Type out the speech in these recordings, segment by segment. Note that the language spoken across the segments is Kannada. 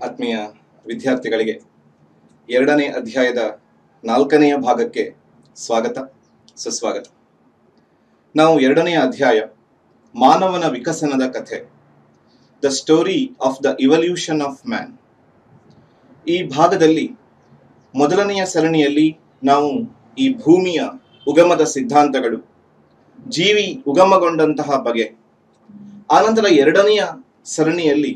ಆತ್ಮೀಯ ವಿದ್ಯಾರ್ಥಿಗಳಿಗೆ ಎರಡನೇ ಅಧ್ಯಾಯದ ನಾಲ್ಕನೆಯ ಭಾಗಕ್ಕೆ ಸ್ವಾಗತ ಸುಸ್ವಾಗತ ನಾವು ಎರಡನೆಯ ಅಧ್ಯಾಯ ಮಾನವನ ವಿಕಸನದ ಕಥೆ the story of the evolution of man ಈ ಭಾಗದಲ್ಲಿ ಮೊದಲನೆಯ ಸರಣಿಯಲ್ಲಿ ನಾವು ಈ ಭೂಮಿಯ ಉಗಮದ ಸಿದ್ಧಾಂತಗಳು ಜೀವಿ ಉಗಮಗೊಂಡಂತಹ ಬಗೆ ಆನಂತರ ಎರಡನೆಯ ಸರಣಿಯಲ್ಲಿ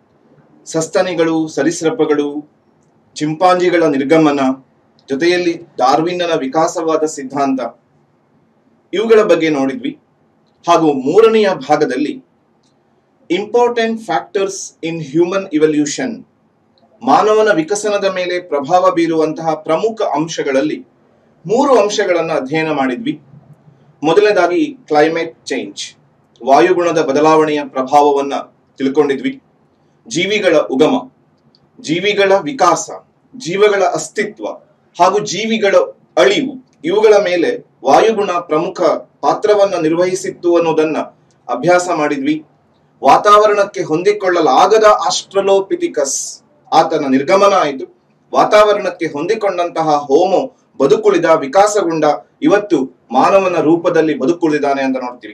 ಸಸ್ತನಿಗಳು ಸರೀಸೃಪಗಳು ಚಿಂಪಾಂಜಿಗಳ ನಿರ್ಗಮನ ಜೊತೆಯಲ್ಲಿ ಡಾರ್ವಿನ್ನನ ವಿಕಾಸವಾದ ಸಿದ್ಧಾಂತ ಇವುಗಳ ಬಗ್ಗೆ ನೋಡಿದ್ವಿ ಹಾಗೂ ಮೂರನೆಯ ಭಾಗದಲ್ಲಿ important factors in human evolution ಮಾನವನ ವಿಕಸನದ ಮೇಲೆ ಪ್ರಭಾವ ಬೀರುವಂತಹ ಪ್ರಮುಖ ಅಂಶಗಳಲ್ಲಿ ಮೂರು ಅಂಶಗಳನ್ನು ಅಧ್ಯಯನ ಮಾಡಿದ್ವಿ ಮೊದಲನೇದಾಗಿ ಕ್ಲೈಮೇಟ್ ಚೇಂಜ್ ವಾಯುಗುಣದ ಬದಲಾವಣೆಯ ಪ್ರಭಾವವನ್ನ ತಿಳ್ಕೊಂಡಿದ್ವಿ ಜೀವಿಗಳ ಉಗಮ ಜೀವಿಗಳ ವಿಕಾಸ ಜೀವಗಳ ಅಸ್ತಿತ್ವ ಹಾಗೂ ಜೀವಿಗಳ ಅಳಿವು ಇವುಗಳ ಮೇಲೆ ವಾಯುಗುಣ ಪ್ರಮುಖ ಪಾತ್ರವನ್ನ ನಿರ್ವಹಿಸಿತ್ತು ಅನ್ನೋದನ್ನ ಅಭ್ಯಾಸ ಮಾಡಿದ್ವಿ ವಾತಾವರಣಕ್ಕೆ ಹೊಂದಿಕೊಳ್ಳಲಾಗದ ಆಸ್ಟ್ರಲೋಪಿಟಿಕಸ್ ಆತನ ನಿರ್ಗಮನ ಆಯಿತು ವಾತಾವರಣಕ್ಕೆ ಹೊಂದಿಕೊಂಡಂತಹ ಹೋಮೋ ಬದುಕುಳಿದ ವಿಕಾಸಗೊಂಡ ಇವತ್ತು ಮಾನವನ ರೂಪದಲ್ಲಿ ಬದುಕುಳಿದಾನೆ ಅಂತ ನೋಡ್ತೀವಿ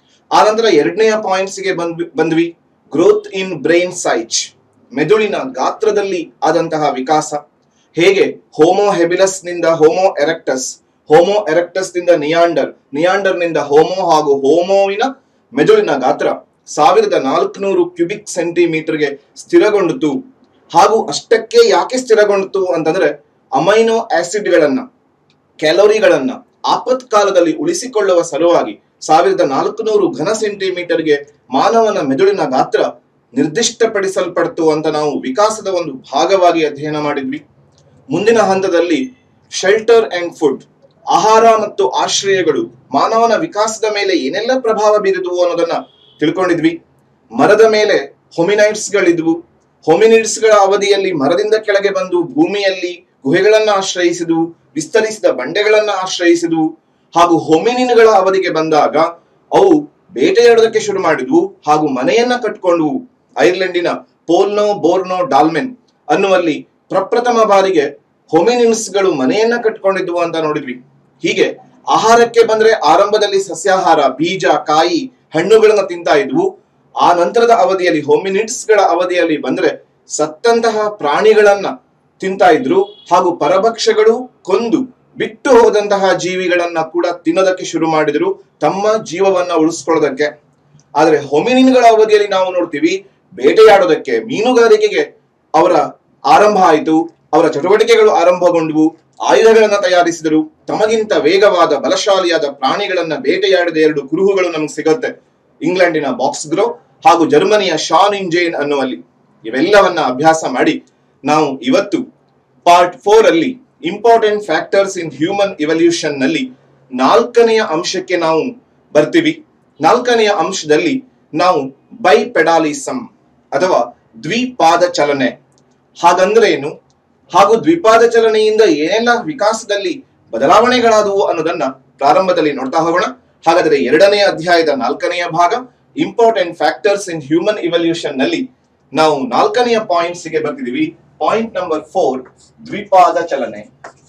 ಆನಂತರ ಎರಡನೆಯ ಪಾಯಿಂಟ್ಸ್ಗೆ ಬಂದ್ ಬಂದ್ವಿ ಗ್ರೋತ್ ಇನ್ ಬ್ರೈನ್ ಸೈಜ್ ಮೆದುಳಿನ ಗಾತ್ರದಲ್ಲಿ ಆದಂತಹ ವಿಕಾಸ ಹೇಗೆ ಹೋಮೋ ಹೆಬಿಲಸ್ ನಿಂದ ಹೋಮೋ ಎರೆಕ್ಟಸ್ ಹೋಮೋ ಎರೆಕ್ಟಸ್ ನಿಂದ ನಿಯಾಂಡರ್ ನಿಯಾಂಡರ್ ನಿಂದ ಹೋಮೋ ಹಾಗೂ ಹೋಮೋವಿನ ಮೆದುಳಿನ ಗಾತ್ರ ಸಾವಿರದ ನಾಲ್ಕುನೂರು ಕ್ಯೂಬಿಕ್ ಸೆಂಟಿಮೀಟರ್ಗೆ ಸ್ಥಿರಗೊಂಡಿತು ಹಾಗೂ ಅಷ್ಟಕ್ಕೆ ಯಾಕೆ ಸ್ಥಿರಗೊಂಡಿತು ಅಂತಂದ್ರೆ ಅಮೈನೋ ಆಸಿಡ್ಗಳನ್ನ ಕ್ಯಾಲೋರಿಗಳನ್ನ ಆಪತ್ಕಾಲದಲ್ಲಿ ಉಳಿಸಿಕೊಳ್ಳುವ ಸಲುವಾಗಿ ಸಾವಿರದ ನಾಲ್ಕುನೂರು ಘನ ಸೆಂಟಿಮೀಟರ್ಗೆ ಮಾನವನ ಮೆದುಳಿನ ಗಾತ್ರ ನಿರ್ದಿಷ್ಟಪಡಿಸಲ್ಪಡ್ತು ಅಂತ ನಾವು ವಿಕಾಸದ ಒಂದು ಭಾಗವಾಗಿ ಅಧ್ಯಯನ ಮಾಡಿದ್ವಿ ಮುಂದಿನ ಹಂತದಲ್ಲಿ ಶೆಲ್ಟರ್ ಅಂಡ್ ಫುಡ್ ಆಹಾರ ಮತ್ತು ಆಶ್ರಯಗಳು ಮಾನವನ ವಿಕಾಸದ ಮೇಲೆ ಏನೆಲ್ಲ ಪ್ರಭಾವ ಬೀರಿದವು ಅನ್ನೋದನ್ನ ತಿಳ್ಕೊಂಡಿದ್ವಿ ಮರದ ಮೇಲೆ ಹೊಮಿನೈಟ್ಸ್ ಗಳಿದ್ವು ಹೊಮಿನಿಡ್ಸ್ ಗಳ ಅವಧಿಯಲ್ಲಿ ಮರದಿಂದ ಕೆಳಗೆ ಬಂದು ಭೂಮಿಯಲ್ಲಿ ಗುಹೆಗಳನ್ನ ಆಶ್ರಯಿಸಿದವು ವಿಸ್ತರಿಸಿದ ಬಂಡೆಗಳನ್ನ ಆಶ್ರಯಿಸಿದವು ಹಾಗೂ ಹೊಮಿನಿನ್ಗಳ ಅವಧಿಗೆ ಬಂದಾಗ ಅವು ಬೇಟೆಯಾಡೋದಕ್ಕೆ ಶುರು ಮಾಡಿದ್ವು ಹಾಗೂ ಮನೆಯನ್ನ ಕಟ್ಕೊಂಡ್ವು ಐರ್ಲೆಂಡಿನ ಪೋಲ್ನೋ ಬೋರ್ನೋ ಡಾಲ್ಮೆನ್ ಅನ್ನುವಲ್ಲಿ ಪ್ರಪ್ರಥಮ ಬಾರಿಗೆ ಹೊಮಿನಿನ್ಸ್ ಗಳು ಮನೆಯನ್ನ ಕಟ್ಕೊಂಡಿದ್ವು ಅಂತ ನೋಡಿದ್ವಿ ಹೀಗೆ ಆಹಾರಕ್ಕೆ ಬಂದ್ರೆ ಆರಂಭದಲ್ಲಿ ಸಸ್ಯಾಹಾರ ಬೀಜ ಕಾಯಿ ಹಣ್ಣುಗಳನ್ನ ತಿಂತಾ ಇದ್ವು ಆ ನಂತರದ ಅವಧಿಯಲ್ಲಿ ಹೋಮಿನಿಟ್ಸ್ ಗಳ ಅವಧಿಯಲ್ಲಿ ಬಂದ್ರೆ ಸತ್ತಂತಹ ಪ್ರಾಣಿಗಳನ್ನ ತಿಂತಾ ಇದ್ರು ಹಾಗೂ ಪರಭಕ್ಷಗಳು ಕೊಂದು ಬಿಟ್ಟು ಹೋದಂತಹ ಜೀವಿಗಳನ್ನ ಕೂಡ ತಿನ್ನೋದಕ್ಕೆ ಶುರು ಮಾಡಿದ್ರು ತಮ್ಮ ಜೀವವನ್ನ ಉಳಿಸ್ಕೊಳ್ಳೋದಕ್ಕೆ ಆದ್ರೆ ಹೊಮಿನಿನ್ಗಳ ಅವಧಿಯಲ್ಲಿ ನಾವು ನೋಡ್ತೀವಿ ಬೇಟೆಯಾಡೋದಕ್ಕೆ ಮೀನುಗಾರಿಕೆಗೆ ಅವರ ಆರಂಭ ಆಯಿತು ಅವರ ಚಟುವಟಿಕೆಗಳು ಆರಂಭಗೊಂಡವು ಆಯುಧಗಳನ್ನ ತಯಾರಿಸಿದರು ತಮಗಿಂತ ವೇಗವಾದ ಬಲಶಾಲಿಯಾದ ಪ್ರಾಣಿಗಳನ್ನ ಬೇಟೆಯಾಡಿದ ಎರಡು ಕುರುಹುಗಳು ನಮ್ಗೆ ಸಿಗುತ್ತೆ ಇಂಗ್ಲೆಂಡಿನ ಬಾಕ್ಸ್ ಗ್ರೋ ಹಾಗೂ ಜರ್ಮನಿಯ ಶಾನ್ ಇಂಜೇನ್ ಅನ್ನುವಲ್ಲಿ ಇವೆಲ್ಲವನ್ನ ಅಭ್ಯಾಸ ಮಾಡಿ ನಾವು ಇವತ್ತು ಪಾರ್ಟ್ ಫೋರ್ ಅಲ್ಲಿ important factors in human evolution ನಲ್ಲಿ ನಾಲ್ಕನೆಯ ಅಂಶಕ್ಕೆ ನಾವು ಬರ್ತೀವಿ ನಾಲ್ಕನೆಯ ಅಂಶದಲ್ಲಿ ನಾವು ಬೈಪೆಡಾಲಿಸಮ್ ಅಥವಾ ದ್ವಿಪಾದ ಚಲನೆ ಹಾಗಂದ್ರೆ ಏನು ಹಾಗೂ ದ್ವಿಪಾದ ಚಲನೆಯಿಂದ ಏನೆಲ್ಲ ವಿಕಾಸದಲ್ಲಿ ಬದಲಾವಣೆಗಳಾದವು ಅನ್ನೋದನ್ನ ಪ್ರಾರಂಭದಲ್ಲಿ ನೋಡ್ತಾ ಹೋಗೋಣ ಹಾಗಾದ್ರೆ ಎರಡನೆಯ ಅಧ್ಯಾಯದ ನಾಲ್ಕನೆಯ ಭಾಗ important factors in human evolution ನಲ್ಲಿ ನಾವು ನಾಲ್ಕನೆಯ ಪಾಯಿಂಟ್ಸ್ ಗೆ ಬರ್ತಿದೀವಿ ಪಾಯಿಂಟ್ ನಂಬರ್ ಫೋರ್ ದ್ವಿಪಾದ ಚಲನೆ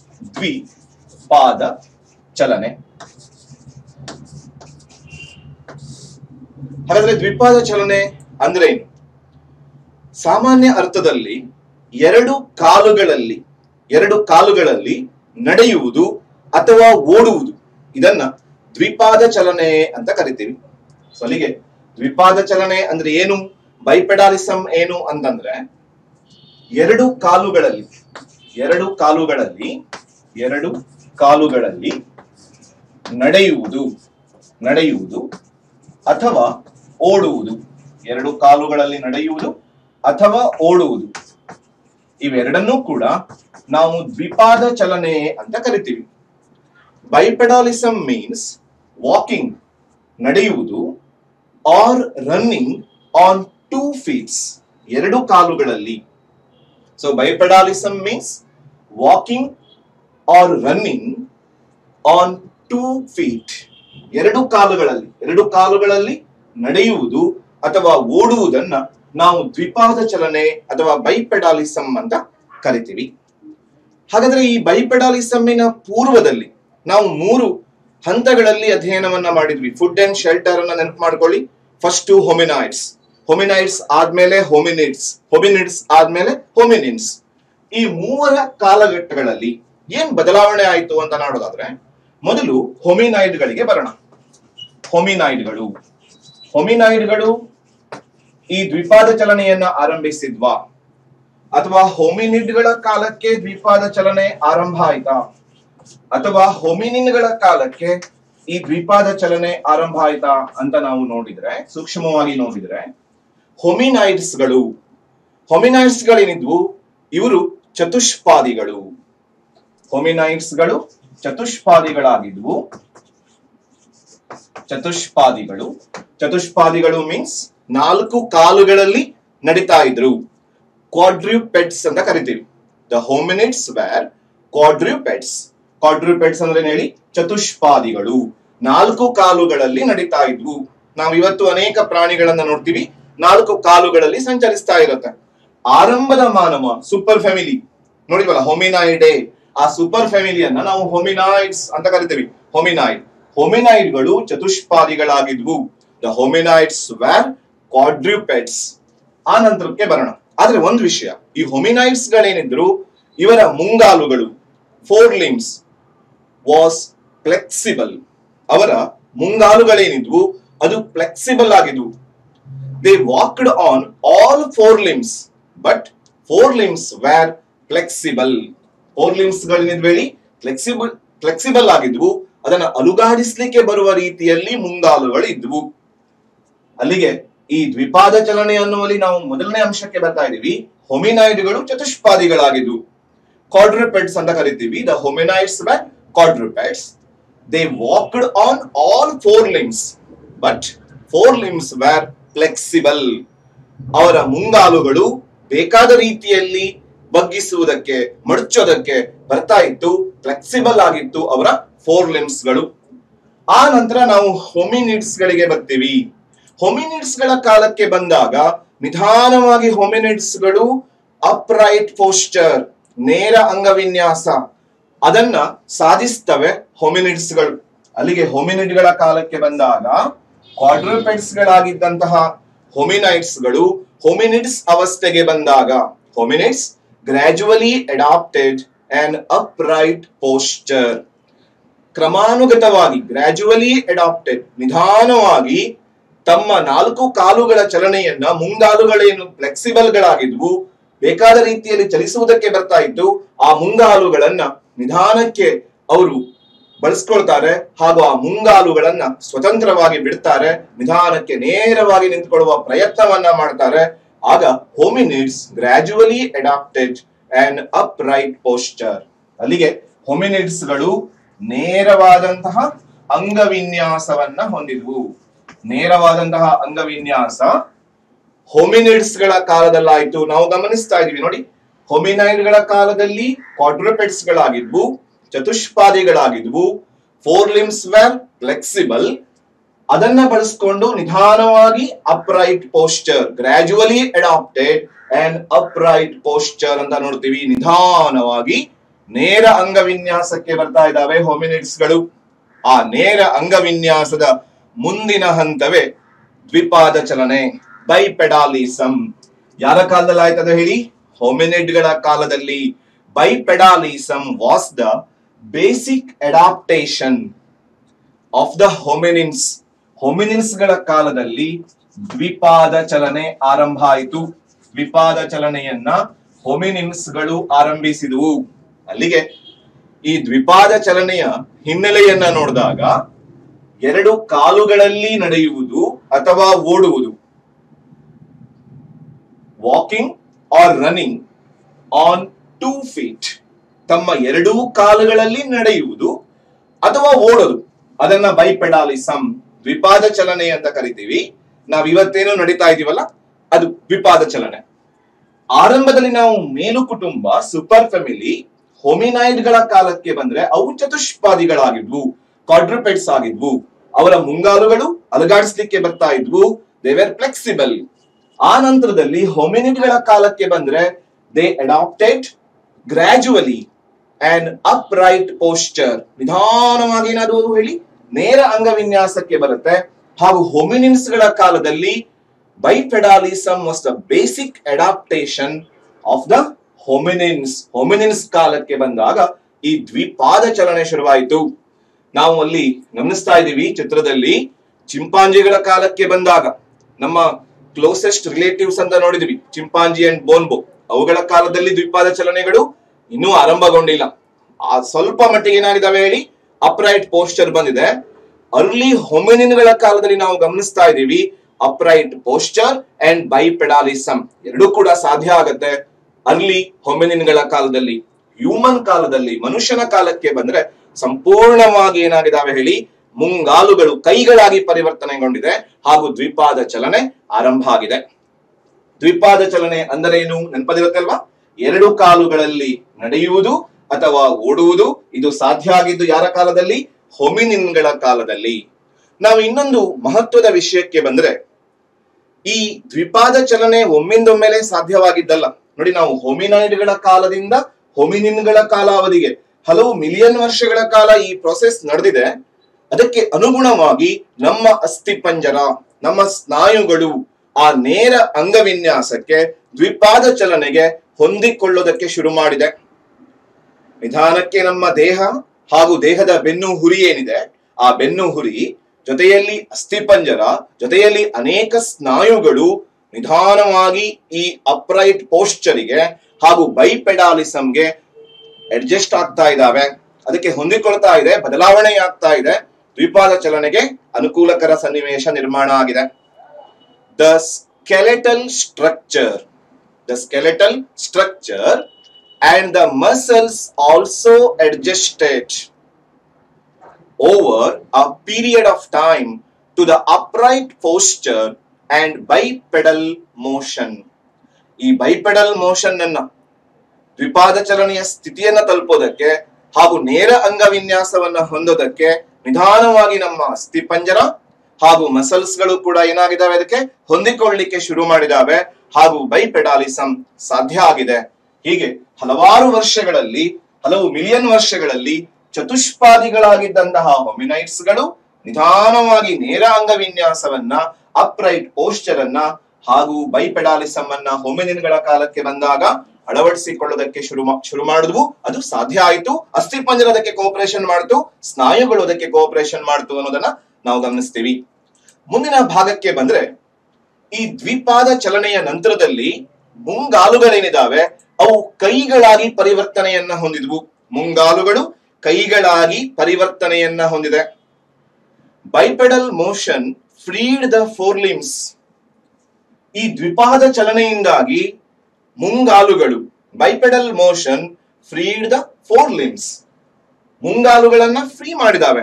ದ್ವಿಪಾದ ಚಲನೆ ಹಾಗಾದ್ರೆ ದ್ವಿಪಾದ ಚಲನೆ ಅಂದ್ರೆ ಏನು ಸಾಮಾನ್ಯ ಅರ್ಥದಲ್ಲಿ ಎರಡು ಕಾಲುಗಳಲ್ಲಿ ಎರಡು ಕಾಲುಗಳಲ್ಲಿ ನಡೆಯುವುದು ಅಥವಾ ಓಡುವುದು ಇದನ್ನ ದ್ವಿಪಾದ ಚಲನೆ ಅಂತ ಕರಿತೀವಿ ಸೊ ಅಲ್ಲಿಗೆ ದ್ವಿಪಾದ ಚಲನೆ ಅಂದ್ರೆ ಏನು ಬೈಪೆಡಾಲಿಸಮ್ ಏನು ಅಂತಂದ್ರೆ ಎರಡು ಕಾಲುಗಳಲ್ಲಿ ಎರಡು ಕಾಲುಗಳಲ್ಲಿ ಎರಡು ಕಾಲುಗಳಲ್ಲಿ ನಡೆಯುವುದು ನಡೆಯುವುದು ಅಥವಾ ಓಡುವುದು ಎರಡು ಕಾಲುಗಳಲ್ಲಿ ನಡೆಯುವುದು ಅಥವಾ ಓಡುವುದು ಇವೆರಡನ್ನೂ ಕೂಡ ನಾವು ದ್ವಿಪಾದ ಚಲನೆ ಅಂತ ಕರಿತೀವಿ ಬೈಪೆಡಾಲಿಸಮ್ ಮೀನ್ಸ್ ವಾಕಿಂಗ್ ನಡೆಯುವುದು or running on two feets ಎರಡು ಕಾಲುಗಳಲ್ಲಿ so bipedalism means walking or running on two feet ಎರಡು ಕಾಲುಗಳಲ್ಲಿ ಎರಡು ಕಾಲುಗಳಲ್ಲಿ ನಡೆಯುವುದು ಅಥವಾ ಓಡುವುದನ್ನ ನಾವು ದ್ವಿಪಾದ ಚಲನೆ ಅಥವಾ ಬೈಪೆಡಾಲಿಸಮ್ ಅಂತ ಕರಿತೀವಿ ಹಾಗಾದ್ರೆ ಈ ಬೈಪೆಡಾಲಿಸಮ್ಮಿನ ಪೂರ್ವದಲ್ಲಿ ನಾವು ಮೂರು ಹಂತಗಳಲ್ಲಿ ಅಧ್ಯಯನವನ್ನ ಮಾಡಿದ್ವಿ ಫುಡ್ ಅಂಡ್ ಶೆಲ್ಟರ್ ಅನ್ನ ನೆನಪು ಮಾಡ್ಕೊಳ್ಳಿ ಫಸ್ಟ್ ಹೊಮಿನಾಯ್ಡ್ಸ್ ಹೊಮಿನಾಯ್ಡ್ಸ್ ಆದ್ಮೇಲೆ ಹೋಮಿನಿಡ್ಸ್ ಹೊಮಿನಿಡ್ಸ್ ಆದ್ಮೇಲೆ ಹೋಮಿನಿನ್ಸ್ ಈ ಮೂವರ ಕಾಲಘಟ್ಟಗಳಲ್ಲಿ ಏನ್ ಬದಲಾವಣೆ ಆಯಿತು ಅಂತ ನೋಡೋದಾದ್ರೆ ಮೊದಲು ಹೊಮಿನಾಯ್ಡ್ಗಳಿಗೆ ಬರೋಣ ಹೊಮಿನಾಯ್ಡ್ಗಳು ಹೊಮಿನಾಯ್ಡ್ಗಳು ಈ ದ್ವಿಪಾದ ಚಲನೆಯನ್ನ ಆರಂಭಿಸಿದ್ವಾ ಅಥವಾ ಹೋಮಿನಿಡ್ಗಳ ಕಾಲಕ್ಕೆ ದ್ವಿಪಾದ ಚಲನೆ ಆರಂಭ ಆಯ್ತಾ ಅಥವಾ ಹೊಮಿನಿನ್ಗಳ ಕಾಲಕ್ಕೆ ಈ ದ್ವಿಪಾದ ಚಲನೆ ಆರಂಭ ಆಯ್ತಾ ಅಂತ ನಾವು ನೋಡಿದ್ರೆ ಸೂಕ್ಷ್ಮವಾಗಿ ನೋಡಿದ್ರೆ ಹೊಮಿನೈಡ್ಸ್ಗಳು ಹೊಮಿನೈಡ್ಸ್ಗಳೇನಿದ್ವು ಇವರು ಚತುಷ್ಪಾದಿಗಳು ಹೊಮಿನೈಡ್ಸ್ಗಳು ಚತುಷ್ಪಾದಿಗಳಾಗಿದ್ವು ಚತುಷ್ಪಾದಿಗಳು ಚತುಷ್ಪಾದಿಗಳು ಮೀನ್ಸ್ ನಾಲ್ಕು ಕಾಲುಗಳಲ್ಲಿ ನಡೀತಾ ಇದ್ರು ಕ್ವಾಡ್ರ್ಯೂಪೆಟ್ಸ್ ಅಂತ ಕರಿತೀವಿ ದ ಹೋಮಿನಿಟ್ಸ್ ವ್ಯಾರ್ ಕ್ವಾಡ್ರ್ಯೂಪೆಟ್ಸ್ ಕ್ವಾಡ್ರ್ಯೂಪೆಟ್ಸ್ ಅಂದ್ರೆ ಏನ್ ಹೇಳಿ ಚತುಷ್ಪಾದಿಗಳು ನಾಲ್ಕು ಕಾಲುಗಳಲ್ಲಿ ನಡೀತಾ ಇದ್ವು ನಾವು ಇವತ್ತು ಅನೇಕ ಪ್ರಾಣಿಗಳನ್ನ ನೋಡ್ತೀವಿ ನಾಲ್ಕು ಕಾಲುಗಳಲ್ಲಿ ಸಂಚರಿಸ್ತಾ ಇರುತ್ತೆ ಆರಂಭದ ಮಾನವ ಸೂಪರ್ ಫ್ಯಾಮಿಲಿ ನೋಡಿದ್ವಲ್ಲ ಹೊಮಿನಾಯ್ಡೆ ಆ ಸೂಪರ್ ಫ್ಯಾಮಿಲಿಯನ್ನ ನಾವು ಹೊಮಿನಾಯ್ಡ್ಸ್ ಅಂತ ಕರಿತೀವಿ ಹೊಮಿನಾಯ್ಡ್ ಹೊಮಿನಾಯ್ಡ್ಗಳು ಚತುಷ್ಪಾದಿಗಳಾಗಿದ್ವು ದ ಹೊಮಿನಾಯ್ಡ್ಸ್ ವ್ಯಾರ್ ಕ್ವಾಡ್ರ್ಯೂಪೆಟ್ಸ್ ಆ ನಂತರಕ್ಕೆ ಬರೋಣ ಆದ್ರೆ ಒಂದು ವಿಷಯ ಈ ಹೊಮಿನೈಡ್ಸ್ ಗಳೇನಿದ್ರು ಇವರ ಮುಂಗಾಲುಗಳು ಫೋರ್ ಲಿಮ್ಸ್ ವಾಸ್ ಫ್ಲೆಕ್ಸಿಬಲ್ ಅವರ ಮುಂಗಾಲುಗಳೇನಿದ್ವು ಅದು ಫ್ಲೆಕ್ಸಿಬಲ್ ಆಗಿದ್ವು they walked on all four limbs but fore limbs were flexible fore limbs ಗಳೇನಿದ್ವು ಹೇಳಿ ಫ್ಲೆಕ್ಸಿಬಲ್ ಫ್ಲೆಕ್ಸಿಬಲ್ ಆಗಿದ್ವು ಅದನ್ನ ಅಲುಗಾಡಿಸ್ಲಿಕ್ಕೆ ಬರುವ ರೀತಿಯಲ್ಲಿ ಮುಂಗಾಲುಗಳು ಇದ್ವು ಅಲ್ಲಿಗೆ ಈ ದ್ವಿಪಾದ ಚಲನೆ ಅನ್ನುವಲ್ಲಿ ನಾವು ಮೊದಲನೇ ಅಂಶಕ್ಕೆ ಬರ್ತಾ ಇದೀವಿ ಹೊಮಿನಾಯ್ಡ್ಗಳು ಚತುಷ್ಪಾದಿಗಳಾಗಿದ್ವು ಕ್ವಾಡ್ರೂಪೆಡ್ಸ್ ಅಂತ ಕರಿತೀವಿ the hominids were quadrupeds they walked on all four limbs but fore limbs were flexible ಅವರ ಮುಂಗಾಲುಗಳು ಬೇಕಾದ ರೀತಿಯಲ್ಲಿ ಬಗ್ಗಿಸುವುದಕ್ಕೆ ಮಡಚೋದಕ್ಕೆ ಬರ್ತಾ ಇತ್ತು ಫ್ಲೆಕ್ಸಿಬಲ್ ಆಗಿತ್ತು ಅವರ ಫೋರ್ ಲಿಮ್ಸ್ ಗಳು ಆ ನಂತರ ನಾವು ಹೊಮಿನಿಡ್ಸ್ ಗಳಿಗೆ ಬರ್ತೀವಿ ಹೊಮಿನಿಡ್ಸ್ ಗಳ ಕಾಲಕ್ಕೆ ಬಂದಾಗ ನಿಧಾನವಾಗಿ ಹೊಮಿನಿಡ್ಸ್ ಗಳು ಅಪ್ರೈಟ್ ಪೋಸ್ಟರ್ ನೇರ ಅಂಗವಿನ್ಯಾಸ ಅದನ್ನ ಸಾಧಿಸ್ತವೆ ಹೊಮಿನಿಡ್ಸ್ ಗಳು ಅಲ್ಲಿಗೆ ಹೊಮಿನಿಡ್ ಗಳ ಕಾಲಕ್ಕೆ ಬಂದಾಗ ಕ್ವಾಡ್ರೂಪೆಡ್ಸ್ ಗಳಾಗಿದ್ದಂತಹ ಹೊಮಿನೈಡ್ಸ್ ಗಳು ಹೊಮಿನಿಡ್ಸ್ ಅವಸ್ಥೆಗೆ ಬಂದಾಗ hominids gradually adapted and upright posture ಕ್ರಮಾನುಗತವಾಗಿ ಗ್ರಾಜುವಲಿ ಅಡಾಪ್ಟೆಡ್ ನಿಧಾನವಾಗಿ ತಮ್ಮ ನಾಲ್ಕು ಕಾಲುಗಳ ಚಲನೆಯನ್ನ ಮುಂಗಾಲುಗಳೇನು ಫ್ಲೆಕ್ಸಿಬಲ್ ಗಳಾಗಿದ್ವು ಬೇಕಾದ ರೀತಿಯಲ್ಲಿ ಚಲಿಸುವುದಕ್ಕೆ ಬರ್ತಾ ಇದ್ದು ಆ ಮುಂಗಾಲುಗಳನ್ನ ನಿಧಾನಕ್ಕೆ ಅವರು ಬಳಸ್ಕೊಳ್ತಾರೆ ಹಾಗೂ ಆ ಮುಂಗಾಲುಗಳನ್ನ ಸ್ವತಂತ್ರವಾಗಿ ಬಿಡ್ತಾರೆ ನಿಧಾನಕ್ಕೆ ನೇರವಾಗಿ ನಿಂತ್ಕೊಳ್ಳುವ ಪ್ರಯತ್ನವನ್ನ ಮಾಡ್ತಾರೆ ಆಗ hominids gradually adapted and upright posture ಅಲ್ಲಿಗೆ ಹೊಮಿನಿಡ್ಸ್ ಗಳು ನೇರವಾದಂತಹ ಅಂಗವಿನ್ಯಾಸವನ್ನ ಹೊಂದಿದ್ವು ನೇರವಾದಂತಹ ಅಂಗವಿನ್ಯಾಸ ಹೊಮಿನಿಡ್ಸ್ ಗಳ ಕಾಲದಲ್ಲಾಯ್ತು ನಾವು ಗಮನಿಸ್ತಾ ಇದೀವಿ ನೋಡಿ ಹೊಮಿನೈಡ್ ಗಳ ಕಾಲದಲ್ಲಿ ಕ್ವಾಡ್ರೂಪೆಡ್ಸ್ ಗಳಾಗಿದ್ವು ಚತುಷ್ಪಾದಿಗಳಾಗಿದ್ವು ಫೋರ್ ಲಿಮ್ಸ್ ವೇರ್ ಫ್ಲೆಕ್ಸಿಬಲ್ ಅದನ್ನ ಬಳಸ್ಕೊಂಡು ನಿಧಾನವಾಗಿ upright posture gradually adapted and upright posture ಅಂತ ನೋಡ್ತೀವಿ ನಿಧಾನವಾಗಿ ನೇರ ಅಂಗವಿನ್ಯಾಸಕ್ಕೆ ಬರ್ತಾ ಇದ್ದಾವೆ ಹೋಮಿನಿಡ್ಸ್ ಗಳು ಆ ನೇರ ಅಂಗವಿನ್ಯಾಸದ ಮುಂದಿನ ಹಂತವೇ ದ್ವಿಪಾದ ಚಲನೆ ಬೈಪೆಡಾಲಿಸಮ್ ಯಾರ ಕಾಲದಲ್ಲಿ ಆಯ್ತದ ಹೇಳಿ ಹೋಮಿನಿಡ್ ಗಳ ಕಾಲದಲ್ಲಿ bipedalism was the basic adaptation of the hominins hominins ಗಳ ಕಾಲದಲ್ಲಿ ದ್ವಿಪಾದ ಚಲನೆ ಆರಂಭ ಆಯಿತು ದ್ವಿಪಾದ ಚಲನೆಯನ್ನ ಹೊಮಿನಿನ್ಸ್ ಗಳು ಆರಂಭಿಸಿದವು ಅಲ್ಲಿಗೆ ಈ ದ್ವಿಪಾದ ಚಲನೆಯ ಹಿನ್ನೆಲೆಯನ್ನ ನೋಡಿದಾಗ ಎರಡು ಕಾಲುಗಳಲ್ಲಿ ನಡೆಯುವುದು ಅಥವಾ ಓಡುವುದು walking or running on two feet ತಮ್ಮ ಎರಡೂ ಕಾಲುಗಳಲ್ಲಿ ನಡೆಯುವುದು ಅಥವಾ ಓಡೋದು ಅದನ್ನ ಬೈಪೆಡಾಲಿಸಮ್ ದ್ವಿಪಾದ ಚಲನೆ ಅಂತ ಕರಿತೀವಿ ನಾವ್ ಇವತ್ತೇನು ನಡೀತಾ ಇದೀವಲ್ಲ ಅದು ದ್ವಿಪಾದ ಚಲನೆ ಆರಂಭದಲ್ಲಿ ನಾವು ಮೇಲು ಕುಟುಂಬ ಸೂಪರ್ ಫ್ಯಾಮಿಲಿ ಹೊಮಿನೈಡ್ ಗಳ ಕಾಲಕ್ಕೆ ಬಂದ್ರೆ ಅವು ಚತುಷ್ಪಾದಿಗಳಾಗಿದ್ವು ಕ್ವಾಡ್ರೂಪೆಡ್ಸ್ ಆಗಿದ್ವು ಅವರ ಮುಂಗಾಲುಗಳು ಅಲಗಾಡಿಸ್ಲಿಕ್ಕೆ ಬರ್ತಾ ಇದ್ವು ದೇವರ್ ಫ್ಲೆಕ್ಸಿಬಲ್ ಆ ನಂತರದಲ್ಲಿ ಹೊಮಿನಿಡ್ಗಳ ಕಾಲಕ್ಕೆ ಬಂದ್ರೆ they adapted gradually and upright posture ನಿಧಾನವಾಗಿ ಏನಾದ್ರು ಹೇಳಿ ನೇರ ಅಂಗವಿನ್ಯಾಸಕ್ಕೆ ಬರುತ್ತೆ ಹಾಗೂ ಹೊಮಿನಿನ್ಸ್ ಗಳ ಕಾಲದಲ್ಲಿ bipedalism was the basic adaptation of the hominins hominins ಕಾಲಕ್ಕೆ ಬಂದಾಗ ಈ ದ್ವಿಪಾದ ಚಲನೆ ಶುರುವಾಯಿತು ನಾವು ಅಲ್ಲಿ ಗಮನಿಸ್ತಾ ಇದ್ದೀವಿ ಚಿತ್ರದಲ್ಲಿ ಚಿಂಪಾಂಜಿಗಳ ಕಾಲಕ್ಕೆ ಬಂದಾಗ ನಮ್ಮ ಕ್ಲೋಸೆಸ್ಟ್ ರಿಲೇಟಿವ್ಸ್ ಅಂತ ನೋಡಿದ್ವಿ ಚಿಂಪಾಂಜಿ ಅಂಡ್ ಬೋನ್ಬೋ ಅವುಗಳ ಕಾಲದಲ್ಲಿ ದ್ವಿಪಾದ ಚಲನೆಗಳು ಇನ್ನೂ ಆರಂಭಗೊಂಡಿಲ್ಲ ಆ ಸ್ವಲ್ಪ ಮಟ್ಟಿಗೆ ಏನಾಗಿದಾವೆ ಹೇಳಿ ಅಪ್ರೈಟ್ ಪೋಸ್ಟರ್ ಬಂದಿದೆ ಅರ್ಲಿ ಹೊಮಿನಿನ್ಗಳ ಕಾಲದಲ್ಲಿ ನಾವು ಗಮನಿಸ್ತಾ ಇದ್ದೀವಿ ಅಪ್ರೈಟ್ ಪೋಸ್ಟರ್ ಅಂಡ್ ಬೈಪೆಡಾಲಿಸಮ್ ಎರಡೂ ಕೂಡ ಸಾಧ್ಯ ಆಗತ್ತೆ ಅರ್ಲಿ ಹೊಮಿನಿನ್ಗಳ ಕಾಲದಲ್ಲಿ ಹ್ಯೂಮನ್ ಕಾಲದಲ್ಲಿ ಮನುಷ್ಯನ ಕಾಲಕ್ಕೆ ಬಂದ್ರೆ ಸಂಪೂರ್ಣವಾಗಿ ಏನಾಗಿದಾವೆ ಹೇಳಿ ಮುಂಗಾಲುಗಳು ಕೈಗಳಾಗಿ ಪರಿವರ್ತನೆಗೊಂಡಿದೆ ಹಾಗೂ ದ್ವಿಪಾದ ಚಲನೆ ಆರಂಭ ಆಗಿದೆ ದ್ವಿಪಾದ ಚಲನೆ ಅಂದರೇನು ನೆನಪದಿರುತ್ತಲ್ವಾ ಎರಡು ಕಾಲುಗಳಲ್ಲಿ ನಡೆಯುವುದು ಅಥವಾ ಓಡುವುದು ಇದು ಸಾಧ್ಯ ಆಗಿದ್ದು ಯಾರ ಕಾಲದಲ್ಲಿ ಹೊಮಿನಿನ್ಗಳ ಕಾಲದಲ್ಲಿ ನಾವು ಇನ್ನೊಂದು ಮಹತ್ವದ ವಿಷಯಕ್ಕೆ ಬಂದ್ರೆ ಈ ದ್ವಿಪಾದ ಚಲನೆ ಒಮ್ಮಿಂದೊಮ್ಮೆಲೆ ಸಾಧ್ಯವಾಗಿದ್ದಲ್ಲ ನೋಡಿ ನಾವು ಹೊಮಿನಾಯ್ಡ್ಗಳ ಕಾಲದಿಂದ ಹೊಮಿನಿನ್ಗಳ ಕಾಲಾವಧಿಗೆ ಹಲವು ಮಿಲಿಯನ್ ವರ್ಷಗಳ ಕಾಲ ಈ ಪ್ರೊಸೆಸ್ ನಡೆದಿದೆ ಅದಕ್ಕೆ ಅನುಗುಣವಾಗಿ ನಮ್ಮ ಅಸ್ಥಿಪಂಜರ ನಮ್ಮ ಸ್ನಾಯುಗಳು ಆ ನೇರ ಅಂಗವಿನ್ಯಾಸಕ್ಕೆ ದ್ವಿಪಾದ ಚಲನೆಗೆ ಹೊಂದಿಕೊಳ್ಳೋದಕ್ಕೆ ಶುರು ಮಾಡಿದೆ ನಿಧಾನಕ್ಕೆ ನಮ್ಮ ದೇಹ ಹಾಗೂ ದೇಹದ ಬೆನ್ನು ಹುರಿ ಏನಿದೆ ಆ ಬೆನ್ನು ಹುರಿ ಜೊತೆಯಲ್ಲಿ ಅಸ್ಥಿಪಂಜರ ಜೊತೆಯಲ್ಲಿ ಅನೇಕ ಸ್ನಾಯುಗಳು ನಿಧಾನವಾಗಿ ಈ ಅಪ್ರೈಟ್ ಪೋಸ್ಚರಿಗೆ ಹಾಗೂ ಬೈಪೆಡಾಲಿಸಮ್ಗೆ ಅಡ್ಜಸ್ಟ್ ಆಗ್ತಾ ಇದ್ದಾವೆ ಅದಕ್ಕೆ ಹೊಂದಿಕೊಳ್ತಾ ಇದೆ ಬದಲಾವಣೆ ಆಗ್ತಾ ಇದೆ ದ್ವಿಪಾದ ಚಲನೆಗೆ ಅನುಕೂಲಕರ ಸನ್ನಿವೇಶ ನಿರ್ಮಾಣ ಆಗಿದೆ the skeletal structure the skeletal structure and the muscles also adjusted over a period of time to the upright posture and bipedal motion. ಈ ಬೈಪೆಡಲ್ ಮೋಷನ್ ಅನ್ನ ದ್ವಿಪಾದ ಚಲನೆಯ ಸ್ಥಿತಿಯನ್ನ ತಲುಪೋದಕ್ಕೆ ಹಾಗೂ ನೇರ ಅಂಗವಿನ್ಯಾಸವನ್ನ ಹೊಂದೋದಕ್ಕೆ ನಿಧಾನವಾಗಿ ನಮ್ಮ ಅಸ್ಥಿಪಂಜರ ಹಾಗೂ ಮಸಲ್ಸ್ ಗಳು ಕೂಡ ಏನಾಗಿದ್ದಾವೆ ಅದಕ್ಕೆ ಹೊಂದಿಕೊಳ್ಳಿಕ್ಕೆ ಶುರು ಮಾಡಿದಾವೆ ಹಾಗೂ ಬೈಪೆಡಾಲಿಸಮ್ ಸಾಧ್ಯ ಆಗಿದೆ ಹೀಗೆ ಹಲವಾರು ವರ್ಷಗಳಲ್ಲಿ ಹಲವು ಮಿಲಿಯನ್ ವರ್ಷಗಳಲ್ಲಿ ಚತುಷ್ಪಾದಿಗಳಾಗಿದ್ದಂತಹ ಹೊಮಿನೈಟ್ಸ್ ಗಳು ನಿಧಾನವಾಗಿ ನೇರ ಅಂಗವಿನ್ಯಾಸವನ್ನ ಅಪ್ರೈಟ್ ಪೋಸ್ಚರ್ ಅನ್ನ ಹಾಗೂ ಬೈಪೆಡಾಲಿಸಮ್ ಅನ್ನ ಹೊಮಿನಿನ್ಗಳ ಕಾಲಕ್ಕೆ ಬಂದಾಗ ಅಳವಡಿಸಿಕೊಳ್ಳೋದಕ್ಕೆ ಶುರು ಮಾ- ಶುರು ಮಾಡಿದ್ವು ಅದು ಸಾಧ್ಯ ಆಯಿತು ಅಸ್ಥಿಪಂಜರ ಅದಕ್ಕೆ ಕೋಪರೇಷನ್ ಮಾಡ್ತು ಸ್ನಾಯುಗಳು ಅದಕ್ಕೆ ಕೋಪರೇಷನ್ ಮಾಡ್ತು ಅನ್ನೋದನ್ನ ನಾವು ಗಮನಿಸ್ತೀವಿ ಮುಂದಿನ ಭಾಗಕ್ಕೆ ಬಂದ್ರೆ ಈ ದ್ವಿಪಾದ ಚಲನೆಯ ನಂತರದಲ್ಲಿ ಮುಂಗಾಲುಗಳೇನಿದಾವೆ ಅವು ಕೈಗಳಾಗಿ ಪರಿವರ್ತನೆಯನ್ನ ಹೊಂದಿದ್ವು ಮುಂಗಾಲುಗಳು ಕೈಗಳಾಗಿ ಪರಿವರ್ತನೆಯನ್ನ ಹೊಂದಿದೆ bipedal motion freed the fore limbs ಈ ದ್ವಿಪಾದ ಚಲನೆಯಿಂದಾಗಿ ಮುಂಗಾಲುಗಳು bipedal motion freed the fore limbs ಮುಂಗಾಲುಗಳನ್ನ ಫ್ರೀ ಮಾಡಿದಾವೆ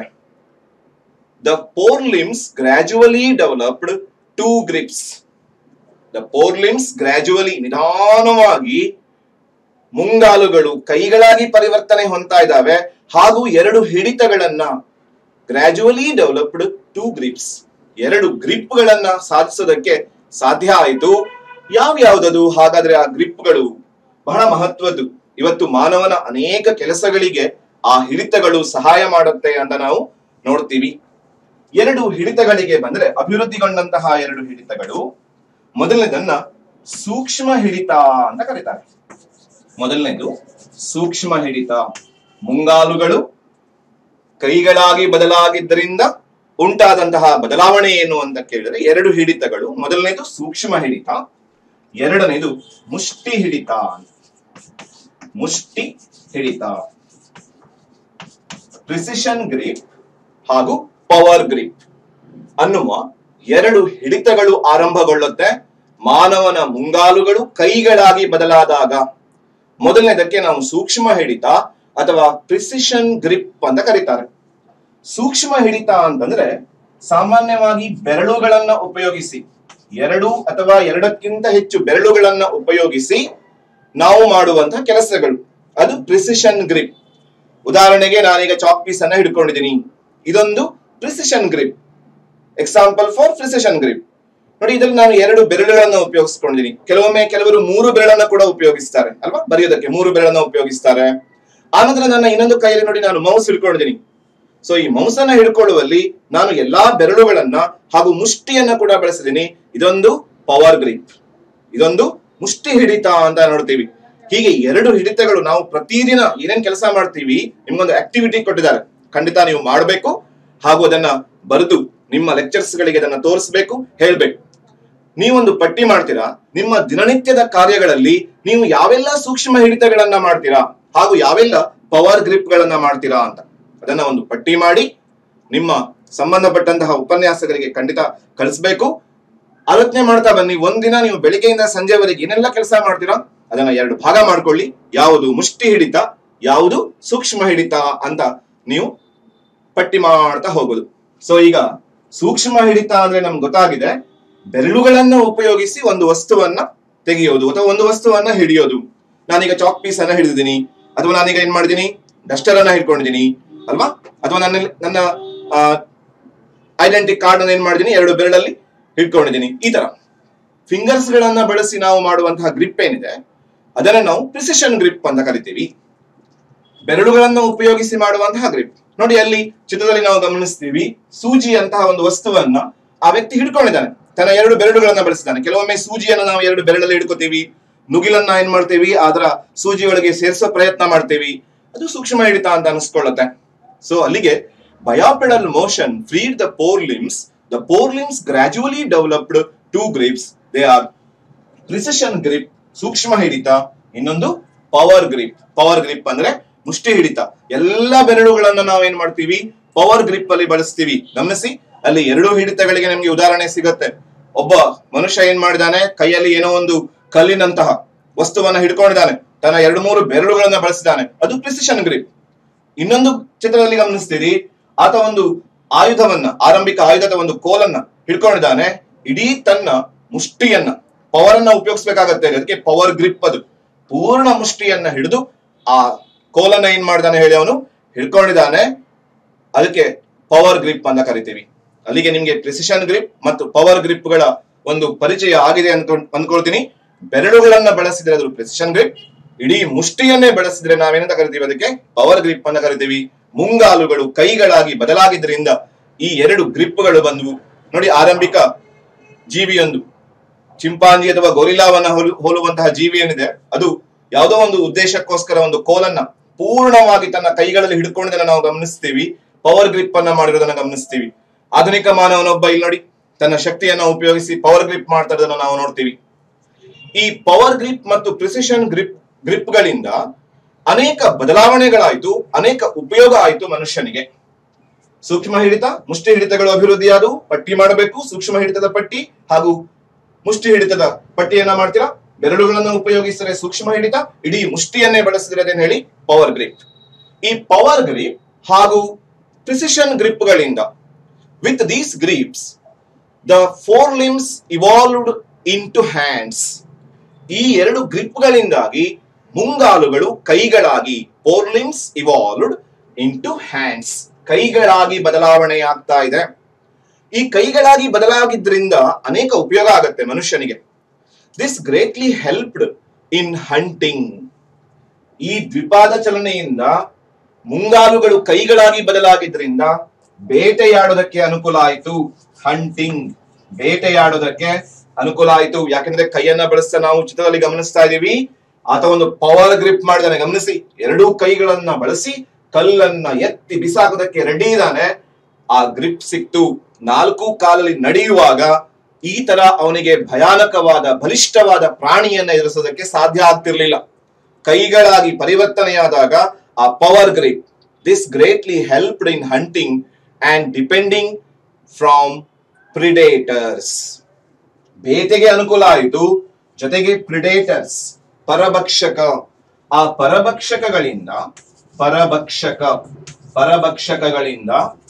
the fore limbs gradually developed two grips the fore limbs gradually ನಿಧಾನವಾಗಿ ಮುಂಗಾಲುಗಳು ಕೈಗಳಾಗಿ ಪರಿವರ್ತನೆ ಹೊಂದ್ತಾ ಇದ್ದಾವೆ ಹಾಗೂ ಎರಡು ಹಿಡಿತಗಳನ್ನ ಗ್ರಾಜುವಲಿ ಡೆವಲಪ್ಡ್ ಟೂ ಗ್ರಿಪ್ಸ್ ಎರಡು ಗ್ರಿಪ್ಗಳನ್ನ ಸಾಧಿಸೋದಕ್ಕೆ ಸಾಧ್ಯ ಆಯಿತು ಯಾವ್ಯಾವ್ದದು ಹಾಗಾದ್ರೆ ಆ ಗ್ರಿಪ್ಗಳು ಬಹಳ ಮಹತ್ವದ್ದು ಇವತ್ತು ಮಾನವನ ಅನೇಕ ಕೆಲಸಗಳಿಗೆ ಆ ಹಿಡಿತಗಳು ಸಹಾಯ ಮಾಡುತ್ತೆ ಅಂತ ನಾವು ನೋಡ್ತೀವಿ ಎರಡು ಹಿಡಿತಗಳಿಗೆ ಬಂದ್ರೆ ಅಭಿವೃದ್ಧಿಗೊಂಡಂತಹ ಎರಡು ಹಿಡಿತಗಳು ಮೊದಲನೇದನ್ನ ಸೂಕ್ಷ್ಮ ಹಿಡಿತ ಅಂತ ಕರೀತಾರೆ ಮೊದಲನೇದು ಸೂಕ್ಷ್ಮ ಹಿಡಿತ ಮುಂಗಾಲುಗಳು ಕೈಗಳಾಗಿ ಬದಲಾಗಿದ್ದರಿಂದ ಉಂಟಾದಂತಹ ಬದಲಾವಣೆ ಏನು ಅಂತ ಕೇಳಿದ್ರೆ ಎರಡು ಹಿಡಿತಗಳು ಮೊದಲನೇದು ಸೂಕ್ಷ್ಮ ಹಿಡಿತ ಎರಡನೇದು ಮುಷ್ಟಿ ಹಿಡಿತ ಮುಷ್ಟಿ ಹಿಡಿತ ಪ್ರಿಸಿಷನ್ ಗ್ರಿಪ್ ಹಾಗೂ ಪವರ್ ಗ್ರಿಪ್ ಅನ್ನುವ ಎರಡು ಹಿಡಿತಗಳು ಆರಂಭಗೊಳ್ಳುತ್ತೆ ಮಾನವನ ಮುಂಗಾಲುಗಳು ಕೈಗಳಾಗಿ ಬದಲಾದಾಗ ಮೊದಲನೇದಕ್ಕೆ ನಾವು ಸೂಕ್ಷ್ಮ ಹಿಡಿತ ಅಥವಾ ಪ್ರಿಸಿಷನ್ ಗ್ರಿಪ್ ಅಂತ ಕರೀತಾರೆ ಸೂಕ್ಷ್ಮ ಹಿಡಿತ ಅಂತಂದ್ರೆ ಸಾಮಾನ್ಯವಾಗಿ ಬೆರಳುಗಳನ್ನ ಉಪಯೋಗಿಸಿ ಎರಡು ಅಥವಾ ಎರಡಕ್ಕಿಂತ ಹೆಚ್ಚು ಬೆರಳುಗಳನ್ನ ಉಪಯೋಗಿಸಿ ನಾವು ಮಾಡುವಂತಹ ಕೆಲಸಗಳು ಅದು ಪ್ರಿಸಿಷನ್ ಗ್ರಿಪ್ ಉದಾಹರಣೆಗೆ ನಾನೀಗ ಚಾಕ್ ಪೀಸ್ ಅನ್ನ ಹಿಡ್ಕೊಂಡಿದ್ದೀನಿ ಇದೊಂದು precision grip example for precision grip ನೋಡಿ ಇದರಲ್ಲಿ ನಾನು ಎರಡು ಬೆರಳುಗಳನ್ನ ಉಪಯೋಗಿಸ್ಕೊಂಡಿದ್ದೀನಿ ಕೆಲವೊಮ್ಮೆ ಕೆಲವರು ಮೂರು ಬೆರಳನ್ನ ಕೂಡ ಉಪಯೋಗಿಸ್ತಾರೆ ಅಲ್ವಾ ಬರೆಯೋದಕ್ಕೆ ಮೂರು ಬೆರಳನ್ನ ಉಪಯೋಗಿಸ್ತಾರೆ ಆನಂತರ ನನ್ನ ಇನ್ನೊಂದು ಕೈಯಲ್ಲಿ ನೋಡಿ ನಾನು ಮೌಸ್ ಹಿಡ್ಕೊಂಡಿದ್ದೀನಿ ಸೊ ಈ ಮೌಸ್ ಅನ್ನ ಹಿಡ್ಕೊಳ್ಳುವಲ್ಲಿ ನಾನು ಎಲ್ಲಾ ಬೆರಳುಗಳನ್ನ ಹಾಗೂ ಮುಷ್ಟಿಯನ್ನ ಕೂಡ ಬಳಸಿದ್ದೀನಿ ಇದೊಂದು ಪವರ್ ಗ್ರಿಪ್ ಇದೊಂದು ಮುಷ್ಟಿ ಹಿಡಿತ ಅಂತ ನೋಡ್ತೀವಿ ಹೀಗೆ ಎರಡು ಹಿಡಿತಗಳು ನಾವು ಪ್ರತಿದಿನ ಏನೇನ್ ಕೆಲಸ ಮಾಡ್ತೀವಿ ನಿಮ್ಗೊಂದು ಆಕ್ಟಿವಿಟಿ ಕೊಟ್ಟಿದ್ದಾರೆ ಖಂಡಿತ ನೀವು ಮಾಡಬೇಕು ಹಾಗೂ ಅದನ್ನ ಬರೆದು ನಿಮ್ಮ ಲೆಕ್ಚರ್ಸ್ ಗಳಿಗೆ ಅದನ್ನ ತೋರಿಸ್ಬೇಕು ಹೇಳ್ಬೇಕು ನೀವೊಂದು ಪಟ್ಟಿ ಮಾಡ್ತೀರಾ ನಿಮ್ಮ ದಿನನಿತ್ಯದ ಕಾರ್ಯಗಳಲ್ಲಿ ನೀವು ಯಾವೆಲ್ಲ ಸೂಕ್ಷ್ಮ ಹಿಡಿತಗಳನ್ನ ಮಾಡ್ತೀರಾ ಹಾಗೂ ಯಾವೆಲ್ಲ ಪವರ್ ಗ್ರಿಪ್ ಗಳನ್ನ ಮಾಡ್ತೀರಾ ಅಂತ ಅದನ್ನ ಒಂದು ಪಟ್ಟಿ ಮಾಡಿ ನಿಮ್ಮ ಸಂಬಂಧಪಟ್ಟಂತಹ ಉಪನ್ಯಾಸಗಳಿಗೆ ಖಂಡಿತ ಕಳಿಸ್ಬೇಕು ಆಲೋಚನೆ ಮಾಡ್ತಾ ಬನ್ನಿ ಒಂದಿನ ನೀವು ಬೆಳಿಗ್ಗೆಯಿಂದ ಸಂಜೆವರೆಗೆ ಏನೆಲ್ಲ ಕೆಲಸ ಮಾಡ್ತೀರಾ ಅದನ್ನ ಎರಡು ಭಾಗ ಮಾಡ್ಕೊಳ್ಳಿ ಯಾವುದು ಮುಷ್ಟಿ ಹಿಡಿತ ಯಾವುದು ಸೂಕ್ಷ್ಮ ಹಿಡಿತ ಅಂತ ನೀವು ಪಟ್ಟಿ ಮಾಡ್ತಾ ಹೋಗೋದು ಸೊ ಈಗ ಸೂಕ್ಷ್ಮ ಹಿಡಿತ ಅಂದ್ರೆ ನಮ್ಗೆ ಗೊತ್ತಾಗಿದೆ ಬೆರಳುಗಳನ್ನ ಉಪಯೋಗಿಸಿ ಒಂದು ವಸ್ತುವನ್ನ ತೆಗೆಯೋದು ಅಥವಾ ಒಂದು ವಸ್ತುವನ್ನ ಹಿಡಿಯೋದು ನಾನೀಗ ಚಾಕ್ ಪೀಸ್ ಅನ್ನ ಹಿಡಿದಿದ್ದೀನಿ ಅಥವಾ ನಾನೀಗ ಏನ್ ಮಾಡಿದೀನಿ ಡಸ್ಟರ್ ಅನ್ನ ಹಿಡ್ಕೊಂಡಿದ್ದೀನಿ ಅಲ್ವಾ ಅಥವಾ ನನ್ನ ನನ್ನ ಐಡೆಂಟಿ ಕಾರ್ಡ್ ಅನ್ನ ಏನ್ ಮಾಡಿದೀನಿ ಎರಡು ಬೆರಳಲ್ಲಿ ಹಿಡ್ಕೊಂಡಿದ್ದೀನಿ ಈ ತರ ಫಿಂಗರ್ಸ್ ಗಳನ್ನ ಬಳಸಿ ನಾವು ಮಾಡುವಂತಹ ಗ್ರಿಪ್ ಏನಿದೆ ಅದನ್ನ ನಾವು ಪ್ರಿಸಿಷನ್ ಗ್ರಿಪ್ ಅಂತ ಕರಿತೀವಿ ಬೆರಳುಗಳನ್ನು ಉಪಯೋಗಿಸಿ ಮಾಡುವಂತಹ ಗ್ರಿಪ್ ನೋಡಿ ಅಲ್ಲಿ ಚಿತ್ರದಲ್ಲಿ ನಾವು ಗಮನಿಸ್ತೀವಿ ಸೂಜಿ ಅಂತಹ ಒಂದು ವಸ್ತುವನ್ನ ಆ ವ್ಯಕ್ತಿ ಹಿಡ್ಕೊಂಡಿದ್ದಾನೆ ತನ್ನ ಎರಡು ಬೆರಳುಗಳನ್ನ ಬಳಸಿದ್ದಾನೆ ಕೆಲವೊಮ್ಮೆ ಸೂಜಿಯನ್ನ ನಾವು ಎರಡು ಬೆರಳಲ್ಲಿ ಹಿಡ್ಕೋತೀವಿ ನುಗಿಲನ್ನ ಏನ್ ಮಾಡ್ತೀವಿ ಅದರ ಸೂಜಿ ಒಳಗೆ ಸೇರಿಸೋ ಪ್ರಯತ್ನ ಮಾಡ್ತೀವಿ ಅದು ಸೂಕ್ಷ್ಮ ಹಿಡಿತ ಅಂತ ಅನಿಸ್ಕೊಳ್ಳುತ್ತೆ ಸೊ ಅಲ್ಲಿಗೆ bipedal motion freed the fore limbs the fore limbs gradually developed two grips they are precision grip ಸೂಕ್ಷ್ಮ ಹಿಡಿತ ಇನ್ನೊಂದು ಪವರ್ ಗ್ರಿಪ್ ಪವರ್ ಗ್ರಿಪ್ ಅಂದ್ರೆ ಮುಷ್ಟಿ ಹಿಡಿತ ಎಲ್ಲಾ ಬೆರಳುಗಳನ್ನ ನಾವೇನ್ ಮಾಡ್ತೀವಿ ಪವರ್ ಗ್ರಿಪ್ ಅಲ್ಲಿ ಬಳಸ್ತೀವಿ ಗಮನಿಸಿ ಅಲ್ಲಿ ಎರಡು ಹಿಡಿತಗಳಿಗೆ ನಮ್ಗೆ ಉದಾಹರಣೆ ಸಿಗತ್ತೆ ಒಬ್ಬ ಮನುಷ್ಯ ಏನ್ ಮಾಡಿದಾನೆ ಕೈಯಲ್ಲಿ ಏನೋ ಒಂದು ಕಲ್ಲಿನಂತಹ ವಸ್ತುವನ್ನ ಹಿಡ್ಕೊಂಡಿದ್ದಾನೆ ತನ್ನ ಎರಡು ಮೂರು ಬೆರಳುಗಳನ್ನ ಬಳಸಿದ್ದಾನೆ ಅದು ಪ್ರಿಸಿಷನ್ ಗ್ರಿಪ್ ಇನ್ನೊಂದು ಚಿತ್ರದಲ್ಲಿ ಗಮನಿಸ್ತೀರಿ ಆತ ಒಂದು ಆಯುಧವನ್ನ ಆರಂಭಿಕ ಆಯುಧದ ಒಂದು ಕೋಲನ್ನ ಹಿಡ್ಕೊಂಡಿದ್ದಾನೆ ಇಡೀ ತನ್ನ ಮುಷ್ಟಿಯನ್ನ ಪವರ್ ಅನ್ನ ಉಪಯೋಗಿಸ್ಬೇಕಾಗತ್ತೆ ಅದಕ್ಕೆ ಪವರ್ ಗ್ರಿಪ್ ಅದು ಪೂರ್ಣ ಮುಷ್ಟಿಯನ್ನ ಹಿಡಿದು ಆ ಕೋಲನ್ನ ಏನ್ ಮಾಡಿದಾನೆ ಹೇಳಿ ಅವನು ಹಿಡ್ಕೊಂಡಿದ್ದಾನೆ ಅದಕ್ಕೆ ಪವರ್ ಗ್ರಿಪ್ ಅಂತ ಕರಿತೀವಿ ಅಲ್ಲಿಗೆ ನಿಮ್ಗೆ ಪ್ರಿಸಿಷನ್ ಗ್ರಿಪ್ ಮತ್ತು ಪವರ್ ಗ್ರಿಪ್ ಗಳ ಒಂದು ಪರಿಚಯ ಆಗಿದೆ ಅಂತ ಅನ್ಕೊಳ್ತೀನಿ ಬೆರಳುಗಳನ್ನ ಬಳಸಿದ್ರೆ ಅದು ಪ್ರಿಸಿಷನ್ ಗ್ರಿಪ್ ಇಡೀ ಮುಷ್ಟಿಯನ್ನೇ ಬಳಸಿದ್ರೆ ನಾವೇನಂತ ಕರಿತೀವಿ ಅದಕ್ಕೆ ಪವರ್ ಗ್ರಿಪ್ ಅಂತ ಕರಿತೀವಿ ಮುಂಗಾಲುಗಳು ಕೈಗಳಾಗಿ ಬದಲಾಗಿದ್ರಿಂದ ಈ ಎರಡು ಗ್ರಿಪ್ಗಳು ಬಂದವು ನೋಡಿ ಆರಂಭಿಕ ಜೀವಿಯೊಂದು ಚಿಂಪಾಂಜಿ ಅಥವಾ ಗೊರಿಲಾವನ್ನ ಹೋಲು- ಹೋಲುವಂತಹ ಜೀವಿ ಏನಿದೆ ಅದು ಯಾವುದೋ ಒಂದು ಉದ್ದೇಶಕ್ಕೋಸ್ಕರ ಒಂದು ಕೋಲನ್ನ ಪೂರ್ಣವಾಗಿ ತನ್ನ ಕೈಗಳಲ್ಲಿ ಹಿಡ್ಕೊಂಡಿದ್ದನ್ನ ನಾವು ಗಮನಿಸ್ತೀವಿ ಪವರ್ ಗ್ರಿಪ್ ಅನ್ನ ಮಾಡಿರೋದನ್ನ ಗಮನಿಸ್ತೀವಿ ಆಧುನಿಕ ಮಾನವನೊಬ್ಬ ಇಲ್ಲಿ ನೋಡಿ ತನ್ನ ಶಕ್ತಿಯನ್ನ ಉಪಯೋಗಿಸಿ ಪವರ್ ಗ್ರಿಪ್ ಮಾಡ್ತಾ ಇರೋದನ್ನ ನಾವು ನೋಡ್ತೀವಿ ಈ ಪವರ್ ಗ್ರಿಪ್ ಮತ್ತು ಪ್ರಿಸಿಷನ್ ಗ್ರಿಪ್ ಗ್ರಿಪ್ಗಳಿಂದ ಅನೇಕ ಬದಲಾವಣೆಗಳಾಯ್ತು ಅನೇಕ ಉಪಯೋಗ ಆಯ್ತು ಮನುಷ್ಯನಿಗೆ ಸೂಕ್ಷ್ಮ ಹಿಡಿತ ಮುಷ್ಟಿ ಹಿಡಿತಗಳು ಅಭಿವೃದ್ಧಿಯಾದವು ಪಟ್ಟಿ ಮಾಡಬೇಕು ಸೂಕ್ಷ್ಮ ಹಿಡಿತದ ಪಟ್ಟಿ ಹಾಗೂ ಮುಷ್ಟಿ ಹಿಡಿತದ ಪಟ್ಟಿಯನ್ನ ಮಾಡ್ತೀರಾ ಬೆರಳುಗಳನ್ನು ಉಪಯೋಗಿಸಿದರೆ ಸೂಕ್ಷ್ಮ ಹಿಡಿತ ಇಡೀ ಮುಷ್ಟಿಯನ್ನೇ ಬಳಸಿದ್ರೆ ಅದೇನ್ ಹೇಳಿ ಪವರ್ ಗ್ರಿಪ್ ಈ ಪವರ್ ಗ್ರಿಪ್ ಹಾಗೂ ಪ್ರಿಸಿಷನ್ ಗ್ರಿಪ್ಗಳಿಂದ with these grips the fore limbs evolved into hands ಈ ಎರಡು ಗ್ರಿಪ್ಗಳಿಂದಾಗಿ ಮುಂಗಾಲುಗಳು ಕೈಗಳಾಗಿ fore limbs evolved into hands ಕೈಗಳಾಗಿ ಬದಲಾವಣೆ ಆಗ್ತಾ ಇದೆ ಈ ಕೈಗಳಾಗಿ ಬದಲಾಗಿದ್ರಿಂದ ಅನೇಕ ಉಪಯೋಗ ಆಗತ್ತೆ ಮನುಷ್ಯನಿಗೆ this greatly helped in hunting ಈ ದ್ವಿಪಾದ ಚಲನೆಯಿಂದ ಮುಂಗಾಲುಗಳು ಕೈಗಳಾಗಿ ಬದಲಾಗಿದ್ರಿಂದ ಬೇಟೆಯಾಡೋದಕ್ಕೆ ಅನುಕೂಲ ಆಯಿತು ಹಂಟಿಂಗ್ ಬೇಟೆಯಾಡೋದಕ್ಕೆ ಅನುಕೂಲ ಆಯಿತು ಯಾಕಂದ್ರೆ ಕೈಯನ್ನ ಬಳಸ್ತಾ ನಾವು ಚಿತ್ರದಲ್ಲಿ ಗಮನಿಸ್ತಾ ಇದೀವಿ ಆತ ಒಂದು ಪವರ್ ಗ್ರಿಪ್ ಮಾಡಿದಾನೆ ಗಮನಿಸಿ ಎರಡೂ ಕೈಗಳನ್ನ ಬಳಸಿ ಕಲ್ಲನ್ನ ಎತ್ತಿ ಬಿಸಾಕೋದಕ್ಕೆ ರೆಡಿ ಇದ್ದಾನೆ ಆ ಗ್ರಿಪ್ ಸಿಕ್ತು ನಾಲ್ಕು ಕಾಲಲ್ಲಿ ನಡೆಯುವಾಗ ಈ ತರ ಅವನಿಗೆ ಭಯಾನಕವಾದ ಬಲಿಷ್ಠವಾದ ಪ್ರಾಣಿಯನ್ನ ಎದುರಿಸೋದಕ್ಕೆ ಸಾಧ್ಯ ಆಗ್ತಿರ್ಲಿಲ್ಲ ಕೈಗಳಾಗಿ ಪರಿವರ್ತನೆಯಾದಾಗ ಆ power grip this greatly helped in hunting and depending from predators ಬೇಟೆಗೆ ಅನುಕೂಲ ಆಯಿತು ಜೊತೆಗೆ ಪ್ರಿಡೇಟರ್ಸ್ ಪರಭಕ್ಷಕ ಆ ಪರಭಕ್ಷಕಗಳಿಂದ ಪರಭಕ್ಷಕ ಪರಭಕ್ಷಕಗಳಿಂದ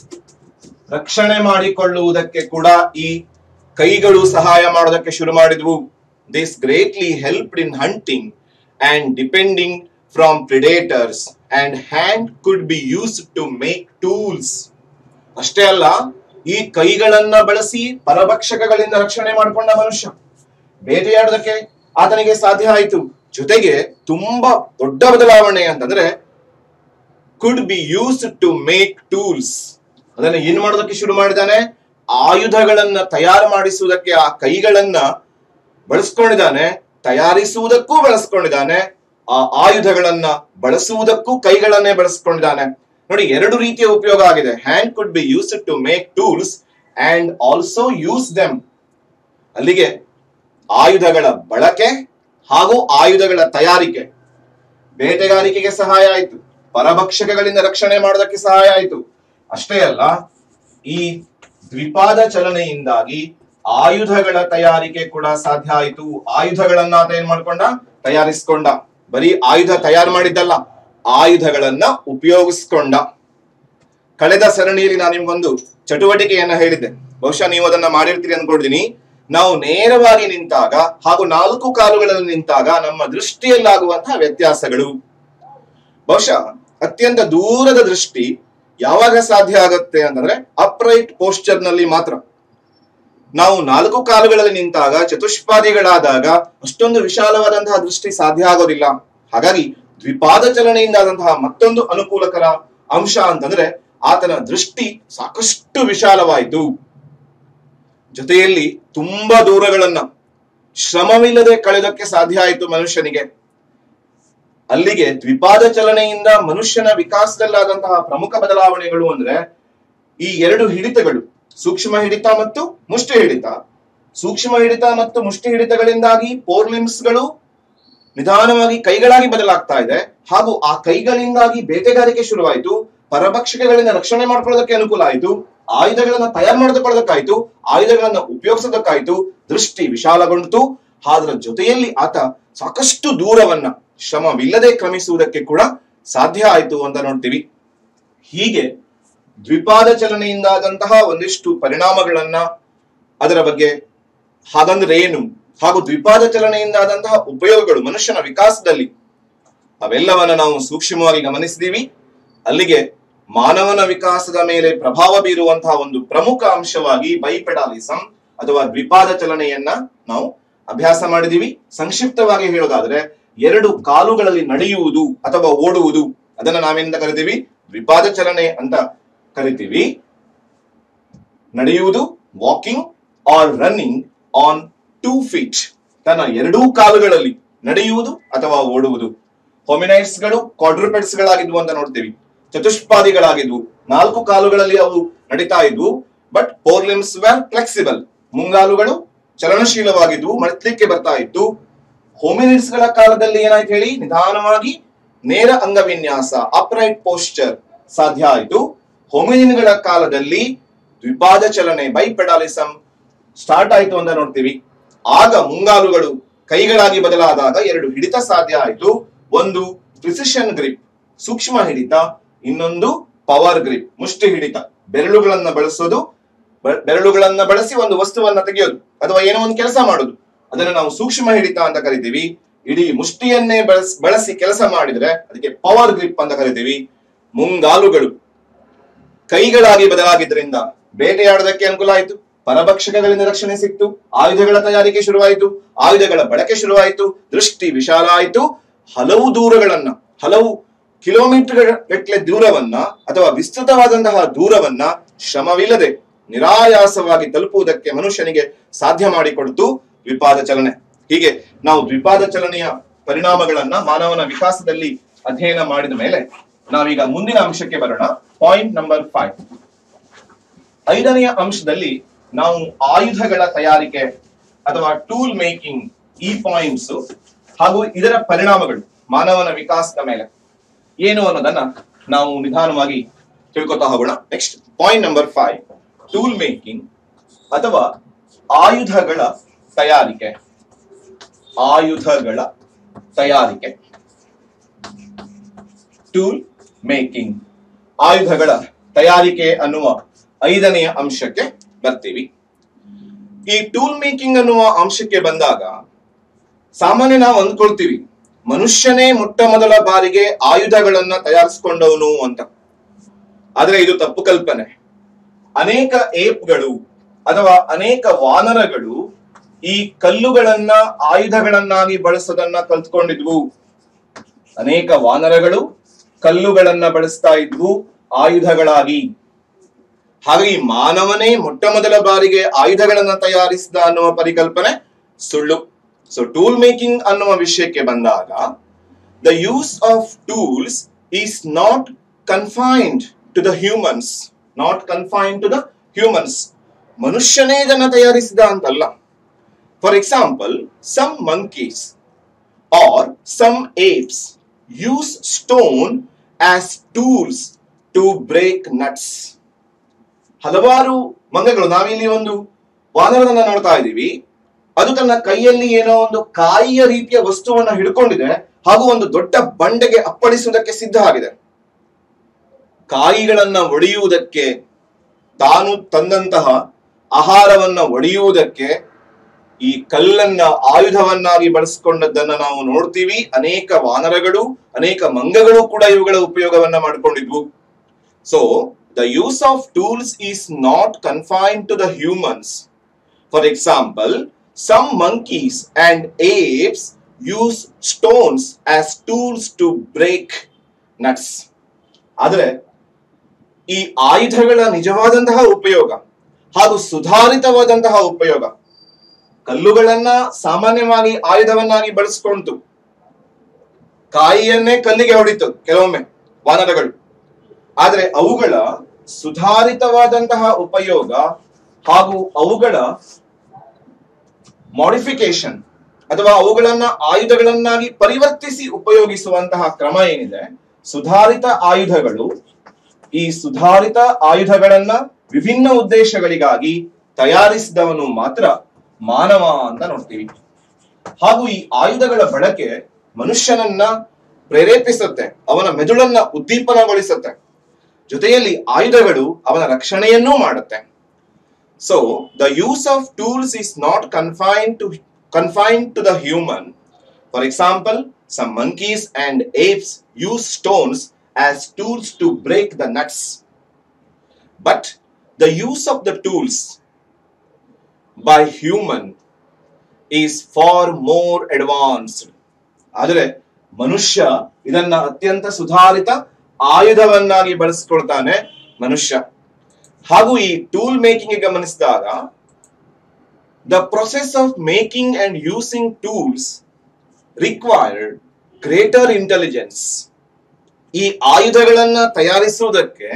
ರಕ್ಷಣೆ ಮಾಡಿಕೊಳ್ಳುವುದಕ್ಕೆ ಕೂಡ ಈ ಕೈಗಳು ಸಹಾಯ ಮಾಡೋದಕ್ಕೆ ಶುರು ಮಾಡಿದ್ವು this greatly helped in hunting and depending from predators and hand could be use to make tools ಅಷ್ಟೇ ಅಲ್ಲ ಈ ಕೈಗಳನ್ನ ಬಳಸಿ ಪರಭಕ್ಷಕಗಳಿಂದ ರಕ್ಷಣೆ ಮಾಡಿಕೊಂಡ ಮನುಷ್ಯ ಬೇಟೆಯಾಡೋದಕ್ಕೆ ಆತನಿಗೆ ಸಾಧ್ಯ ಆಯಿತು ಜೊತೆಗೆ ತುಂಬಾ ದೊಡ್ಡ ಬದಲಾವಣೆ ಅಂತಂದ್ರೆ could be use to make tools ಅದನ್ನ ಏನ್ ಮಾಡೋದಕ್ಕೆ ಶುರು ಮಾಡಿದಾನೆ ಆಯುಧಗಳನ್ನ ತಯಾರು ಮಾಡಿಸುವುದಕ್ಕೆ ಆ ಕೈಗಳನ್ನ ಬಳಸ್ಕೊಂಡಿದ್ದಾನೆ ತಯಾರಿಸುವುದಕ್ಕೂ ಬಳಸ್ಕೊಂಡಿದ್ದಾನೆ ಆ ಆಯುಧಗಳನ್ನ ಬಳಸುವುದಕ್ಕೂ ಕೈಗಳನ್ನೇ ಬಳಸ್ಕೊಂಡಿದ್ದಾನೆ ನೋಡಿ ಎರಡು ರೀತಿಯ ಉಪಯೋಗ ಆಗಿದೆ hand could be use to make tools and also use them ಅಲ್ಲಿಗೆ ಆಯುಧಗಳ ಬಳಕೆ ಹಾಗೂ ಆಯುಧಗಳ ತಯಾರಿಕೆ ಬೇಟೆಗಾರಿಕೆಗೆ ಸಹಾಯ ಆಯಿತು ಪರಭಕ್ಷಕಗಳಿಂದ ರಕ್ಷಣೆ ಮಾಡೋದಕ್ಕೆ ಸಹಾಯ ಆಯಿತು ಅಷ್ಟೇ ಅಲ್ಲ ಈ ದ್ವಿಪಾದ ಚಲನೆಯಿಂದಾಗಿ ಆಯುಧಗಳ ತಯಾರಿಕೆ ಕೂಡ ಸಾಧ್ಯ ಆಯಿತು ಆಯುಧಗಳನ್ನ ಆತ ಏನ್ ಮಾಡ್ಕೊಂಡ ತಯಾರಿಸ್ಕೊಂಡ ಬರೀ ಆಯುಧ ತಯಾರು ಮಾಡಿದ್ದಲ್ಲ ಆಯುಧಗಳನ್ನ ಉಪಯೋಗಿಸ್ಕೊಂಡ ಕಳೆದ ಸರಣಿಯಲ್ಲಿ ನಾನು ನಿಮ್ಗೊಂದು ಚಟುವಟಿಕೆಯನ್ನ ಹೇಳಿದ್ದೆ ಬಹುಶಃ ನೀವು ಅದನ್ನ ಮಾಡಿರ್ತೀರಿ ಅನ್ಕೊಳ್ತೀನಿ ನಾವು ನೇರವಾಗಿ ನಿಂತಾಗ ಹಾಗೂ ನಾಲ್ಕು ಕಾಲುಗಳಲ್ಲಿ ನಿಂತಾಗ ನಮ್ಮ ದೃಷ್ಟಿಯಲ್ಲಾಗುವಂತಹ ವ್ಯತ್ಯಾಸಗಳು ಬಹುಶಃ ಅತ್ಯಂತ ದೂರದ ದೃಷ್ಟಿ ಯಾವಾಗ ಸಾಧ್ಯ ಆಗುತ್ತೆ ಅಂತಂದ್ರೆ ಅಪ್ರೈಟ್ ಪೋಸ್ಚರ್ ನಲ್ಲಿ ಮಾತ್ರ ನಾವು ನಾಲ್ಕು ಕಾಲುಗಳಲ್ಲಿ ನಿಂತಾಗ ಚತುಷ್ಪಾದಿಗಳಾದಾಗ ಅಷ್ಟೊಂದು ವಿಶಾಲವಾದಂತಹ ದೃಷ್ಟಿ ಸಾಧ್ಯ ಆಗೋದಿಲ್ಲ ಹಾಗಾಗಿ ದ್ವಿಪಾದ ಚಲನೆಯಿಂದಾದಂತಹ ಮತ್ತೊಂದು ಅನುಕೂಲಕರ ಅಂಶ ಅಂತಂದ್ರೆ ಆತನ ದೃಷ್ಟಿ ಸಾಕಷ್ಟು ವಿಶಾಲವಾಯಿತು ಜೊತೆಯಲ್ಲಿ ತುಂಬಾ ದೂರಗಳನ್ನ ಶ್ರಮವಿಲ್ಲದೆ ಕಳೆದಕ್ಕೆ ಸಾಧ್ಯ ಆಯಿತು ಮನುಷ್ಯನಿಗೆ ಅಲ್ಲಿಗೆ ದ್ವಿಪಾದ ಚಲನೆಯಿಂದ ಮನುಷ್ಯನ ವಿಕಾಸದಲ್ಲಾದಂತಹ ಪ್ರಮುಖ ಬದಲಾವಣೆಗಳು ಅಂದ್ರೆ ಈ ಎರಡು ಹಿಡಿತಗಳು ಸೂಕ್ಷ್ಮ ಹಿಡಿತ ಮತ್ತು ಮುಷ್ಟಿ ಹಿಡಿತ ಸೂಕ್ಷ್ಮ ಹಿಡಿತ ಮತ್ತು ಮುಷ್ಟಿ ಹಿಡಿತಗಳಿಂದಾಗಿ ಗಳು ನಿಧಾನವಾಗಿ ಕೈಗಳಾಗಿ ಬದಲಾಗ್ತಾ ಇದೆ ಹಾಗೂ ಆ ಕೈಗಳಿಂದಾಗಿ ಬೇಟೆಗಾರಿಕೆ ಶುರುವಾಯಿತು ಪರಭಕ್ಷಕಗಳಿಂದ ರಕ್ಷಣೆ ಮಾಡ್ಕೊಳ್ಳೋದಕ್ಕೆ ಅನುಕೂಲ ಆಯಿತು ಆಯುಧಗಳನ್ನ ತಯಾರು ಮಾಡಿಕೊಳ್ಳೋದಕ್ಕಾಯ್ತು ಆಯುಧಗಳನ್ನ ಉಪಯೋಗಿಸೋದಕ್ಕಾಯ್ತು ದೃಷ್ಟಿ ವಿಶಾಲಗೊಂಡಿತು ಅದರ ಜೊತೆಯಲ್ಲಿ ಆತ ಸಾಕಷ್ಟು ದೂರವನ್ನ ಶ್ರಮವಿಲ್ಲದೆ ಕ್ರಮಿಸುವುದಕ್ಕೆ ಕೂಡ ಸಾಧ್ಯ ಆಯಿತು ಅಂತ ನೋಡ್ತೀವಿ ಹೀಗೆ ದ್ವಿಪಾದ ಚಲನೆಯಿಂದಾದಂತಹ ಒಂದಿಷ್ಟು ಪರಿಣಾಮಗಳನ್ನ ಅದರ ಬಗ್ಗೆ ಹಾಗಂದ್ರೆ ಏನು ಹಾಗೂ ದ್ವಿಪಾದ ಚಲನೆಯಿಂದಾದಂತಹ ಉಪಯೋಗಗಳು ಮನುಷ್ಯನ ವಿಕಾಸದಲ್ಲಿ ಅವೆಲ್ಲವನ್ನ ನಾವು ಸೂಕ್ಷ್ಮವಾಗಿ ಗಮನಿಸಿದೀವಿ ಅಲ್ಲಿಗೆ ಮಾನವನ ವಿಕಾಸದ ಮೇಲೆ ಪ್ರಭಾವ ಬೀರುವಂತಹ ಒಂದು ಪ್ರಮುಖ ಅಂಶವಾಗಿ ಬೈಪೆಡಾಲಿಸಂ ಅಥವಾ ದ್ವಿಪಾದ ಚಲನೆಯನ್ನ ನಾವು ಅಭ್ಯಾಸ ಮಾಡಿದೀವಿ ಸಂಕ್ಷಿಪ್ತವಾಗಿ ಹೇಳೋದಾದ್ರೆ ಎರಡು ಕಾಲುಗಳಲ್ಲಿ ನಡೆಯುವುದು ಅಥವಾ ಓಡುವುದು ಅದನ್ನ ನಾವೇನಿಂದ ಕರಿತೀವಿ ದ್ವಿಪಾದ ಚಲನೆ ಅಂತ ಕರಿತೀವಿ ನಡೆಯುವುದು walking or running on two feet ತನ್ನ ಎರಡೂ ಕಾಲುಗಳಲ್ಲಿ ನಡೆಯುವುದು ಅಥವಾ ಓಡುವುದು ಹೊಮಿನೈಟ್ಸ್ ಗಳು ಕ್ವಾಡ್ರೂಪೆಡ್ಸ್ ಗಳಾಗಿದ್ವು ಅಂತ ನೋಡ್ತೀವಿ ಚತುಷ್ಪಾದಿಗಳಾಗಿದ್ವು ನಾಲ್ಕು ಕಾಲುಗಳಲ್ಲಿ ಅವು ನಡೀತಾ ಇದ್ವು ಬಟ್ ಪೋರ್ಲಿಮ್ಸ್ ವೆರ್ ಫ್ಲೆಕ್ಸಿಬಲ್ ಮುಂಗಾಲುಗಳು ಚಲನಶೀಲವಾಗಿದ್ವು ಮಡತ್ಲಿಕ್ಕೆ ಬರ್ತಾ ಇತ್ತು ಹೋಮಿನಿಟ್ಸ್ ಗಳ ಕಾಲದಲ್ಲಿ ಏನಾಯ್ತು ಹೇಳಿ ನಿಧಾನವಾಗಿ ನೇರ ಅಂಗವಿನ್ಯಾಸ ಅಪ್ರೈಟ್ ಪೋಸ್ಚರ್ ಸಾಧ್ಯ ಆಯಿತು ಹೋಮಿನಿನ್ಗಳ ಕಾಲದಲ್ಲಿ ದ್ವಿಪಾದ ಚಲನೆ ಬೈಪೆಡಾಲಿಸಂ ಸ್ಟಾರ್ಟ್ ಆಯ್ತು ಅಂತ ನೋಡ್ತೀವಿ ಆಗ ಮುಂಗಾಲುಗಳು ಕೈಗಳಾಗಿ ಬದಲಾದಾಗ ಎರಡು ಹಿಡಿತ ಸಾಧ್ಯ ಆಯಿತು ಒಂದು ಪ್ರಿಸಿಷನ್ ಗ್ರಿಪ್ ಸೂಕ್ಷ್ಮ ಹಿಡಿತ ಇನ್ನೊಂದು ಪವರ್ ಗ್ರಿಪ್ ಮುಷ್ಟಿ ಹಿಡಿತ ಬೆರಳುಗಳನ್ನ ಬಳಸೋದು ಬೆ- ಬೆರಳುಗಳನ್ನ ಬಳಸಿ ಒಂದು ವಸ್ತುವನ್ನ ತೆಗೆಯೋದು ಅಥವಾ ಏನೋ ಒಂದು ಕೆಲಸ ಮಾಡೋದು ಅದನ್ನ ನಾವು ಸೂಕ್ಷ್ಮ ಹಿಡಿತ ಅಂತ ಕರಿತೀವಿ ಇಡೀ ಮುಷ್ಟಿಯನ್ನೇ ಬಳಸ್ ಬಳಸಿ ಕೆಲಸ ಮಾಡಿದ್ರೆ ಅದಕ್ಕೆ ಪವರ್ ಗ್ರಿಪ್ ಅಂತ ಕರಿತೀವಿ ಮುಂಗಾಲುಗಳು ಕೈಗಳಾಗಿ ಬದಲಾಗಿದ್ರಿಂದ ಬೇಟೆಯಾಡೋದಕ್ಕೆ ಅನುಕೂಲ ಆಯಿತು ಪರಭಕ್ಷಕಗಳಿಂದ ರಕ್ಷಣೆ ಸಿಕ್ತು ಆಯುಧಗಳ ತಯಾರಿಕೆ ಶುರುವಾಯಿತು ಆಯುಧಗಳ ಬಳಕೆ ಶುರುವಾಯಿತು ದೃಷ್ಟಿ ವಿಶಾಲ ಆಯಿತು ಹಲವು ದೂರಗಳನ್ನ ಹಲವು ಕಿಲೋಮೀಟರ್ ಗಟ್ಟಲೆ ದೂರವನ್ನ ಅಥವಾ ವಿಸ್ತೃತವಾದಂತಹ ದೂರವನ್ನ ಶ್ರಮವಿಲ್ಲದೆ ನಿರಾಯಾಸವಾಗಿ ತಲುಪುವುದಕ್ಕೆ ಮನುಷ್ಯನಿಗೆ ಸಾಧ್ಯ ಮಾಡಿಕೊಡ್ತು ದ್ವಿಪಾದ ಚಲನೆ ಹೀಗೆ ನಾವು ದ್ವಿಪಾದ ಚಲನೆಯ ಪರಿಣಾಮಗಳನ್ನ ಮಾನವನ ವಿಕಾಸದಲ್ಲಿ ಅಧ್ಯಯನ ಮಾಡಿದ ಮೇಲೆ ನಾವೀಗ ಮುಂದಿನ ಅಂಶಕ್ಕೆ ಬರೋಣ ಪಾಯಿಂಟ್ ನಂಬರ್ ಫೈವ್ ಐದನೆಯ ಅಂಶದಲ್ಲಿ ನಾವು ಆಯುಧಗಳ ತಯಾರಿಕೆ ಅಥವಾ ಟೂಲ್ ಮೇಕಿಂಗ್ ಈ ಪಾಯಿಂಟ್ಸ್ ಹಾಗೂ ಇದರ ಪರಿಣಾಮಗಳು ಮಾನವನ ವಿಕಾಸದ ಮೇಲೆ ಏನು ಅನ್ನೋದನ್ನ ನಾವು ನಿಧಾನವಾಗಿ ತಿಳ್ಕೊತಾ ಹೋಗೋಣ next point number five tool making ಅಥವಾ ಆಯುಧಗಳ ತಯಾರಿಕೆ ಆಯುಧಗಳ ತಯಾರಿಕೆ ಟೂಲ್ ಮೇಕಿಂಗ್ ಆಯುಧಗಳ ತಯಾರಿಕೆ ಅನ್ನುವ ಐದನೆಯ ಅಂಶಕ್ಕೆ ಬರ್ತೀವಿ ಈ ಟೂಲ್ ಮೇಕಿಂಗ್ ಅನ್ನುವ ಅಂಶಕ್ಕೆ ಬಂದಾಗ ಸಾಮಾನ್ಯ ನಾವು ಅಂದ್ಕೊಳ್ತೀವಿ ಮನುಷ್ಯನೇ ಮೊಟ್ಟ ಮೊದಲ ಬಾರಿಗೆ ಆಯುಧಗಳನ್ನ ತಯಾರಿಸಿಕೊಂಡವನು ಅಂತ ಆದ್ರೆ ಇದು ತಪ್ಪು ಕಲ್ಪನೆ ಅನೇಕ ಏಪ್ಗಳು ಅಥವಾ ಅನೇಕ ವಾನರಗಳು ಈ ಕಲ್ಲುಗಳನ್ನ ಆಯುಧಗಳನ್ನಾಗಿ ಬಳಸೋದನ್ನ ಕಲ್ತ್ಕೊಂಡಿದ್ವು ಅನೇಕ ವಾನರಗಳು ಕಲ್ಲುಗಳನ್ನ ಬಳಸ್ತಾ ಇದ್ವು ಆಯುಧಗಳಾಗಿ ಹಾಗಾಗಿ ಮಾನವನೇ ಮೊಟ್ಟ ಮೊದಲ ಬಾರಿಗೆ ಆಯುಧಗಳನ್ನ ತಯಾರಿಸಿದ ಅನ್ನುವ ಪರಿಕಲ್ಪನೆ ಸುಳ್ಳು ಸೊ ಟೂಲ್ ಮೇಕಿಂಗ್ ಅನ್ನುವ ವಿಷಯಕ್ಕೆ ಬಂದಾಗ the use of tools is not confined to the humans not confined to the humans ಮನುಷ್ಯನೇ ಇದನ್ನ ತಯಾರಿಸಿದ ಅಂತಲ್ಲ for example some monkeys or some apes use stone as tools to break nuts ಹಲವಾರು ಮಂಗಗಳು ನಾವಿಲ್ಲಿ ಒಂದು ವಾನರವನ್ನ ನೋಡ್ತಾ ಇದ್ದೀವಿ ಅದು ತನ್ನ ಕೈಯಲ್ಲಿ ಏನೋ ಒಂದು ಕಾಯಿಯ ರೀತಿಯ ವಸ್ತುವನ್ನ ಹಿಡ್ಕೊಂಡಿದೆ ಹಾಗೂ ಒಂದು ದೊಡ್ಡ ಬಂಡೆಗೆ ಅಪ್ಪಳಿಸುವುದಕ್ಕೆ ಸಿದ್ಧ ಆಗಿದೆ ಕಾಯಿಗಳನ್ನ ಒಡೆಯುವುದಕ್ಕೆ ತಾನು ತಂದಂತಹ ಆಹಾರವನ್ನ ಒಡೆಯುವುದಕ್ಕೆ ಈ ಕಲ್ಲನ್ನ ಆಯುಧವನ್ನಾಗಿ ಬಳಸಿಕೊಂಡದ್ದನ್ನ ನಾವು ನೋಡ್ತೀವಿ ಅನೇಕ ವಾನರಗಳು ಅನೇಕ ಮಂಗಗಳು ಕೂಡ ಇವುಗಳ ಉಪಯೋಗವನ್ನ ಮಾಡಿಕೊಂಡಿದ್ವು so the use of tools is not confined to the humans for example some monkeys and apes use stones as tools to break nuts ಆದರೆ ಈ ಆಯುಧಗಳ ನಿಜವಾದಂತಹ ಉಪಯೋಗ ಹಾಗೂ ಸುಧಾರಿತವಾದಂತಹ ಉಪಯೋಗ ಕಲ್ಲುಗಳನ್ನ ಸಾಮಾನ್ಯವಾಗಿ ಆಯುಧವನ್ನಾಗಿ ಬಳಸಿಕೊಂಡು ಕಾಯಿಯನ್ನೇ ಕಲ್ಲಿಗೆ ಹೊಡಿತು ಕೆಲವೊಮ್ಮೆ ವಾನರಗಳು ಆದರೆ ಅವುಗಳ ಸುಧಾರಿತವಾದಂತಹ ಉಪಯೋಗ ಹಾಗೂ ಅವುಗಳ ಮಾಡಿಫಿಕೇಶನ್ ಅಥವಾ ಅವುಗಳನ್ನ ಆಯುಧಗಳನ್ನಾಗಿ ಪರಿವರ್ತಿಸಿ ಉಪಯೋಗಿಸುವಂತಹ ಕ್ರಮ ಏನಿದೆ ಸುಧಾರಿತ ಆಯುಧಗಳು ಈ ಸುಧಾರಿತ ಆಯುಧಗಳನ್ನ ವಿಭಿನ್ನ ಉದ್ದೇಶಗಳಿಗಾಗಿ ತಯಾರಿಸಿದವನು ಮಾತ್ರ ಮಾನವ ಅಂತ ನೋಡ್ತೀವಿ ಹಾಗೂ ಈ ಆಯುಧಗಳ ಬಳಕೆ ಮನುಷ್ಯನನ್ನ ಪ್ರೇರೇಪಿಸುತ್ತೆ ಅವನ ಮೆದುಳನ್ನ ಉದ್ದೀಪನಗೊಳಿಸುತ್ತೆ ಜೊತೆಯಲ್ಲಿ ಆಯುಧಗಳು ಅವನ ರಕ್ಷಣೆಯನ್ನೂ ಮಾಡುತ್ತೆ so the use of tools is not confine to confined to the human for example some monkeys and apes use stones as tools to break the nuts but the use of the tools by human is far more advanced ಆದರೆ ಮನುಷ್ಯ ಇದನ್ನ ಅತ್ಯಂತ ಸುಧಾರಿತ ಆಯುಧವನ್ನಾಗಿ ಬಳಸಿಕೊಳ್ತಾನೆ ಮನುಷ್ಯ ಹಾಗೂ ಈ ಟೂಲ್ ಮೇಕಿಂಗ್ ಗಮನಿಸಿದಾಗ the process of making and using tools required greater intelligence ಈ ಆಯುಧಗಳನ್ನ ತಯಾರಿಸುವುದಕ್ಕೆ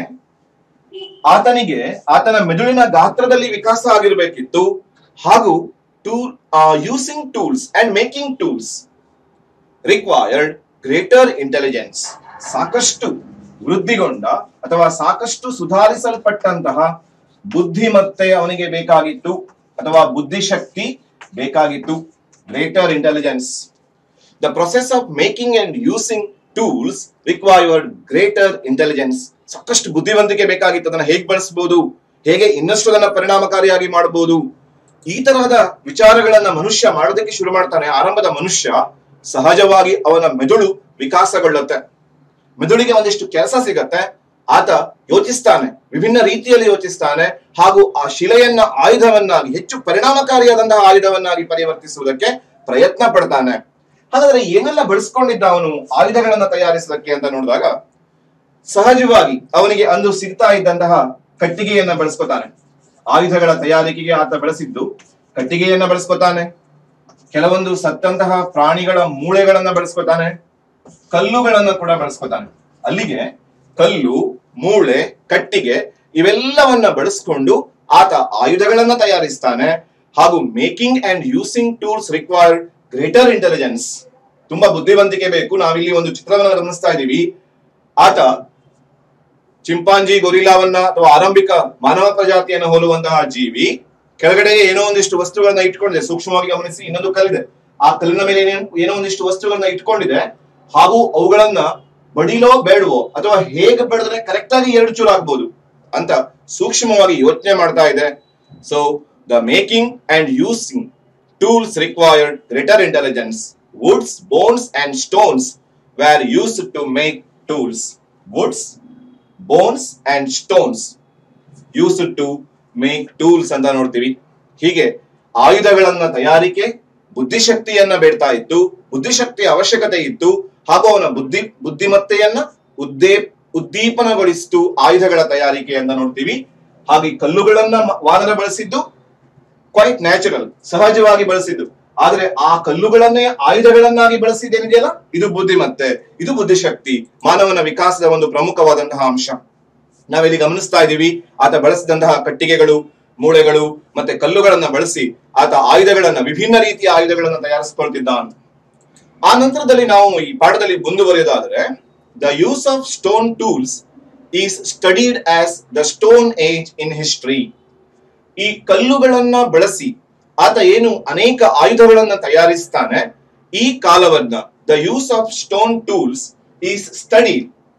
ಆತನಿಗೆ ಆತನ ಮೆದುಳಿನ ಗಾತ್ರದಲ್ಲಿ ವಿಕಾಸ ಆಗಿರಬೇಕಿತ್ತು ಹಾಗೂ tool using tools and making tools required greater intelligence ಸಾಕಷ್ಟು ವೃದ್ಧಿಗೊಂಡ ಅಥವಾ ಸಾಕಷ್ಟು ಸುಧಾರಿಸಲ್ಪಟ್ಟಂತಹ ಬುದ್ಧಿಮತ್ತೆ ಅವನಿಗೆ ಬೇಕಾಗಿತ್ತು ಅಥವಾ ಬುದ್ಧಿಶಕ್ತಿ ಬೇಕಾಗಿತ್ತು greater intelligence the process of making and using tools required greater intelligence ಸಾಕಷ್ಟು ಬುದ್ಧಿವಂತಿಕೆ ಬೇಕಾಗಿತ್ತು ಅದನ್ನ ಹೇಗೆ ಬಳಸಬಹುದು ಹೇಗೆ ಇನ್ನಷ್ಟು ಅದನ್ನ ಪರಿಣಾಮಕಾರಿಯಾಗಿ ಮಾಡಬಹುದು ಈ ತರಹದ ವಿಚಾರಗಳನ್ನ ಮನುಷ್ಯ ಮಾಡೋದಕ್ಕೆ ಶುರು ಮಾಡ್ತಾನೆ ಆರಂಭದ ಮನುಷ್ಯ ಸಹಜವಾಗಿ ಅವನ ಮೆದುಳು ವಿಕಾಸಗೊಳ್ಳುತ್ತೆ ಮೆದುಳಿಗೆ ಒಂದಿಷ್ಟು ಕೆಲಸ ಸಿಗತ್ತೆ ಆತ ಯೋಚಿಸ್ತಾನೆ ವಿಭಿನ್ನ ರೀತಿಯಲ್ಲಿ ಯೋಚಿಸ್ತಾನೆ ಹಾಗೂ ಆ ಶಿಲೆಯನ್ನ ಆಯುಧವನ್ನಾಗಿ ಹೆಚ್ಚು ಪರಿಣಾಮಕಾರಿಯಾದಂತಹ ಆಯುಧವನ್ನಾಗಿ ಪರಿವರ್ತಿಸುವುದಕ್ಕೆ ಪ್ರಯತ್ನ ಪಡ್ತಾನೆ ಹಾಗಾದ್ರೆ ಏನೆಲ್ಲ ಬಳಸ್ಕೊಂಡಿದ್ದ ಅವನು ಆಯುಧಗಳನ್ನ ತಯಾರಿಸೋದಕ್ಕೆ ಅಂತ ನೋಡಿದಾಗ ಸಹಜವಾಗಿ ಅವನಿಗೆ ಅಂದು ಸಿಗ್ತಾ ಇದ್ದಂತಹ ಕಟ್ಟಿಗೆಯನ್ನ ಬಳಸ್ಕೊತಾನೆ ಆಯುಧಗಳ ತಯಾರಿಕೆಗೆ ಆತ ಬಳಸಿದ್ದು ಕಟ್ಟಿಗೆಯನ್ನ ಬಳಸ್ಕೊತಾನೆ ಕೆಲವೊಂದು ಸತ್ತಂತಹ ಪ್ರಾಣಿಗಳ ಮೂಳೆಗಳನ್ನ ಬಳಸ್ಕೊತಾನೆ ಕಲ್ಲುಗಳನ್ನ ಕೂಡ ಬಳಸ್ಕೊತಾನೆ ಅಲ್ಲಿಗೆ ಕಲ್ಲು ಮೂಳೆ ಕಟ್ಟಿಗೆ ಇವೆಲ್ಲವನ್ನ ಬಳಸ್ಕೊಂಡು ಆತ ಆಯುಧಗಳನ್ನ ತಯಾರಿಸ್ತಾನೆ ಹಾಗೂ making and using tools required greater intelligence ತುಂಬಾ ಬುದ್ಧಿವಂತಿಕೆ ಬೇಕು ನಾವಿಲ್ಲಿ ಒಂದು ಚಿತ್ರವನ್ನ ಗಮನಿಸ್ತಾ ಇದ್ದೀವಿ ಆತ ಚಿಂಪಾಂಜಿ ಗೊರಿಲಾವನ್ನ ಅಥವಾ ಆರಂಭಿಕ ಮಾನವ ಪ್ರಜಾತಿಯನ್ನು ಹೋಲುವಂತಹ ಜೀವಿ ಕೆಳಗಡೆ ಏನೋ ಒಂದಿಷ್ಟು ವಸ್ತುಗಳನ್ನ ಇಟ್ಕೊಂಡಿದೆ ಸೂಕ್ಷ್ಮವಾಗಿ ಗಮನಿಸಿ ಇನ್ನೊಂದು ಕಲ್ಲಿದೆ ಆ ಕಲ್ಲಿನ ಮೇಲೆ ಏನೇನ್- ಏನೋ ಒಂದಿಷ್ಟು ವಸ್ತುಗಳನ್ನ ಇಟ್ಕೊಂಡಿದೆ ಹಾಗೂ ಅವುಗಳನ್ನ ಬಡಿಲೋ ಬೇಡವೋ ಅಥವಾ ಹೇಗೆ ಬೆಳೆದ್ರೆ ಕರೆಕ್ಟ್ ಆಗಿ ಎರಡು ಚೂರು ಆಗ್ಬೋದು ಅಂತ ಸೂಕ್ಷ್ಮವಾಗಿ ಯೋಚನೆ ಮಾಡ್ತಾ ಇದೆ so the making and using tools required greater intelligence woods bones and stones were used to make tools woods bones and stones use to make tools ಅಂತ ನೋಡ್ತೀವಿ ಹೀಗೆ ಆಯುಧಗಳನ್ನ ತಯಾರಿಕೆ ಬುದ್ಧಿಶಕ್ತಿಯನ್ನ ಬೇಡ್ತಾ ಇತ್ತು ಬುದ್ಧಿಶಕ್ತಿಯ ಅವಶ್ಯಕತೆ ಇತ್ತು ಹಾಗೂ ಅವನ ಬುದ್ಧಿ ಬುದ್ಧಿಮತ್ತೆಯನ್ನ ಉದ್ದೇ ಉದ್ದೀಪನಗೊಳಿಸಿತು ಆಯುಧಗಳ ತಯಾರಿಕೆಯನ್ನ ನೋಡ್ತೀವಿ ಹಾಗೆ ಕಲ್ಲುಗಳನ್ನ ಮ- ವಾನರ ಬಳಸಿದ್ದು ಕ್ವೈಟ್ ನ್ಯಾಚುರಲ್ ಸಹಜವಾಗಿ ಬಳಸಿದ್ದು ಆದ್ರೆ ಆ ಕಲ್ಲುಗಳನ್ನೇ ಆಯುಧಗಳನ್ನಾಗಿ ಬಳಸಿದ್ದೇನಿದೆಯಲ್ಲ ಇದು ಬುದ್ಧಿಮತ್ತೆ ಇದು ಬುದ್ಧಿಶಕ್ತಿ ಮಾನವನ ವಿಕಾಸದ ಒಂದು ಪ್ರಮುಖವಾದಂತಹ ಅಂಶ ನಾವಿಲ್ಲಿ ಗಮನಿಸ್ತಾ ಇದ್ದೀವಿ ಆತ ಬಳಸಿದಂತಹ ಕಟ್ಟಿಗೆಗಳು ಮೂಳೆಗಳು ಮತ್ತೆ ಕಲ್ಲುಗಳನ್ನ ಬಳಸಿ ಆತ ಆಯುಧಗಳನ್ನ ವಿಭಿನ್ನ ರೀತಿಯ ಆಯುಧಗಳನ್ನ ತಯಾರಿಸಿಕೊಳ್ತಿದ್ದಾನೆ ಆ ನಂತರದಲ್ಲಿ ನಾವು ಈ ಪಾಠದಲ್ಲಿ ಮುಂದುವರಿಯೋದಾದ್ರೆ the use of stone tools is studied as the stone age in history ಈ ಕಲ್ಲುಗಳನ್ನ ಬಳಸಿ ಆತ ಏನು ಅನೇಕ ಆಯುಧಗಳನ್ನ ತಯಾರಿಸ್ತಾನೆ ಈ ಕಾಲವನ್ನ the use of stone tools is study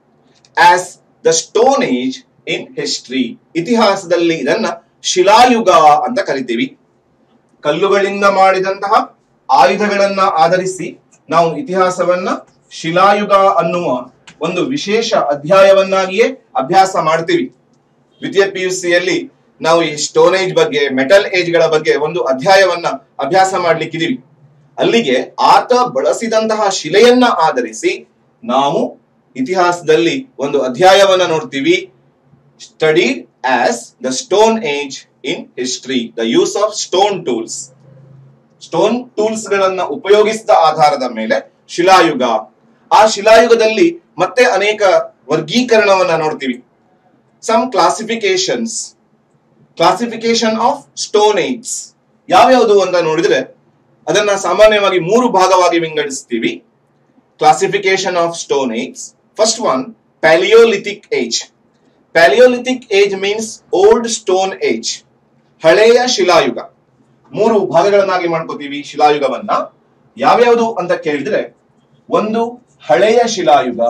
as the stone age in history ಇತಿಹಾಸದಲ್ಲಿ ಇದನ್ನ ಶಿಲಾಯುಗ ಅಂತ ಕರಿತೀವಿ ಕಲ್ಲುಗಳಿಂದ ಮಾಡಿದಂತಹ ಆಯುಧಗಳನ್ನ ಆಧರಿಸಿ ನಾವು ಇತಿಹಾಸವನ್ನ ಶಿಲಾಯುಗ ಅನ್ನುವ ಒಂದು ವಿಶೇಷ ಅಧ್ಯಾಯವನ್ನಾಗಿಯೇ ಅಭ್ಯಾಸ ಮಾಡ್ತೀವಿ ದ್ವಿತೀಯ ಪಿ ಯು ಸಿಯಲ್ಲಿ ನಾವು ಈ ಸ್ಟೋನ್ ಏಜ್ ಬಗ್ಗೆ ಮೆಟಲ್ ಏಜ್ ಗಳ ಬಗ್ಗೆ ಒಂದು ಅಧ್ಯಾಯವನ್ನ ಅಭ್ಯಾಸ ಮಾಡ್ಲಿಕ್ಕಿದೀವಿ ಅಲ್ಲಿಗೆ ಆತ ಬಳಸಿದಂತಹ ಶಿಲೆಯನ್ನ ಆಧರಿಸಿ ನಾವು ಇತಿಹಾಸದಲ್ಲಿ ಒಂದು ಅಧ್ಯಾಯವನ್ನ ನೋಡ್ತೀವಿ studied as the stone age in history the use of stone tools stone tools ಗಳನ್ನ ಉಪಯೋಗಿಸಿದ ಆಧಾರದ ಮೇಲೆ ಶಿಲಾಯುಗ ಆ ಶಿಲಾಯುಗದಲ್ಲಿ ಮತ್ತೆ ಅನೇಕ ವರ್ಗೀಕರಣವನ್ನ ನೋಡ್ತೀವಿ some classifications classification of stone age ಯಾವ್ಯಾವುದು ಅಂತ ನೋಡಿದ್ರೆ ಅದನ್ನ ಸಾಮಾನ್ಯವಾಗಿ ಮೂರು ಭಾಗವಾಗಿ ವಿಂಗಡಿಸ್ತೀವಿ classification of stone age first one palaeolithic age palaeolithic age means old stone age ಹಳೆಯ ಶಿಲಾಯುಗ ಮೂರು ಭಾಗಗಳನ್ನಾಗಿ ಮಾಡ್ಕೋತೀವಿ ಶಿಲಾಯುಗವನ್ನ ಯಾವ್ಯಾವುದು ಅಂತ ಕೇಳಿದ್ರೆ ಒಂದು ಹಳೆಯ ಶಿಲಾಯುಗ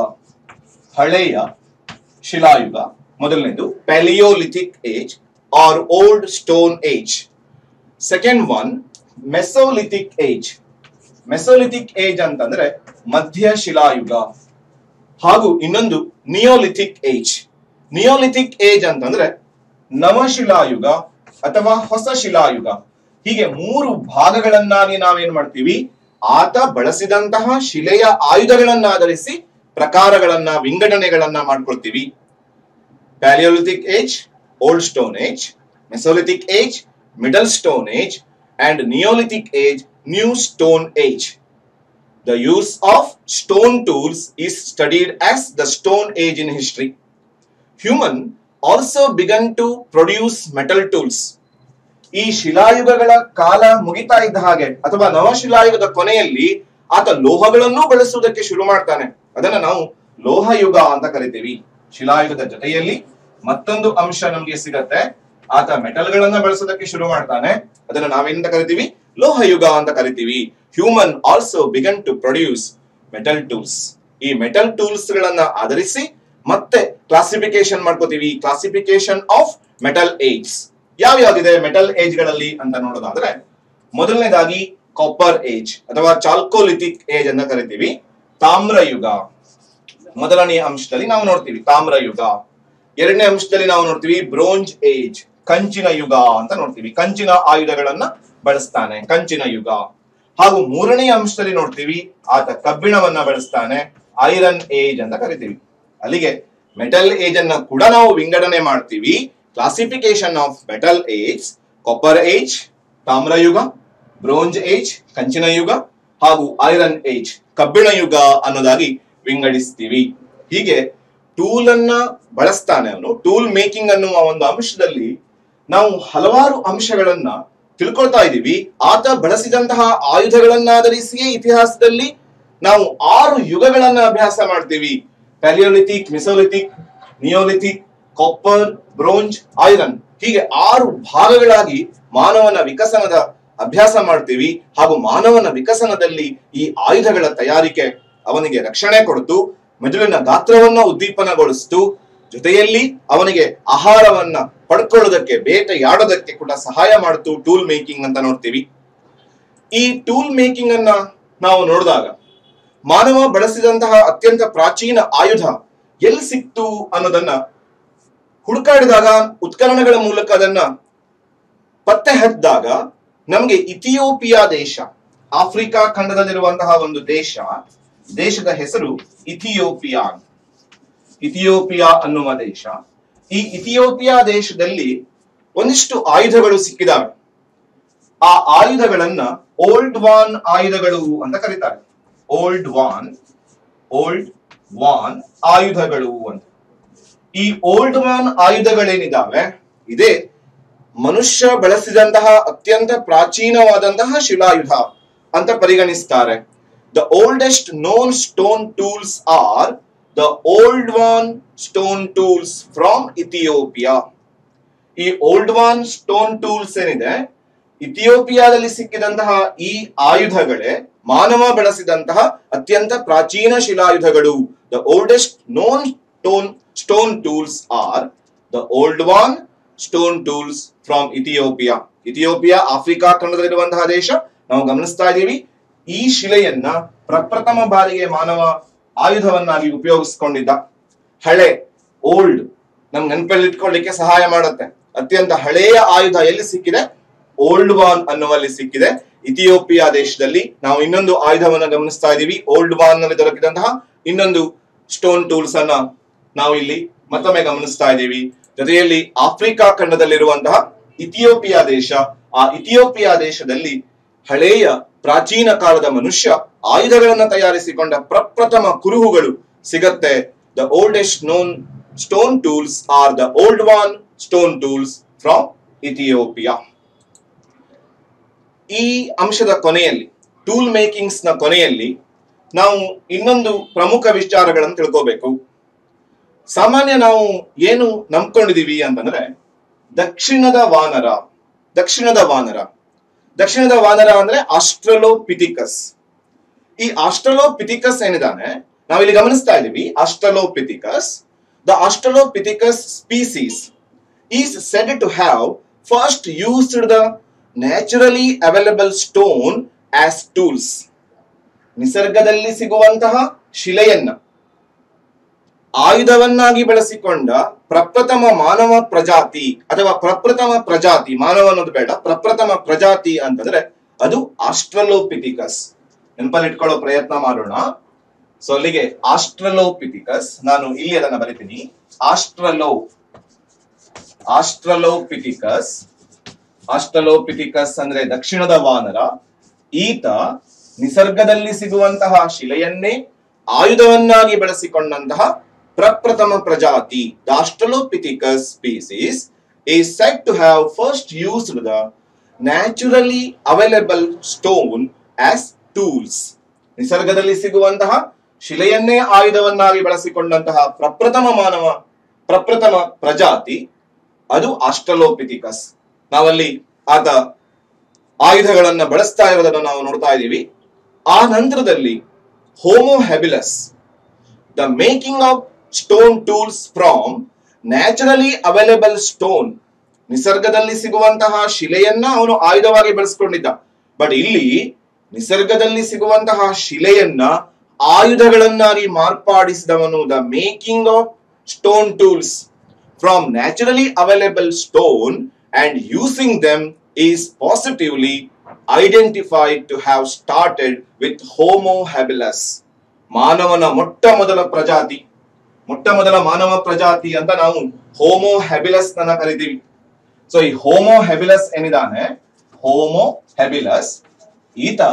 ಹಳೆಯ ಶಿಲಾಯುಗ ಮೊದಲನೇದು paleolithic age or old stone age second one mesolithic age mesolithic age ಅಂತಂದ್ರೆ ಮಧ್ಯ ಶಿಲಾಯುಗ ಹಾಗೂ ಇನ್ನೊಂದು ನಿಯೋಲಿಥಿಕ್ ಏಜ್ ನಿಯೋಲಿಥಿಕ್ ಏಜ್ ಅಂತಂದ್ರೆ ನವಶಿಲಾಯುಗ ಅಥವಾ ಹೊಸ ಶಿಲಾಯುಗ ಹೀಗೆ ಮೂರು ಭಾಗಗಳನ್ನಾಗಿ ನಾವೇನ್ ಮಾಡ್ತೀವಿ ಆತ ಬಳಸಿದಂತಹ ಶಿಲೆಯ ಆಯುಧಗಳನ್ನಾಧರಿಸಿ ಪ್ರಕಾರಗಳನ್ನ ವಿಂಗಡಣೆಗಳನ್ನ ಮಾಡ್ಕೊಳ್ತೀವಿ paleolithic age old stone age mesolithic age middle stone age and neolithic age new stone age The use of stone tools is studied as the Stone Age in history. Human also began to produce metal tools. ಈ ಶಿಲಾಯುಗಗಳ ಕಾಲ ಮುಗಿತಾ ಇದ್ದ ಹಾಗೆ ಅಥವಾ ನವಶಿಲಾಯುಗದ ಕೊನೆಯಲ್ಲಿ ಆತ ಲೋಹಗಳನ್ನು ಬಳಸುವುದಕ್ಕೆ ಶುರು ಮಾಡ್ತಾನೆ ಅದನ್ನ ನಾವು ಲೋಹಯುಗ ಅಂತ ಕರಿತೀವಿ ಶಿಲಾಯುಗದ ಜೊತೆಯಲ್ಲಿ ಮತ್ತೊಂದು ಅಂಶ ನಮ್ಗೆ ಸಿಗತ್ತೆ ಆತ ಮೆಟಲ್ಗಳನ್ನ ಬಳಸೋದಕ್ಕೆ ಶುರು ಮಾಡ್ತಾನೆ ಅದನ್ನ ನಾವೇನಂತ ಕರಿತೀವಿ ಲೋಹಯುಗ ಅಂತ ಕರಿತೀವಿ human also began to produce metal tools ಈ ಮೆಟಲ್ ಟೂಲ್ಸ್ ಗಳನ್ನ ಆಧರಿಸಿ ಮತ್ತೆ ಕ್ಲಾಸಿಫಿಕೇಶನ್ ಮಾಡ್ಕೋತೀವಿ ಕ್ಲಾಸಿಫಿಕೇಶನ್ ಆಫ್ ಮೆಟಲ್ ಏಜ್ಸ್ ಯಾವ್ಯಾವ್ದಿದೆ ಮೆಟಲ್ ಏಜ್ ಗಳಲ್ಲಿ ಅಂತ ನೋಡೋದಾದ್ರೆ ಮೊದಲನೇದಾಗಿ ಕಾಪರ್ ಏಜ್ ಅಥವಾ ಚಾಲ್ಕೋಲಿಥಿಕ್ ಏಜ್ ಅಂತ ಕರಿತೀವಿ ತಾಮ್ರಯುಗ ಮೊದಲನೆಯ ಅಂಶದಲ್ಲಿ ನಾವು ನೋಡ್ತೀವಿ ತಾಮ್ರಯುಗ ಎರಡನೇ ಅಂಶದಲ್ಲಿ ನಾವು ನೋಡ್ತೀವಿ ಬ್ರೋಂಜ್ ಏಜ್ ಕಂಚಿನ ಯುಗ ಅಂತ ನೋಡ್ತೀವಿ ಕಂಚಿನ ಆಯುಧಗಳನ್ನ ಬಳಸ್ತಾನೆ ಕಂಚಿನ ಯುಗ ಹಾಗೂ ಮೂರನೆಯ ಅಂಶದಲ್ಲಿ ನೋಡ್ತೀವಿ ಆತ ಕಬ್ಬಿಣವನ್ನ ಬಳಸ್ತಾನೆ ಐರನ್ ಏಜ್ ಅಂತ ಕರಿತೀವಿ ಅಲ್ಲಿಗೆ ಮೆಟಲ್ ಏಜ್ ಅನ್ನ ಕೂಡ ನಾವು ವಿಂಗಡಣೆ ಮಾಡ್ತೀವಿ classification of metal age copper age ತಾಮ್ರಯುಗ ಬ್ರೋಂಜ್ ಏಜ್ ಕಂಚಿನ ಯುಗ ಹಾಗೂ ಐರನ್ ಏಜ್ ಕಬ್ಬಿಣ ಯುಗ ಅನ್ನೋದಾಗಿ ವಿಂಗಡಿಸ್ತೀವಿ ಹೀಗೆ ಟೂಲ್ ಅನ್ನ ಬಳಸ್ತಾನೆ ಅವನು ಟೂಲ್ ಮೇಕಿಂಗ್ ಅನ್ನುವ ಒಂದು ಅಂಶದಲ್ಲಿ ನಾವು ಹಲವಾರು ಅಂಶಗಳನ್ನ ತಿಳ್ಕೊಳ್ತಾ ಇದ್ದೀವಿ ಆತ ಬಳಸಿದಂತಹ ಆಯುಧಗಳನ್ನಾಧರಿಸಿಯೇ ಇತಿಹಾಸದಲ್ಲಿ ನಾವು ಆರು ಯುಗಗಳನ್ನ ಅಭ್ಯಾಸ ಮಾಡ್ತೀವಿ paleolithic mesolithic neolithic copper bronze iron ಹೀಗೆ ಆರು ಭಾಗಗಳಾಗಿ ಮಾನವನ ವಿಕಸನದ ಅಭ್ಯಾಸ ಮಾಡ್ತೀವಿ ಹಾಗೂ ಮಾನವನ ವಿಕಸನದಲ್ಲಿ ಈ ಆಯುಧಗಳ ತಯಾರಿಕೆ ಅವನಿಗೆ ರಕ್ಷಣೆ ಕೊಡ್ತು ಮೆದುಳಿನ ಗಾತ್ರವನ್ನ ಉದ್ದೀಪನಗೊಳಿಸ್ತು ಜೊತೆಯಲ್ಲಿ ಅವನಿಗೆ ಆಹಾರವನ್ನ ಪಡ್ಕೊಳ್ಳೋದಕ್ಕೆ ಬೇಟೆಯಾಡೋದಕ್ಕೆ ಕೂಡ ಸಹಾಯ ಮಾಡ್ತು ಟೂಲ್ ಮೇಕಿಂಗ್ ಅಂತ ನೋಡ್ತೀವಿ ಈ ಟೂಲ್ ಮೇಕಿಂಗ್ ಅನ್ನ ನಾವು ನೋಡಿದಾಗ ಮಾನವ ಬಳಸಿದಂತಹ ಅತ್ಯಂತ ಪ್ರಾಚೀನ ಆಯುಧ ಎಲ್ಲಿ ಸಿಕ್ತು ಅನ್ನೋದನ್ನ ಹುಡುಕಾಡಿದಾಗ ಉತ್ಖನನಗಳ ಮೂಲಕ ಅದನ್ನ ಪತ್ತೆ ಹಚ್ಚಿದಾಗ ನಮಗೆ ಇಥಿಯೋಪಿಯಾ ದೇಶ ಆಫ್ರಿಕಾ ಖಂಡದಲ್ಲಿರುವಂತಹ ಒಂದು ದೇಶ ದೇಶದ ಹೆಸರು ಇಥಿಯೋಪಿಯಾ ಇಥಿಯೋಪಿಯಾ ಅನ್ನುವ ದೇಶ ಈ ಇಥಿಯೋಪಿಯಾ ದೇಶದಲ್ಲಿ ಒಂದಿಷ್ಟು ಆಯುಧಗಳು ಸಿಕ್ಕಿದಾವೆ ಆ ಆಯುಧಗಳನ್ನ ಓಲ್ಡ್ ವಾನ್ ಆಯುಧಗಳು ಅಂತ ಕರೀತಾರೆ ಓಲ್ಡ್ ವಾನ್ ಓಲ್ಡ್ ವಾನ್ ಆಯುಧಗಳು ಅಂತ ಈ ಓಲ್ಡ್ ವಾನ್ ಆಯುಧಗಳೇನಿದಾವೆ ಇದೇ ಮನುಷ್ಯ ಬಳಸಿದಂತಹ ಅತ್ಯಂತ ಪ್ರಾಚೀನವಾದಂತಹ ಶಿಲಾಯುಧ ಅಂತ ಪರಿಗಣಿಸ್ತಾರೆ the oldest known stone tools are the Oldowan stone tools from Ethiopia ಈ ಓಲ್ಡ್ ವಾನ್ ಸ್ಟೋನ್ ಟೂಲ್ಸ್ ಏನಿದೆ ಇಥಿಯೋಪಿಯಾದಲ್ಲಿ ಸಿಕ್ಕಿದಂತಹ ಈ ಆಯುಧಗಳೇ ಮಾನವ ಬಳಸಿದಂತಹ ಅತ್ಯಂತ ಪ್ರಾಚೀನ ಶಿಲಾಯುಧಗಳು the oldest known stone stone tools are the Oldowan stone tools from Ethiopia Ethiopia Africa ಖಂಡದಲ್ಲಿರುವಂತಹ ದೇಶ ನಾವು ಗಮನಿಸ್ತಾ ಇದ್ದೀವಿ ಈ ಶಿಲೆಯನ್ನ ಪ್ರಪ್ರಥಮ ಬಾರಿಗೆ ಮಾನವ ಆಯುಧವನ್ನಾಗಿ ಉಪಯೋಗಿಸ್ಕೊಂಡಿದ್ದ ಹಳೆ ಓಲ್ಡ್ ನಮ್ ನೆನಪಲ್ಲಿ ಇಟ್ಕೊಳ್ಳಿಕ್ಕೆ ಸಹಾಯ ಮಾಡುತ್ತೆ ಅತ್ಯಂತ ಹಳೆಯ ಆಯುಧ ಎಲ್ಲಿ ಸಿಕ್ಕಿದೆ ಓಲ್ಡ್ ವಾನ್ ಅನ್ನುವಲ್ಲಿ ಸಿಕ್ಕಿದೆ ಇಥಿಯೋಪಿಯಾ ದೇಶದಲ್ಲಿ ನಾವು ಇನ್ನೊಂದು ಆಯುಧವನ್ನ ಗಮನಿಸ್ತಾ ಇದ್ದೀವಿ ಓಲ್ಡ್ ವಾನ್ ನಲ್ಲಿ ದೊರಕಿದಂತಹ ಇನ್ನೊಂದು ಸ್ಟೋನ್ ಟೂಲ್ಸ್ ಅನ್ನ ನಾವು ಇಲ್ಲಿ ಮತ್ತೊಮ್ಮೆ ಗಮನಿಸ್ತಾ ಇದ್ದೀವಿ ಜೊತೆಯಲ್ಲಿ ಆಫ್ರಿಕಾ ಖಂಡದಲ್ಲಿರುವಂತಹ ಇಥಿಯೋಪಿಯಾ ದೇಶ ಆ ಇಥಿಯೋಪಿಯಾ ದೇಶದಲ್ಲಿ ಹಳೆಯ ಪ್ರಾಚೀನ ಕಾಲದ ಮನುಷ್ಯ ಆಯುಧಗಳನ್ನ ತಯಾರಿಸಿಕೊಂಡ ಪ್ರಪ್ರಥಮ ಕುರುಹುಗಳು ಸಿಗತ್ತೆ the oldest known stone tools are the Oldowan stone tools from Ethiopia ಈ ಅಂಶದ ಕೊನೆಯಲ್ಲಿ ಟೂಲ್ ಮೇಕಿಂಗ್ಸ್ ನ ಕೊನೆಯಲ್ಲಿ ನಾವು ಇನ್ನೊಂದು ಪ್ರಮುಖ ವಿಚಾರಗಳನ್ನು ತಿಳ್ಕೋಬೇಕು ಸಾಮಾನ್ಯ ನಾವು ಏನು ನಂಬ್ಕೊಂಡಿದೀವಿ ಅಂತಂದ್ರೆ ದಕ್ಷಿಣದ ವಾನರ ದಕ್ಷಿಣದ ವಾನರ ದಕ್ಷಿಣದ ವಾನರ ಅಂದ್ರೆ ಆಸ್ಟ್ರಲೋಪಿಥಿಕಸ್ ಈ ಆಸ್ಟ್ರಲೋಪಿಥಿಕಸ್ ಏನಿದಾನೆ ನಾವಿಲ್ಲಿ ಗಮನಿಸ್ತಾ ಇದೀವಿ Australopithecus the Australopithecus species is said to have first used the naturally available stone as tools ನಿಸರ್ಗದಲ್ಲಿ ಸಿಗುವಂತಹ ಶಿಲೆಯನ್ನ ಆಯುಧವನ್ನಾಗಿ ಬಳಸಿಕೊಂಡ ಪ್ರಪ್ರಥಮ ಮಾನವ ಪ್ರಜಾತಿ ಅಥವಾ ಪ್ರಪ್ರಥಮ ಪ್ರಜಾತಿ ಮಾನವ ಅನ್ನೋದು ಬೇಡ ಪ್ರಪ್ರಥಮ ಪ್ರಜಾತಿ ಅಂತಂದ್ರೆ ಅದು ಆಸ್ಟ್ರಲೋಪಿಥಿಕಸ್ ನೆನಪಲ್ಲಿ ಇಟ್ಕೊಳ್ಳೋ ಪ್ರಯತ್ನ ಮಾಡೋಣ ಸೊ ಅಲ್ಲಿಗೆ ಆಸ್ಟ್ರಲೋಪಿಥಿಕಸ್ ನಾನು ಇಲ್ಲಿ ಅದನ್ನ ಬರಿತೀನಿ ಆಸ್ಟ್ರಲೋ ಆಸ್ಟ್ರಲೋಪಿಥಿಕಸ್ ಆಸ್ಟ್ರಲೋಪಿಥಿಕಸ್ ಅಂದ್ರೆ ದಕ್ಷಿಣದ ವಾನರ ಈತ ನಿಸರ್ಗದಲ್ಲಿ ಸಿಗುವಂತಹ ಶಿಲೆಯನ್ನೇ ಆಯುಧವನ್ನಾಗಿ ಬಳಸಿಕೊಂಡಂತಹ ಪ್ರಪ್ರಥಮ ಪ್ರಜಾತಿ the Australopithecus species is said to have first used the naturally available stone as tools ನಿಸರ್ಗದಲ್ಲಿ ಸಿಗುವಂತಹ ಶಿಲೆಯನ್ನೇ ಆಯುಧವನ್ನಾಗಿ ಬಳಸಿಕೊಂಡಂತಹ ಪ್ರಪ್ರಥಮ ಮಾನವ ಪ್ರಪ್ರಥಮ ಪ್ರಜಾತಿ ಅದು ಆಸ್ಟ್ರಲೋಪಿಥಿಕಸ್ ನಾವಲ್ಲಿ ಆತ ಆಯುಧಗಳನ್ನ ಬಳಸ್ತಾ ಇರೋದನ್ನ ನಾವು ನೋಡ್ತಾ ಇದ್ದೀವಿ ಆ ನಂತರದಲ್ಲಿ Homo habilis the making of stone tools from naturally available stone ನಿಸರ್ಗದಲ್ಲಿ ಸಿಗುವಂತಹ ಶಿಲೆಯನ್ನ ಅವನು ಆಯುಧವಾಗಿ ಬಳಸ್ಕೊಂಡಿದ್ದ ಬಟ್ ಇಲ್ಲಿ ನಿಸರ್ಗದಲ್ಲಿ ಸಿಗುವಂತಹ ಶಿಲೆಯನ್ನ ಆಯುಧಗಳನ್ನಾಗಿ ಮಾರ್ಪಾಡಿಸಿದವನು the making of stone tools from naturally available stone and using them is positively identified to have started with Homo habilis ಮಾನವನ ಮೊಟ್ಟ ಮೊದಲ ಪ್ರಜಾತಿ ಮೊಟ್ಟ ಮೊದಲ ಮಾನವ ಪ್ರಜಾತಿ ಅಂತ ನಾವು ಹೋಮೋ ಹೆಬಿಲಸ್ ನನ್ನ ಕರಿತೀವಿ ಸೊ ಈ ಹೋಮೋ ಹೆಬಿಲಸ್ ಏನಿದಾನೆ ಹೋಮೋ ಹೆಬಿಲಸ್ ಈತ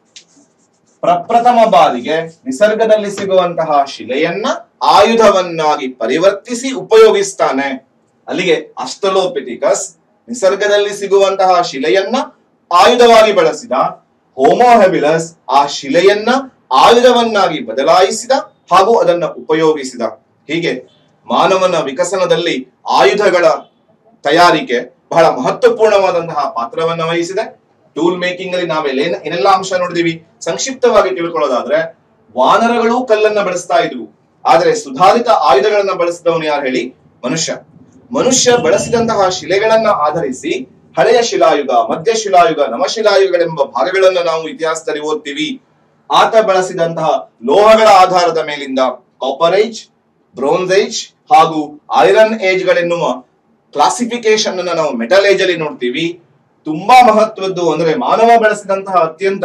ಪ್ರಪ್ರಥಮ ಬಾರಿಗೆ ನಿಸರ್ಗದಲ್ಲಿ ಸಿಗುವಂತಹ ಶಿಲೆಯನ್ನ ಆಯುಧವನ್ನಾಗಿ ಪರಿವರ್ತಿಸಿ ಉಪಯೋಗಿಸ್ತಾನೆ ಅಲ್ಲಿಗೆ ಅಸ್ಟಲೋಪಿಟಿಕಸ್ ನಿಸರ್ಗದಲ್ಲಿ ಸಿಗುವಂತಹ ಶಿಲೆಯನ್ನ ಆಯುಧವಾಗಿ ಬಳಸಿದ ಹೋಮೋ ಹೆಬಿಲಸ್ ಆ ಶಿಲೆಯನ್ನ ಆಯುಧವನ್ನಾಗಿ ಬದಲಾಯಿಸಿದ ಹಾಗೂ ಅದನ್ನ ಉಪಯೋಗಿಸಿದ ಹೀಗೆ ಮಾನವನ ವಿಕಸನದಲ್ಲಿ ಆಯುಧಗಳ ತಯಾರಿಕೆ ಬಹಳ ಮಹತ್ವಪೂರ್ಣವಾದಂತಹ ಪಾತ್ರವನ್ನ ವಹಿಸಿದೆ ಟೂಲ್ ಮೇಕಿಂಗ್ ಅಲ್ಲಿ ನಾವೆಲ್ಲ ಏನೆಲ್ಲ ಅಂಶ ನೋಡಿದೀವಿ ಸಂಕ್ಷಿಪ್ತವಾಗಿ ತಿಳ್ಕೊಳ್ಳೋದಾದ್ರೆ ವಾನರಗಳು ಕಲ್ಲನ್ನ ಬಳಸ್ತಾ ಇದ್ವು ಆದ್ರೆ ಸುಧಾರಿತ ಆಯುಧಗಳನ್ನ ಬಳಸಿದವನು ಯಾರು ಹೇಳಿ ಮನುಷ್ಯ ಮನುಷ್ಯ ಬಳಸಿದಂತಹ ಶಿಲೆಗಳನ್ನ ಆಧರಿಸಿ ಹಳೆಯ ಶಿಲಾಯುಗ ಮಧ್ಯ ಶಿಲಾಯುಗ ನವಶಿಲಾಯುಗಳೆಂಬ ಭಾಗಗಳನ್ನ ನಾವು ಇತಿಹಾಸದಲ್ಲಿ ಓದ್ತೀವಿ ಆತ ಬಳಸಿದಂತಹ ಲೋಹಗಳ ಆಧಾರದ ಮೇಲಿಂದ ಕಾಪರೇಜ್ ಬ್ರೋನ್ಸ್ ಏಜ್ ಹಾಗೂ ಐರನ್ ಏಜ್ ಗಳೆನ್ನುವ ಕ್ಲಾಸಿಫಿಕೇಶನ್ ಅನ್ನ ನಾವು ಮೆಟಲ್ ಏಜ್ ಅಲ್ಲಿ ನೋಡ್ತೀವಿ ತುಂಬಾ ಮಹತ್ವದ್ದು ಅಂದ್ರೆ ಮಾನವ ಬಳಸಿದಂತಹ ಅತ್ಯಂತ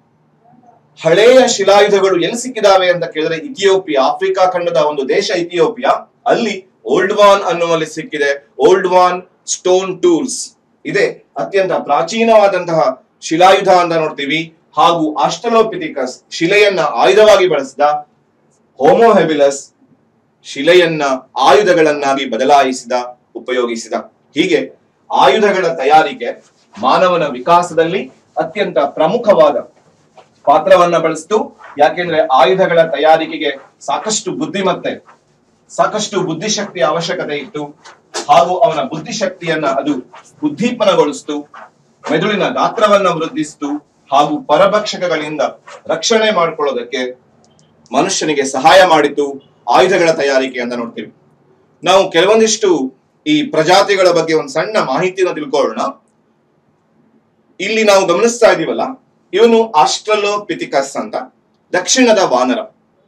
ಹಳೆಯ ಶಿಲಾಯುಧಗಳು ಎಲ್ಲಿ ಸಿಕ್ಕಿದಾವೆ ಅಂತ ಕೇಳಿದ್ರೆ ಇಥಿಯೋಪಿಯಾ ಆಫ್ರಿಕಾ ಖಂಡದ ಒಂದು ದೇಶ ಇಥಿಯೋಪಿಯಾ ಅಲ್ಲಿ ಓಲ್ಡ್ ವಾನ್ ಅನ್ನುವಲ್ಲಿ ಸಿಕ್ಕಿದೆ ಓಲ್ಡ್ ವಾನ್ ಸ್ಟೋನ್ ಟೂಲ್ಸ್ ಇದೆ ಅತ್ಯಂತ ಪ್ರಾಚೀನವಾದಂತಹ ಶಿಲಾಯುಧ ಅಂತ ನೋಡ್ತೀವಿ ಹಾಗೂ ಆಸ್ಟಲೋಪಿಥಿಕಸ್ ಶಿಲೆಯನ್ನ ಆಯುಧವಾಗಿ ಬಳಸಿದ ಹೋಮೋಹೆಬಿಲಸ್ ಶಿಲೆಯನ್ನ ಆಯುಧಗಳನ್ನಾಗಿ ಬದಲಾಯಿಸಿದ ಉಪಯೋಗಿಸಿದ ಹೀಗೆ ಆಯುಧಗಳ ತಯಾರಿಕೆ ಮಾನವನ ವಿಕಾಸದಲ್ಲಿ ಅತ್ಯಂತ ಪ್ರಮುಖವಾದ ಪಾತ್ರವನ್ನ ಬಳಸಿತು ಯಾಕೆಂದ್ರೆ ಆಯುಧಗಳ ತಯಾರಿಕೆಗೆ ಸಾಕಷ್ಟು ಬುದ್ಧಿಮತ್ತೆ ಸಾಕಷ್ಟು ಬುದ್ಧಿಶಕ್ತಿಯ ಅವಶ್ಯಕತೆ ಇತ್ತು ಹಾಗೂ ಅವನ ಬುದ್ಧಿಶಕ್ತಿಯನ್ನ ಅದು ಉದ್ದೀಪನಗೊಳಿಸಿತು ಮೆದುಳಿನ ಗಾತ್ರವನ್ನ ವೃದ್ಧಿಸಿತು ಹಾಗೂ ಪರಭಕ್ಷಕಗಳಿಂದ ರಕ್ಷಣೆ ಮಾಡಿಕೊಳ್ಳೋದಕ್ಕೆ ಮನುಷ್ಯನಿಗೆ ಸಹಾಯ ಮಾಡಿತು ಆಯುಧಗಳ ತಯಾರಿಕೆ ಅಂತ ನೋಡ್ತೀವಿ ನಾವು ಕೆಲವೊಂದಿಷ್ಟು ಈ ಪ್ರಜಾತಿಗಳ ಬಗ್ಗೆ ಒಂದು ಸಣ್ಣ ಮಾಹಿತಿಯನ್ನು ತಿಳ್ಕೊಳ್ಳೋಣ ಇಲ್ಲಿ ನಾವು ಗಮನಿಸ್ತಾ ಇದೀವಲ್ಲ ಇವನು ಆಸ್ಟ್ರಲೋಪಿಥಿಕಸ್ ಅಂತ ದಕ್ಷಿಣದ ವಾನರ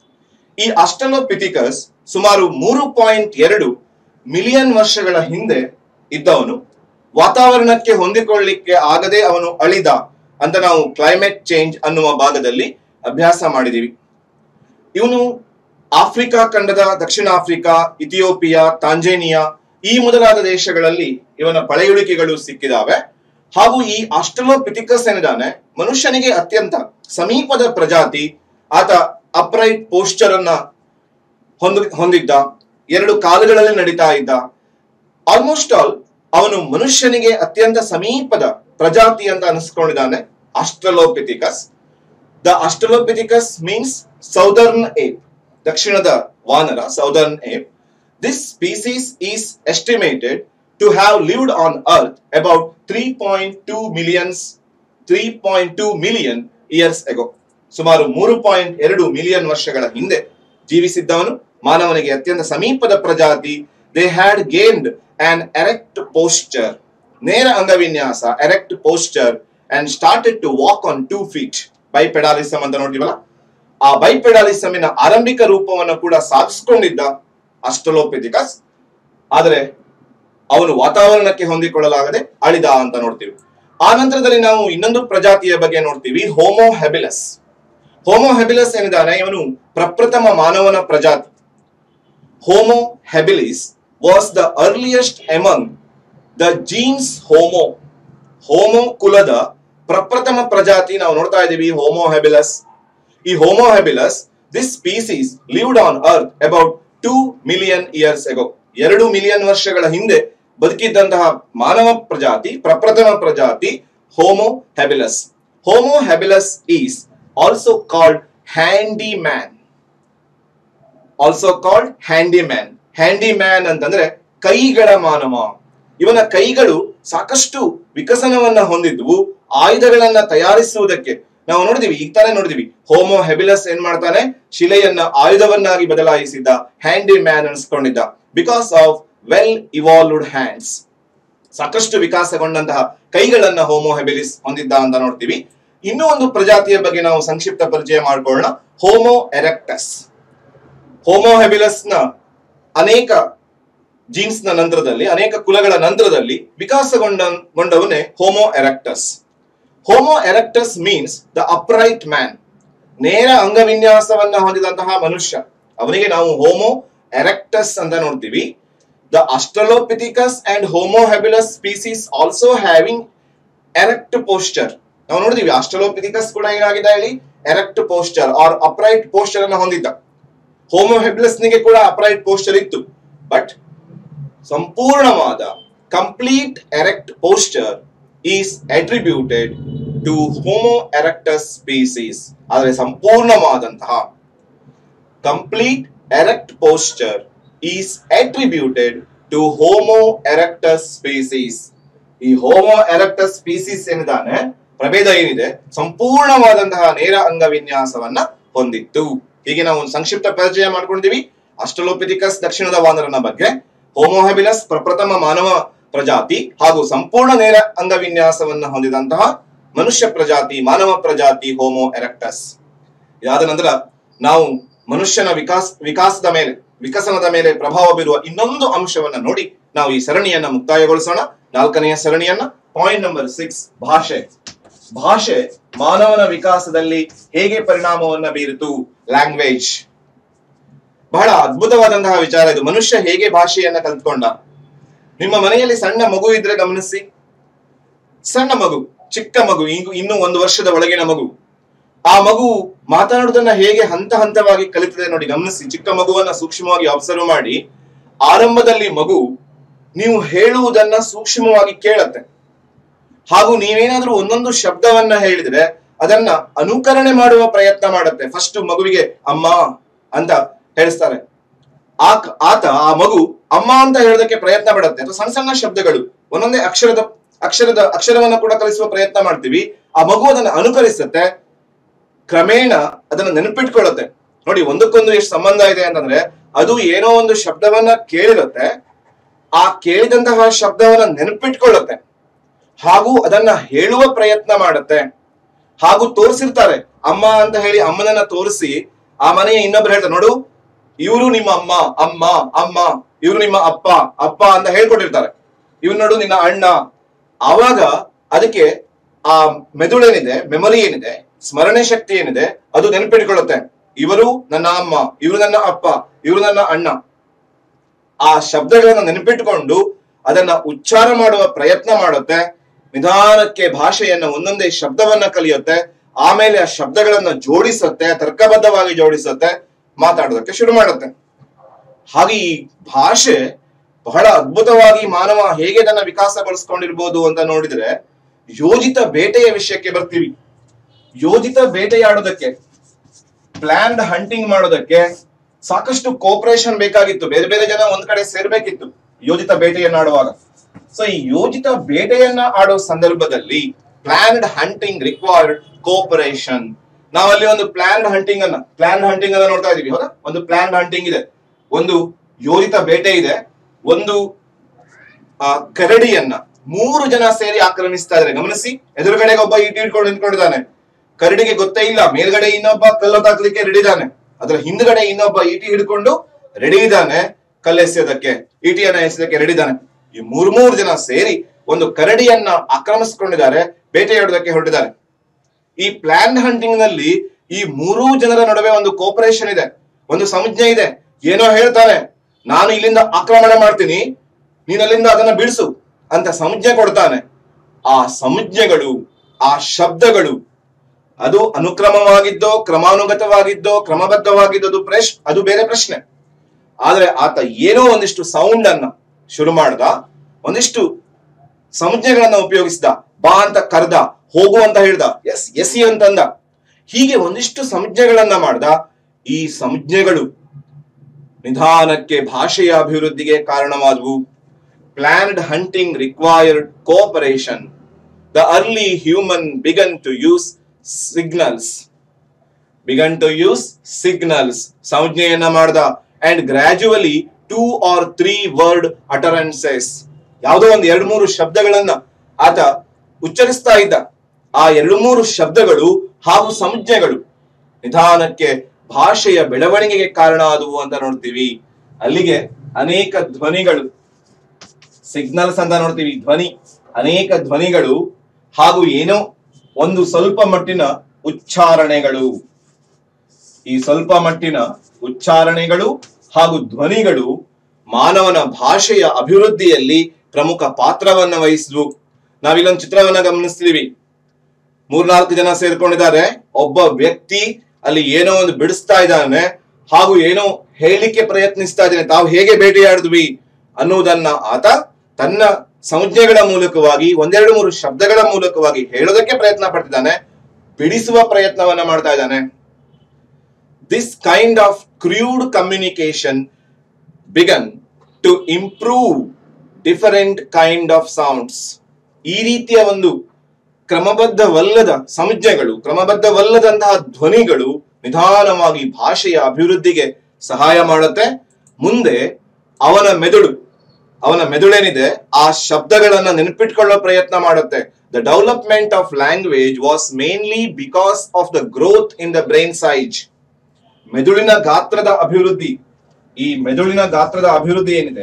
ಈ ಆಸ್ಟ್ರಲೋಪಿಥಿಕಸ್ ಸುಮಾರು ಮೂರು ಪಾಯಿಂಟ್ ಎರಡು ಮಿಲಿಯನ್ ವರ್ಷಗಳ ಹಿಂದೆ ಇದ್ದವನು ವಾತಾವರಣಕ್ಕೆ ಹೊಂದಿಕೊಳ್ಳಿಕ್ಕೆ ಆಗದೆ ಅವನು ಅಳಿದ ಅಂತ ನಾವು ಕ್ಲೈಮೇಟ್ ಚೇಂಜ್ ಅನ್ನುವ ಭಾಗದಲ್ಲಿ ಅಭ್ಯಾಸ ಮಾಡಿದೀವಿ ಇವನು ಆಫ್ರಿಕಾ ಖಂಡದ ದಕ್ಷಿಣ ಆಫ್ರಿಕಾ ಇಥಿಯೋಪಿಯಾ ತಾಂಜೇನಿಯಾ ಈ ಮೊದಲಾದ ದೇಶಗಳಲ್ಲಿ ಇವನ ಪಳೆಯುಳಿಕೆಗಳು ಸಿಕ್ಕಿದಾವೆ ಹಾಗೂ ಈ ಆಸ್ಟ್ರಲೋಪಿಥಿಕಸ್ ಏನಿದಾನೆ ಮನುಷ್ಯನಿಗೆ ಅತ್ಯಂತ ಸಮೀಪದ ಪ್ರಜಾತಿ ಆತ ಅಪ್ರೈಟ್ ಪೋಸ್ಚರ್ ಅನ್ನ ಹೊಂದ ಹೊಂದಿದ್ದ ಎರಡು ಕಾಲುಗಳಲ್ಲಿ ನಡೀತಾ ಇದ್ದ ಆಲ್ಮೋಸ್ಟ್ ಆಲ್ ಅವನು ಮನುಷ್ಯನಿಗೆ ಅತ್ಯಂತ ಸಮೀಪದ ಪ್ರಜಾತಿ ಅಂತ ಅನಿಸ್ಕೊಂಡಿದ್ದಾನೆ Australopithecus the Australopithecus means southern ape ದಕ್ಷಿಣದ ವಾನರ southern ape this species is estimated to have lived on earth about three point two millions three point two million years ago ಸುಮಾರು ಮೂರು ಪಾಯಿಂಟ್ ಎರಡು ಮಿಲಿಯನ್ ವರ್ಷಗಳ ಹಿಂದೆ ಜೀವಿಸಿದ್ದವನು ಮಾನವನಿಗೆ ಅತ್ಯಂತ ಸಮೀಪದ ಪ್ರಜಾತಿ they had gained an erect posture ನೇರ ಅಂಗವಿನ್ಯಾಸ erect posture and started to walk on two feet bipedalism ಅಂತ ನೋಡ್ತೀವಲ್ಲ ಆ ಬೈಪೆಡಾಲಿಸಮಿನ ಆರಂಭಿಕ ರೂಪವನ್ನು ಕೂಡ ಸಾಧಿಸಿಕೊಂಡಿದ್ದ ಅಸ್ಟಲೋಪಿಥಿಕಸ್ ಆದರೆ ಅವನು ವಾತಾವರಣಕ್ಕೆ ಹೊಂದಿಕೊಳ್ಳಲಾಗದೆ ಅಳಿದ ಅಂತ ನೋಡ್ತೀವಿ ಆ ನಂತರದಲ್ಲಿ ನಾವು ಇನ್ನೊಂದು ಪ್ರಜಾತಿಯ ಬಗ್ಗೆ ನೋಡ್ತೀವಿ ಹೋಮೋ ಹೆಬಿಲಸ್ ಹೋಮೋ ಹೆಬಿಲಸ್ ಏನಿದ್ದಾನೆ ಇವನು ಪ್ರಪ್ರಥಮ ಮಾನವನ ಪ್ರಜಾತಿ Homo habilis was the earliest among the genus Homo Homo ಕುಲದ ಪ್ರಪ್ರಥಮ ಪ್ರಜಾತಿ ನಾವು ನೋಡ್ತಾ ಇದ್ದೀವಿ ಹೋಮೋ ಹೆಬಿಲಸ್ ಈ Homo habilis this species lived on earth about two million years ago ಎರಡು ಮಿಲಿಯನ್ ವರ್ಷಗಳ ಹಿಂದೆ ಬದುಕಿದ್ದಂತಹ ಮಾನವ ಪ್ರಜಾತಿ ಪ್ರಪ್ರಥಮ ಪ್ರಜಾತಿ Homo habilis Homo habilis is also called handy man also called handy man handy man ಅಂತಂದ್ರೆ ಕೈಗಳ ಮಾನವ ಇವನ ಕೈಗಳು ಸಾಕಷ್ಟು ವಿಕಸನವನ್ನ ಹೊಂದಿದ್ವು ಆಯುಧಗಳನ್ನ ತಯಾರಿಸುವುದಕ್ಕೆ ನಾವು ನೋಡಿದಿವಿ ಈಗ ತಾನೇ ನೋಡಿದಿವಿ ಹೋಮೋ ಹೆಬಿಲಸ್ ಏನ್ ಮಾಡ್ತಾನೆ ಶಿಲೆಯನ್ನ ಆಯುಧವನ್ನಾಗಿ ಬದಲಾಯಿಸಿದ್ದ ಹ್ಯಾಂಡಿ ಮ್ಯಾನ್ ಅನ್ಸ್ಕೊಂಡಿದ್ದ because of well evolved hands ಸಾಕಷ್ಟು ವಿಕಾಸಗೊಂಡಂತಹ ಕೈಗಳನ್ನ ಹೋಮೋ ಹೆಬಿಲಿಸ್ ಹೊಂದಿದ್ದ ಅಂತ ನೋಡ್ತೀವಿ ಇನ್ನೂ ಒಂದು ಪ್ರಜಾತಿಯ ಬಗ್ಗೆ ನಾವು ಸಂಕ್ಷಿಪ್ತ ಪರಿಚಯ ಮಾಡ್ಕೊಳ್ಳೋಣ ಹೋಮೋ ಎರೆಕ್ಟಸ್ ಹೋಮೋ ಹೆಬಿಲಸ್ ನ ಅನೇಕ ಜೀನ್ಸ್ ನ ನಂತರದಲ್ಲಿ ಅನೇಕ ಕುಲಗಳ ನಂತರದಲ್ಲಿ ವಿಕಾಸಗೊಂಡ ಗೊಂಡವನೇ Homo erectus Homo erectus means the upright man ನೇರ ಅಂಗವಿನ್ಯಾಸವನ್ನ ಹೊಂದಿದಂತಹ ಮನುಷ್ಯ ಅವನಿಗೆ ನಾವು ಹೋಮೋ ಎರೆಕ್ಟಸ್ ಅಂತ ನೋಡ್ತೀವಿ the Australopithecus and Homo habilis species also having erect posture ನಾವು ನೋಡಿದೀವಿ ಆಸ್ಟ್ರಲೋಪಿಥಿಕಸ್ ಕೂಡ ಏನಾಗಿದೆ ಹೇಳಿ erect posture or upright posture ಅನ್ನ ಹೊಂದಿದ್ದ ಹೋಮೋ ಹೆಬ್ಲಸ್ನಿಗೆ ಕೂಡ ಅಪ್ರೈಟ್ ಪೋಸ್ಚರ್ ಇತ್ತು ಬಟ್ ಸಂಪೂರ್ಣವಾದ complete erect posture is attributed to Homo erectus species ಆದರೆ ಸಂಪೂರ್ಣವಾದಂತಹ complete erect posture is attributed to Homo erectus species ಈ ಹೋಮೋ ಎರೆಕ್ಟಸ್ ಸ್ಪೀಸೀಸ್ ಏನಿದಾನೆ ಪ್ರಭೇದ ಏನಿದೆ ಸಂಪೂರ್ಣವಾದಂತಹ ನೇರ ಅಂಗವಿನ್ಯಾಸವನ್ನ ಹೊಂದಿತ್ತು ಹೀಗೆ ನಾವು ಒಂದು ಸಂಕ್ಷಿಪ್ತ ಪರಿಚಯ ಮಾಡ್ಕೊಂಡಿದೀವಿ ಅಸ್ಟ್ರಲೋಪಿಥಿಕಸ್ ದಕ್ಷಿಣದ ವಾನರನ ಬಗ್ಗೆ ಹೋಮೋಹೆಬಿಲಸ್ ಪ್ರಪ್ರಥಮ ಮಾನವ ಪ್ರಜಾತಿ ಹಾಗೂ ಸಂಪೂರ್ಣ ನೇರ ಅಂಗವಿನ್ಯಾಸವನ್ನ ಹೊಂದಿದಂತಹ ಮನುಷ್ಯ ಪ್ರಜಾತಿ ಮಾನವ ಪ್ರಜಾತಿ ಹೋಮೋ ಎರೆಕ್ಟಸ್ ಇದಾದ ನಂತರ ನಾವು ಮನುಷ್ಯನ ವಿಕಾಸ ವಿಕಾಸದ ಮೇಲೆ ವಿಕಸನದ ಮೇಲೆ ಪ್ರಭಾವ ಬೀರುವ ಇನ್ನೊಂದು ಅಂಶವನ್ನ ನೋಡಿ ನಾವು ಈ ಸರಣಿಯನ್ನ ಮುಕ್ತಾಯಗೊಳಿಸೋಣ ನಾಲ್ಕನೆಯ ಸರಣಿಯನ್ನ ಪಾಯಿಂಟ್ ನಂಬರ್ ಸಿಕ್ಸ್ ಭಾಷೆ ಭಾಷೆ ಮಾನವನ ವಿಕಾಸದಲ್ಲಿ ಹೇಗೆ ಪರಿಣಾಮವನ್ನ ಬೀರಿತು ಲ್ಯಾಂಗ್ವೇಜ್ ಬಹಳ ಅದ್ಭುತವಾದಂತಹ ವಿಚಾರ ಇದು ಮನುಷ್ಯ ಹೇಗೆ ಭಾಷೆಯನ್ನ ಕಲ್ತ್ಕೊಂಡ ನಿಮ್ಮ ಮನೆಯಲ್ಲಿ ಸಣ್ಣ ಮಗು ಇದ್ರೆ ಗಮನಿಸಿ ಸಣ್ಣ ಮಗು ಚಿಕ್ಕ ಮಗು ಈಗ ಇನ್ನು ಒಂದು ವರ್ಷದ ಒಳಗಿನ ಮಗು ಆ ಮಗು ಮಾತನಾಡುವುದನ್ನ ಹೇಗೆ ಹಂತ ಹಂತವಾಗಿ ಕಲಿತದೆ ನೋಡಿ ಗಮನಿಸಿ ಚಿಕ್ಕ ಮಗುವನ್ನ ಸೂಕ್ಷ್ಮವಾಗಿ ಅಬ್ಸರ್ವ್ ಮಾಡಿ ಆರಂಭದಲ್ಲಿ ಮಗು ನೀವು ಹೇಳುವುದನ್ನ ಸೂಕ್ಷ್ಮವಾಗಿ ಕೇಳತ್ತೆ ಹಾಗೂ ನೀವೇನಾದ್ರೂ ಒಂದೊಂದು ಶಬ್ದವನ್ನ ಹೇಳಿದ್ರೆ ಅದನ್ನ ಅನುಕರಣೆ ಮಾಡುವ ಪ್ರಯತ್ನ ಮಾಡುತ್ತೆ ಫಸ್ಟ್ ಮಗುವಿಗೆ ಅಮ್ಮ ಅಂತ ಹೇಳಿಸ್ತಾರೆ ಆ ಆತ ಆ ಮಗು ಅಮ್ಮ ಅಂತ ಹೇಳೋದಕ್ಕೆ ಪ್ರಯತ್ನ ಪಡುತ್ತೆ ಅಥವಾ ಸಣ್ಣ ಸಣ್ಣ ಶಬ್ದಗಳು ಒಂದೊಂದೇ ಅಕ್ಷರದ ಅಕ್ಷರದ ಅಕ್ಷರವನ್ನ ಕೂಡ ಕಲಿಸುವ ಪ್ರಯತ್ನ ಮಾಡ್ತೀವಿ ಆ ಮಗು ಅದನ್ನ ಅನುಕರಿಸುತ್ತೆ ಕ್ರಮೇಣ ಅದನ್ನ ನೆನಪಿಟ್ಕೊಳ್ಳುತ್ತೆ ನೋಡಿ ಒಂದಕ್ಕೊಂದು ಎಷ್ಟು ಸಂಬಂಧ ಇದೆ ಅಂತಂದ್ರೆ ಅದು ಏನೋ ಒಂದು ಶಬ್ದವನ್ನ ಕೇಳಿರುತ್ತೆ ಆ ಕೇಳಿದಂತಹ ಶಬ್ದವನ್ನ ನೆನಪಿಟ್ಕೊಳ್ಳುತ್ತೆ ಹಾಗೂ ಅದನ್ನ ಹೇಳುವ ಪ್ರಯತ್ನ ಮಾಡುತ್ತೆ ಹಾಗೂ ತೋರಿಸಿರ್ತಾರೆ ಅಮ್ಮ ಅಂತ ಹೇಳಿ ಅಮ್ಮನನ್ನ ತೋರಿಸಿ ಆ ಮನೆಯ ಇನ್ನೊಬ್ರು ಹೇಳ್ತಾರೆ ನೋಡು ಇವರು ನಿಮ್ಮ ಅಮ್ಮ ಅಮ್ಮ ಅಮ್ಮ ಇವರು ನಿಮ್ಮ ಅಪ್ಪ ಅಪ್ಪ ಅಂತ ಹೇಳ್ಕೊಟ್ಟಿರ್ತಾರೆ ಇವ್ ನೋಡು ನಿನ್ನ ಅಣ್ಣ ಆವಾಗ ಅದಕ್ಕೆ ಆ ಮೆದುಳೇನಿದೆ ಮೆಮೊರಿ ಏನಿದೆ ಸ್ಮರಣೆ ಶಕ್ತಿ ಏನಿದೆ ಅದು ನೆನಪಿಟ್ಕೊಳ್ಳುತ್ತೆ ಇವರು ನನ್ನ ಅಮ್ಮ ಇವರು ನನ್ನ ಅಪ್ಪ ಇವರು ನನ್ನ ಅಣ್ಣ ಆ ಶಬ್ದಗಳನ್ನ ನೆನಪಿಟ್ಟುಕೊಂಡು ಅದನ್ನ ಉಚ್ಚಾರ ಮಾಡುವ ಪ್ರಯತ್ನ ಮಾಡುತ್ತೆ ನಿಧಾನಕ್ಕೆ ಭಾಷೆಯನ್ನ ಒಂದೊಂದೇ ಶಬ್ದವನ್ನ ಕಲಿಯುತ್ತೆ ಆಮೇಲೆ ಆ ಶಬ್ದಗಳನ್ನ ಜೋಡಿಸುತ್ತೆ ತರ್ಕಬದ್ಧವಾಗಿ ಜೋಡಿಸುತ್ತೆ ಮಾತಾಡೋದಕ್ಕೆ ಶುರು ಮಾಡುತ್ತೆ ಹಾಗೆ ಈ ಭಾಷೆ ಬಹಳ ಅದ್ಭುತವಾಗಿ ಮಾನವ ಹೇಗೆ ತನ್ನ ವಿಕಾಸಗೊಳಿಸ್ಕೊಂಡಿರ್ಬೋದು ಅಂತ ನೋಡಿದ್ರೆ ಯೋಜಿತ ಬೇಟೆಯ ವಿಷಯಕ್ಕೆ ಬರ್ತೀವಿ ಯೋಜಿತ ಬೇಟೆಯಾಡೋದಕ್ಕೆ ಪ್ಲಾನ್ಡ್ ಹಂಟಿಂಗ್ ಮಾಡೋದಕ್ಕೆ ಸಾಕಷ್ಟು ಕೋಪರೇಷನ್ ಬೇಕಾಗಿತ್ತು ಬೇರೆ ಬೇರೆ ಜನ ಒಂದ್ ಕಡೆ ಸೇರ್ಬೇಕಿತ್ತು ಯೋಜಿತ ಬೇಟೆಯನ್ನ ಆಡುವಾಗ ಸೊ ಈ ಯೋಜಿತ ಬೇಟೆಯನ್ನ ಆಡೋ ಸಂದರ್ಭದಲ್ಲಿ ಪ್ಲಾನ್ಡ್ ಹಂಟಿಂಗ್ ರಿಕ್ವೈರ್ಡ್ ಕೋಪರೇಷನ್ ನಾವಲ್ಲಿ ಒಂದು ಪ್ಲಾನ್ಡ್ ಹಂಟಿಂಗ್ ಅನ್ನ ಪ್ಲಾನ್ ಹಂಟಿಂಗ್ ಅನ್ನ ನೋಡ್ತಾ ಇದೀವಿ ಹೌದಾ ಒಂದು ಪ್ಲಾನ್ಡ್ ಹಂಟಿಂಗ್ ಇದೆ ಒಂದು ಯೋಜಿತ ಬೇಟೆ ಇದೆ ಒಂದು ಆ ಕರಡಿಯನ್ನ ಮೂರು ಜನ ಸೇರಿ ಆಕ್ರಮಿಸ್ತಾ ಇದ್ದಾರೆ ಗಮನಿಸಿ ಎದುರುಗಡೆಗೆ ಒಬ್ಬ ಈಟಿ ಹಿಡ್ಕೊಂಡು ನಿಂತ್ಕೊಂಡಿದ್ದಾನೆ ಕರಡಿಗೆ ಗೊತ್ತೇ ಇಲ್ಲ ಮೇಲ್ಗಡೆ ಇನ್ನೊಬ್ಬ ಕಲ್ಲು ತಾಕ್ಲಿಕ್ಕೆ ರೆಡಿ ಇದ್ದಾನೆ ಅದರ ಹಿಂದ್ಗಡೆ ಇನ್ನೊಬ್ಬ ಈಟಿ ಹಿಡ್ಕೊಂಡು ರೆಡಿ ಇದ್ದಾನೆ ಕಲ್ಲೆಸೆಯೋದಕ್ಕೆ ಈಟಿಯನ್ನ ಎಸೆಯೋದಕ್ಕೆ ರೆಡಿ ಇದ್ದಾನೆ ಈ ಮೂರ್ ಮೂರು ಜನ ಸೇರಿ ಒಂದು ಕರಡಿಯನ್ನ ಆಕ್ರಮಿಸಿಕೊಂಡಿದ್ದಾರೆ ಬೇಟೆಯಾಡೋದಕ್ಕೆ ಹೊರಟಿದ್ದಾರೆ ಈ ಪ್ಲಾನ್ ಹಂಟಿಂಗ್ ನಲ್ಲಿ ಈ ಮೂರೂ ಜನರ ನಡುವೆ ಒಂದು ಕೋಪರೇಷನ್ ಇದೆ ಒಂದು ಸಂಜ್ಞೆ ಇದೆ ಏನೋ ಹೇಳ್ತಾನೆ ನಾನು ಇಲ್ಲಿಂದ ಆಕ್ರಮಣ ಮಾಡ್ತೀನಿ ನೀನ್ ಅಲ್ಲಿಂದ ಅದನ್ನ ಬಿಡಿಸು ಅಂತ ಸಂಜ್ಞೆ ಕೊಡ್ತಾನೆ ಆ ಸಂಜ್ಞೆಗಳು ಆ ಶಬ್ದಗಳು ಅದು ಅನುಕ್ರಮವಾಗಿದ್ದೋ ಕ್ರಮಾನುಗತವಾಗಿದ್ದೋ ಕ್ರಮಬದ್ಧವಾಗಿದ್ದೋ ಪ್ರಶ್ ಅದು ಬೇರೆ ಪ್ರಶ್ನೆ ಆದ್ರೆ ಆತ ಏನೋ ಒಂದಿಷ್ಟು ಸೌಂಡ್ ಅನ್ನ ಶುರು ಮಾಡ್ದ ಒಂದಿಷ್ಟು ಸಂಜ್ಞೆಗಳನ್ನ ಉಪಯೋಗಿಸಿದ ಬಾ ಅಂತ ಕರ್ದ ಹೋಗು ಅಂತ ಹೇಳ್ದ ಎಸ್ ಎಸಿ ಅಂತಂದ ಹೀಗೆ ಒಂದಿಷ್ಟು ಸಂಜ್ಞೆಗಳನ್ನ ಮಾಡ್ದ ಈ ಸಂಜ್ಞೆಗಳು ನಿಧಾನಕ್ಕೆ ಭಾಷೆಯ ಅಭಿವೃದ್ಧಿಗೆ ಕಾರಣವಾದವು planned hunting required cooperation the early human began to use signals began to use signals ಸಂಜ್ಞೆಯನ್ನ ಮಾಡ್ದ and gradually two or three word utterances ಯಾವುದೋ ಒಂದು ಎರಡು ಮೂರು ಶಬ್ದಗಳನ್ನ ಆತ ಉಚ್ಚರಿಸ್ತಾ ಇದ್ದ ಆ ಎರಡು ಮೂರು ಶಬ್ದಗಳು ಹಾಗೂ ಸಂಜ್ಞೆಗಳು ನಿಧಾನಕ್ಕೆ ಭಾಷೆಯ ಬೆಳವಣಿಗೆಗೆ ಕಾರಣ ಆದವು ಅಂತ ನೋಡ್ತೀವಿ ಅಲ್ಲಿಗೆ ಅನೇಕ ಧ್ವನಿಗಳು ಸಿಗ್ನಲ್ಸ್ ಅಂತ ನೋಡ್ತೀವಿ ಧ್ವನಿ ಅನೇಕ ಧ್ವನಿಗಳು ಹಾಗೂ ಏನೋ ಒಂದು ಸ್ವಲ್ಪ ಮಟ್ಟಿನ ಉಚ್ಚಾರಣೆಗಳು ಈ ಸ್ವಲ್ಪ ಮಟ್ಟಿನ ಉಚ್ಚಾರಣೆಗಳು ಹಾಗೂ ಧ್ವನಿಗಳು ಮಾನವನ ಭಾಷೆಯ ಅಭಿವೃದ್ಧಿಯಲ್ಲಿ ಪ್ರಮುಖ ಪಾತ್ರವನ್ನ ವಹಿಸಿದ್ವು ನಾವಿಲ್ಲೊಂದು ಚಿತ್ರವನ್ನ ಗಮನಿಸ್ತೀವಿ ಮೂರ್ನಾಲ್ಕು ಜನ ಸೇರ್ಕೊಂಡಿದ್ದಾರೆ ಒಬ್ಬ ವ್ಯಕ್ತಿ ಅಲ್ಲಿ ಏನೋ ಒಂದು ಬಿಡಿಸ್ತಾ ಇದ್ದಾನೆ ಹಾಗೂ ಏನೋ ಹೇಳಿಕೆ ಪ್ರಯತ್ನಿಸ್ತಾ ಇದ್ದಾನೆ ತಾವು ಹೇಗೆ ಭೇಟಿಯಾಡಿದ್ವಿ ಅನ್ನುವುದನ್ನ ಆತ ತನ್ನ ಸಂಜ್ಞೆಗಳ ಮೂಲಕವಾಗಿ ಒಂದೆರಡು ಮೂರು ಶಬ್ದಗಳ ಮೂಲಕವಾಗಿ ಹೇಳೋದಕ್ಕೆ ಪ್ರಯತ್ನ ಪಡ್ತಿದ್ದಾನೆ ಬಿಡಿಸುವ ಪ್ರಯತ್ನವನ್ನ ಮಾಡ್ತಾ ಇದ್ದಾನೆ this kind of crude communication began to improve different kind of sounds ಈ ರೀತಿಯ ಒಂದು ಕ್ರಮಬದ್ಧವಲ್ಲದ ಸಂಜ್ಞೆಗಳು ಕ್ರಮಬದ್ಧವಲ್ಲದಂತಹ ಧ್ವನಿಗಳು ನಿಧಾನವಾಗಿ ಭಾಷೆಯ ಅಭಿವೃದ್ಧಿಗೆ ಸಹಾಯ ಮಾಡುತ್ತೆ ಮುಂದೆ ಅವನ ಮೆದುಳು ಅವನ ಮೆದುಳೇನಿದೆ ಆ ಶಬ್ದಗಳನ್ನ ನೆನಪಿಟ್ಕೊಳ್ಳೋ ಪ್ರಯತ್ನ ಮಾಡುತ್ತೆ the development of language was mainly because of the growth in the brain size ಮೆದುಳಿನ ಗಾತ್ರದ ಅಭಿವೃದ್ಧಿ ಈ ಮೆದುಳಿನ ಗಾತ್ರದ ಅಭಿವೃದ್ಧಿ ಏನಿದೆ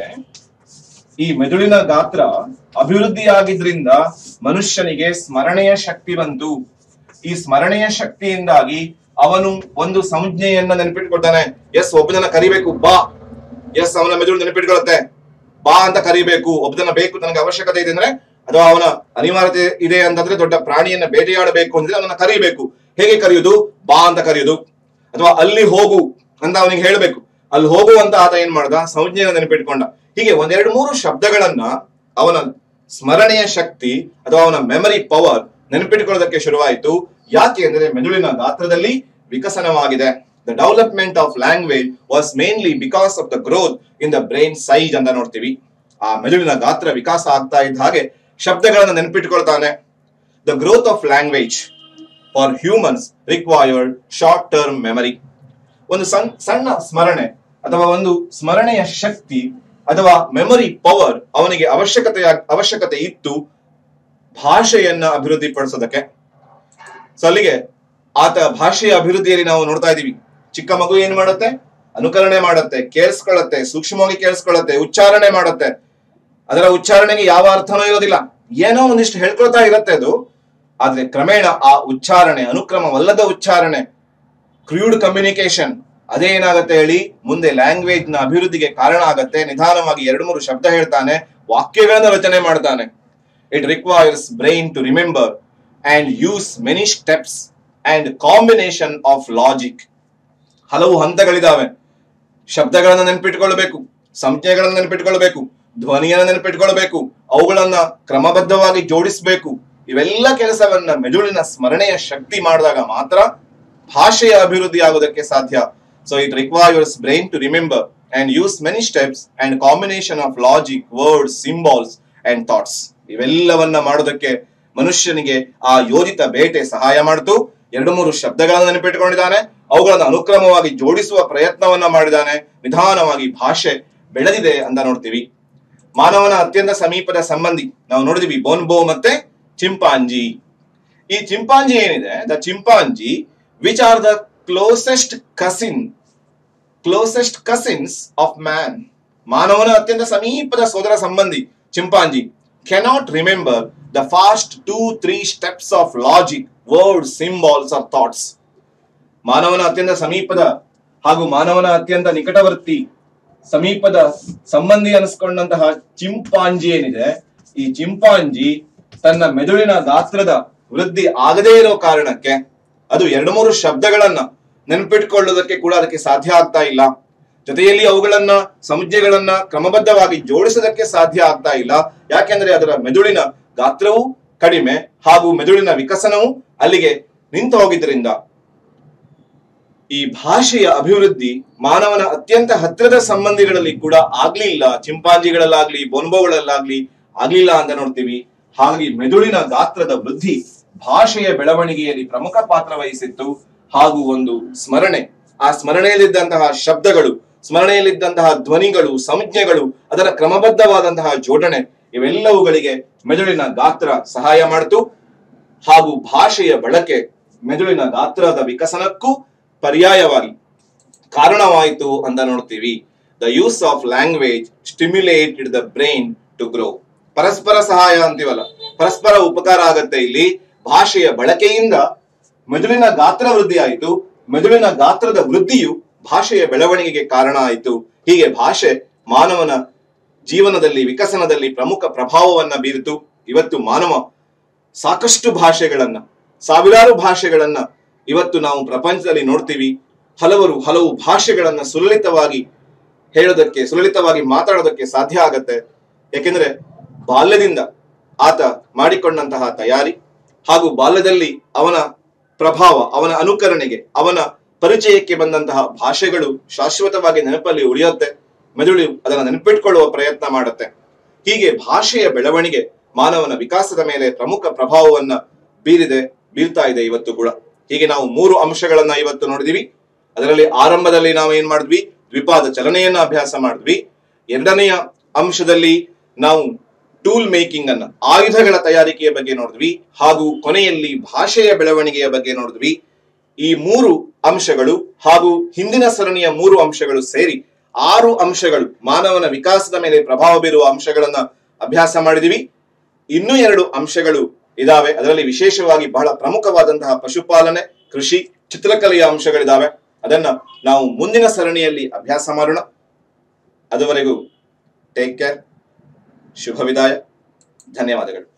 ಈ ಮೆದುಳಿನ ಗಾತ್ರ ಅಭಿವೃದ್ಧಿಯಾಗಿದ್ರಿಂದ ಮನುಷ್ಯನಿಗೆ ಸ್ಮರಣೆಯ ಶಕ್ತಿ ಬಂತು ಈ ಸ್ಮರಣೆಯ ಶಕ್ತಿಯಿಂದಾಗಿ ಅವನು ಒಂದು ಸಂಜ್ಞೆಯನ್ನ ನೆನಪಿಟ್ಕೊಳ್ತಾನೆ ಎಸ್ ಒಬ್ಬನನ್ನ ಕರಿಬೇಕು ಬಾ ಎಸ್ ಅವನ ಮೆದುಳು ನೆನಪಿಟ್ಕೊಳುತ್ತೆ ಬಾ ಅಂತ ಕರಿಬೇಕು ಒಬ್ಬದನ್ನ ಬೇಕು ನನಗೆ ಅವಶ್ಯಕತೆ ಇದೆ ಅಂದ್ರೆ ಅಥವಾ ಅವನ ಅನಿವಾರ್ಯತೆ ಇದೆ ಅಂತಂದ್ರೆ ದೊಡ್ಡ ಪ್ರಾಣಿಯನ್ನ ಬೇಟೆಯಾಡಬೇಕು ಅಂದ್ರೆ ಅವನನ್ನ ಕರಿಬೇಕು ಹೇಗೆ ಕರೆಯುವುದು ಬಾ ಅಂತ ಕರೆಯುವುದು ಅಥವಾ ಅಲ್ಲಿ ಹೋಗು ಅಂತ ಅವನಿಗೆ ಹೇಳ್ಬೇಕು ಅಲ್ಲಿ ಹೋಗು ಅಂತ ಆತ ಏನ್ ಮಾಡ್ದ ಸಂಜ್ಞೆಯನ್ನು ನೆನಪಿಟ್ಕೊಂಡ ಹೀಗೆ ಒಂದೆರಡು ಮೂರು ಶಬ್ದಗಳನ್ನ ಅವನ ಸ್ಮರಣೆಯ ಶಕ್ತಿ ಅಥವಾ ಅವನ ಮೆಮರಿ ಪವರ್ ನೆನಪಿಟ್ಕೊಳ್ಳೋದಕ್ಕೆ ಶುರುವಾಯಿತು ಯಾಕೆ ಅಂದ್ರೆ ಮೆದುಳಿನ ಗಾತ್ರದಲ್ಲಿ ವಿಕಸನವಾಗಿದೆ the development of language was mainly because of the growth in the brain size ಅಂತ ನೋಡ್ತೀವಿ ಆ ಮೆದುಳಿನ ಗಾತ್ರ ವಿಕಾಸ ಆಗ್ತಾ ಇದ್ದ ಹಾಗೆ ಶಬ್ದಗಳನ್ನ ನೆನಪಿಟ್ಕೊಳ್ತಾನೆ the growth of language for humans required short term memory ಒಂದು ಸಣ್ಣ ಸಣ್ಣ ಸ್ಮರಣೆ ಅಥವಾ ಒಂದು ಸ್ಮರಣೆಯ ಶಕ್ತಿ ಅಥವಾ ಮೆಮೊರಿ ಪವರ್ ಅವನಿಗೆ ಅವಶ್ಯಕತೆ ಅವಶ್ಯಕತೆ ಇತ್ತು ಭಾಷೆಯನ್ನ ಅಭಿವೃದ್ಧಿಪಡಿಸೋದಕ್ಕೆ ಸೊ ಅಲ್ಲಿಗೆ ಆತ ಭಾಷೆಯ ಅಭಿವೃದ್ಧಿಯಲ್ಲಿ ನಾವು ನೋಡ್ತಾ ಇದೀವಿ ಚಿಕ್ಕ ಮಗು ಏನ್ ಮಾಡುತ್ತೆ ಅನುಕರಣೆ ಮಾಡುತ್ತೆ ಕೇಳಿಸ್ಕೊಳ್ಳುತ್ತೆ ಸೂಕ್ಷ್ಮವಾಗಿ ಕೇಳಿಸ್ಕೊಳ್ಳುತ್ತೆ ಉಚ್ಚಾರಣೆ ಮಾಡುತ್ತೆ ಅದರ ಉಚ್ಚಾರಣೆಗೆ ಯಾವ ಅರ್ಥನೂ ಇರೋದಿಲ್ಲ ಏನೋ ಒಂದಿಷ್ಟು ಹೇಳ್ಕೊಳ್ತಾ ಇರತ್ತೆ ಅದು ಆದ್ರೆ ಕ್ರಮೇಣ ಆ ಉಚ್ಚಾರಣೆ ಅನುಕ್ರಮವಲ್ಲದ ಉಚ್ಚಾರಣೆ ಕ್ರ್ಯೂಡ್ ಕಮ್ಯುನಿಕೇಶನ್ ಅದೇ ಏನಾಗತ್ತೆ ಹೇಳಿ ಮುಂದೆ ಲ್ಯಾಂಗ್ವೇಜ್ ನ ಅಭಿವೃದ್ಧಿಗೆ ಕಾರಣ ಆಗತ್ತೆ ನಿಧಾನವಾಗಿ ಎರಡು ಮೂರು ಶಬ್ದ ಹೇಳ್ತಾನೆ ವಾಕ್ಯಗಳನ್ನ ರಚನೆ ಮಾಡ್ತಾನೆ it requires brain to remember and use many steps and combination of logic ಹಲವು ಹಂತಗಳಿದಾವೆ ಶಬ್ದಗಳನ್ನ ನೆನಪಿಟ್ಕೊಳ್ಬೇಕು ಸಂಜ್ಞೆಗಳನ್ನ ನೆನಪಿಟ್ಕೊಳ್ಬೇಕು ಧ್ವನಿಯನ್ನ ನೆನಪಿಟ್ಕೊಳ್ಬೇಕು ಅವುಗಳನ್ನ ಕ್ರಮಬದ್ಧವಾಗಿ ಜೋಡಿಸಬೇಕು ಇವೆಲ್ಲ ಕೆಲಸವನ್ನ ಮೆದುಳಿನ ಸ್ಮರಣೆಯ ಶಕ್ತಿ ಮಾಡಿದಾಗ ಮಾತ್ರ ಭಾಷೆಯ ಅಭಿವೃದ್ಧಿ ಆಗೋದಕ್ಕೆ ಸಾಧ್ಯ so it requires brain to remember and use many steps and combination of logic words symbols and thoughts ಇವೆಲ್ಲವನ್ನ ಮಾಡೋದಕ್ಕೆ ಮನುಷ್ಯನಿಗೆ ಆ ಯೋಜಿತ ಬೇಟೆ ಸಹಾಯ ಮಾಡಿತು ಎರಡು ಮೂರು ಶಬ್ದಗಳನ್ನು ನೆನಪಿಟ್ಟುಕೊಂಡಿದ್ದಾನೆ ಅವುಗಳನ್ನು ಅನುಕ್ರಮವಾಗಿ ಜೋಡಿಸುವ ಪ್ರಯತ್ನವನ್ನ ಮಾಡಿದ್ದಾನೆ ನಿಧಾನವಾಗಿ ಭಾಷೆ ಬೆಳೆದಿದೆ ಅಂತ ನೋಡ್ತೀವಿ ಮಾನವನ ಅತ್ಯಂತ ಸಮೀಪದ ಸಂಬಂಧಿ ನಾವು ನೋಡಿದೀವಿ ಬೋನ್ಬೋ ಮತ್ತೆ ಚಿಂಪಾಂಜಿ ಈ ಚಿಂಪಾಂಜಿ ಏನಿದೆ the chimpanzee which are the closest cousin closest cousins of man ಮಾನವನ ಅತ್ಯಂತ ಸಮೀಪದ ಸೋದರ ಸಂಬಂಧಿ chimpanzee cannot remember the fast two three steps of logic word symbols or thoughts ಮಾನವನ ಅತ್ಯಂತ ಸಮೀಪದ ಹಾಗೂ ಮಾನವನ ಅತ್ಯಂತ ನಿಕಟವರ್ತಿ ಸಮೀಪದ ಸಂಬಂಧಿ ಅನಿಸ್ಕೊಂಡಂತಹ ಚಿಂಪಾಂಜಿ ಏನಿದೆ ಈ ಚಿಂಪಾಂಜಿ ತನ್ನ ಮೆದುಳಿನ ಗಾತ್ರದ ವೃದ್ಧಿ ಆಗದೇ ಇರೋ ಕಾರಣಕ್ಕೆ ಅದು ಎರಡು ಮೂರು ಶಬ್ದಗಳನ್ನ ನೆನಪಿಟ್ಕೊಳ್ಳೋದಕ್ಕೆ ಕೂಡ ಅದಕ್ಕೆ ಸಾಧ್ಯ ಆಗ್ತಾ ಇಲ್ಲ ಜೊತೆಯಲ್ಲಿ ಅವುಗಳನ್ನ ಸಂಜ್ಞೆಗಳನ್ನ ಕ್ರಮಬದ್ಧವಾಗಿ ಜೋಡಿಸೋದಕ್ಕೆ ಸಾಧ್ಯ ಆಗ್ತಾ ಇಲ್ಲ ಯಾಕೆಂದ್ರೆ ಅದರ ಮೆದುಳಿನ ಗಾತ್ರವು ಕಡಿಮೆ ಹಾಗೂ ಮೆದುಳಿನ ವಿಕಸನವು ಅಲ್ಲಿಗೆ ನಿಂತು ಹೋಗಿದ್ರಿಂದ ಈ ಭಾಷೆಯ ಅಭಿವೃದ್ಧಿ ಮಾನವನ ಅತ್ಯಂತ ಹತ್ತಿರದ ಸಂಬಂಧಿಗಳಲ್ಲಿ ಕೂಡ ಆಗ್ಲಿಲ್ಲ ಚಿಂಪಾಂಜಿಗಳಲ್ಲಾಗ್ಲಿ ಬೊನ್ಬೋಗಳಲ್ಲಾಗ್ಲಿ ಆಗ್ಲಿಲ್ಲ ಅಂತ ನೋಡ್ತೀವಿ ಹಾಗಾಗಿ ಮೆದುಳಿನ ಗಾತ್ರದ ವೃದ್ಧಿ ಭಾಷೆಯ ಬೆಳವಣಿಗೆಯಲ್ಲಿ ಪ್ರಮುಖ ಪಾತ್ರ ವಹಿಸಿತ್ತು ಹಾಗೂ ಒಂದು ಸ್ಮರಣೆ ಆ ಸ್ಮರಣೆಯಲ್ಲಿದ್ದಂತಹ ಶಬ್ದಗಳು ಸ್ಮರಣೆಯಲ್ಲಿದ್ದಂತಹ ಧ್ವನಿಗಳು ಸಂಜ್ಞೆಗಳು ಅದರ ಕ್ರಮಬದ್ಧವಾದಂತಹ ಜೋಡಣೆ ಇವೆಲ್ಲವುಗಳಿಗೆ ಮೆದುಳಿನ ಗಾತ್ರ ಸಹಾಯ ಮಾಡಿತು ಹಾಗೂ ಭಾಷೆಯ ಬಳಕೆ ಮೆದುಳಿನ ಗಾತ್ರದ ವಿಕಸನಕ್ಕೂ ಪರ್ಯಾಯವಾಗಿ ಕಾರಣವಾಯಿತು ಅಂತ ನೋಡ್ತೀವಿ the use of language stimulated the brain to grow ಪರಸ್ಪರ ಸಹಾಯ ಅಂತೀವಲ್ಲ ಪರಸ್ಪರ ಉಪಕಾರ ಆಗತ್ತೆ ಇಲ್ಲಿ ಭಾಷೆಯ ಬಳಕೆಯಿಂದ ಮೆದುಳಿನ ಗಾತ್ರ ವೃದ್ಧಿ ಆಯಿತು ಮೆದುಳಿನ ಗಾತ್ರದ ವೃದ್ಧಿಯು ಭಾಷೆಯ ಬೆಳವಣಿಗೆಗೆ ಕಾರಣ ಆಯಿತು ಹೀಗೆ ಭಾಷೆ ಮಾನವನ ಜೀವನದಲ್ಲಿ ವಿಕಸನದಲ್ಲಿ ಪ್ರಮುಖ ಪ್ರಭಾವವನ್ನ ಬೀರಿತು ಇವತ್ತು ಮಾನವ ಸಾಕಷ್ಟು ಭಾಷೆಗಳನ್ನ ಸಾವಿರಾರು ಭಾಷೆಗಳನ್ನ ಇವತ್ತು ನಾವು ಪ್ರಪಂಚದಲ್ಲಿ ನೋಡ್ತೀವಿ ಹಲವರು ಹಲವು ಭಾಷೆಗಳನ್ನ ಸುಲಲಿತವಾಗಿ ಹೇಳೋದಕ್ಕೆ ಸುಲಲಿತವಾಗಿ ಮಾತಾಡೋದಕ್ಕೆ ಸಾಧ್ಯ ಆಗತ್ತೆ ಯಾಕೆಂದ್ರೆ ಬಾಲ್ಯದಿಂದ ಆತ ಮಾಡಿಕೊಂಡಂತಹ ತಯಾರಿ ಹಾಗೂ ಬಾಲ್ಯದಲ್ಲಿ ಅವನ ಪ್ರಭಾವ ಅವನ ಅನುಕರಣೆಗೆ ಅವನ ಪರಿಚಯಕ್ಕೆ ಬಂದಂತಹ ಭಾಷೆಗಳು ಶಾಶ್ವತವಾಗಿ ನೆನಪಲ್ಲಿ ಉಳಿಯುತ್ತೆ ಮೆದುಳು ಅದನ್ನು ನೆನಪಿಟ್ಕೊಳ್ಳುವ ಪ್ರಯತ್ನ ಮಾಡುತ್ತೆ ಹೀಗೆ ಭಾಷೆಯ ಬೆಳವಣಿಗೆ ಮಾನವನ ವಿಕಾಸದ ಮೇಲೆ ಪ್ರಮುಖ ಪ್ರಭಾವವನ್ನ ಬೀರಿದೆ ಬೀರ್ತಾ ಇದೆ ಇವತ್ತು ಕೂಡ ಹೀಗೆ ನಾವು ಮೂರು ಅಂಶಗಳನ್ನ ಇವತ್ತು ನೋಡಿದೀವಿ ಅದರಲ್ಲಿ ಆರಂಭದಲ್ಲಿ ನಾವು ಏನ್ ಮಾಡಿದ್ವಿ ದ್ವಿಪಾದ ಚಲನೆಯನ್ನ ಅಭ್ಯಾಸ ಮಾಡಿದ್ವಿ ಎರಡನೆಯ ಅಂಶದಲ್ಲಿ ನಾವು ಟೂಲ್ ಮೇಕಿಂಗ್ ಅನ್ನ ಆಯುಧಗಳ ತಯಾರಿಕೆಯ ಬಗ್ಗೆ ನೋಡಿದ್ವಿ ಹಾಗೂ ಕೊನೆಯಲ್ಲಿ ಭಾಷೆಯ ಬೆಳವಣಿಗೆಯ ಬಗ್ಗೆ ನೋಡಿದ್ವಿ ಈ ಮೂರು ಅಂಶಗಳು ಹಾಗೂ ಹಿಂದಿನ ಸರಣಿಯ ಮೂರು ಅಂಶಗಳು ಸೇರಿ ಆರು ಅಂಶಗಳು ಮಾನವನ ವಿಕಾಸದ ಮೇಲೆ ಪ್ರಭಾವ ಬೀರುವ ಅಂಶಗಳನ್ನ ಅಭ್ಯಾಸ ಮಾಡಿದಿವಿ ಇನ್ನೂ ಎರಡು ಅಂಶಗಳು ಇದಾವೆ ಅದರಲ್ಲಿ ವಿಶೇಷವಾಗಿ ಬಹಳ ಪ್ರಮುಖವಾದಂತಹ ಪಶುಪಾಲನೆ ಕೃಷಿ ಚಿತ್ರಕಲೆಯ ಅಂಶಗಳಿದಾವೆ ಅದನ್ನ ನಾವು ಮುಂದಿನ ಸರಣಿಯಲ್ಲಿ ಅಭ್ಯಾಸ ಮಾಡೋಣ ಅದುವರೆಗೂ ಟೇಕ್ ಕೇರ್ ಶುಭ ವಿದಾಯ ಧನ್ಯವಾದಗಳು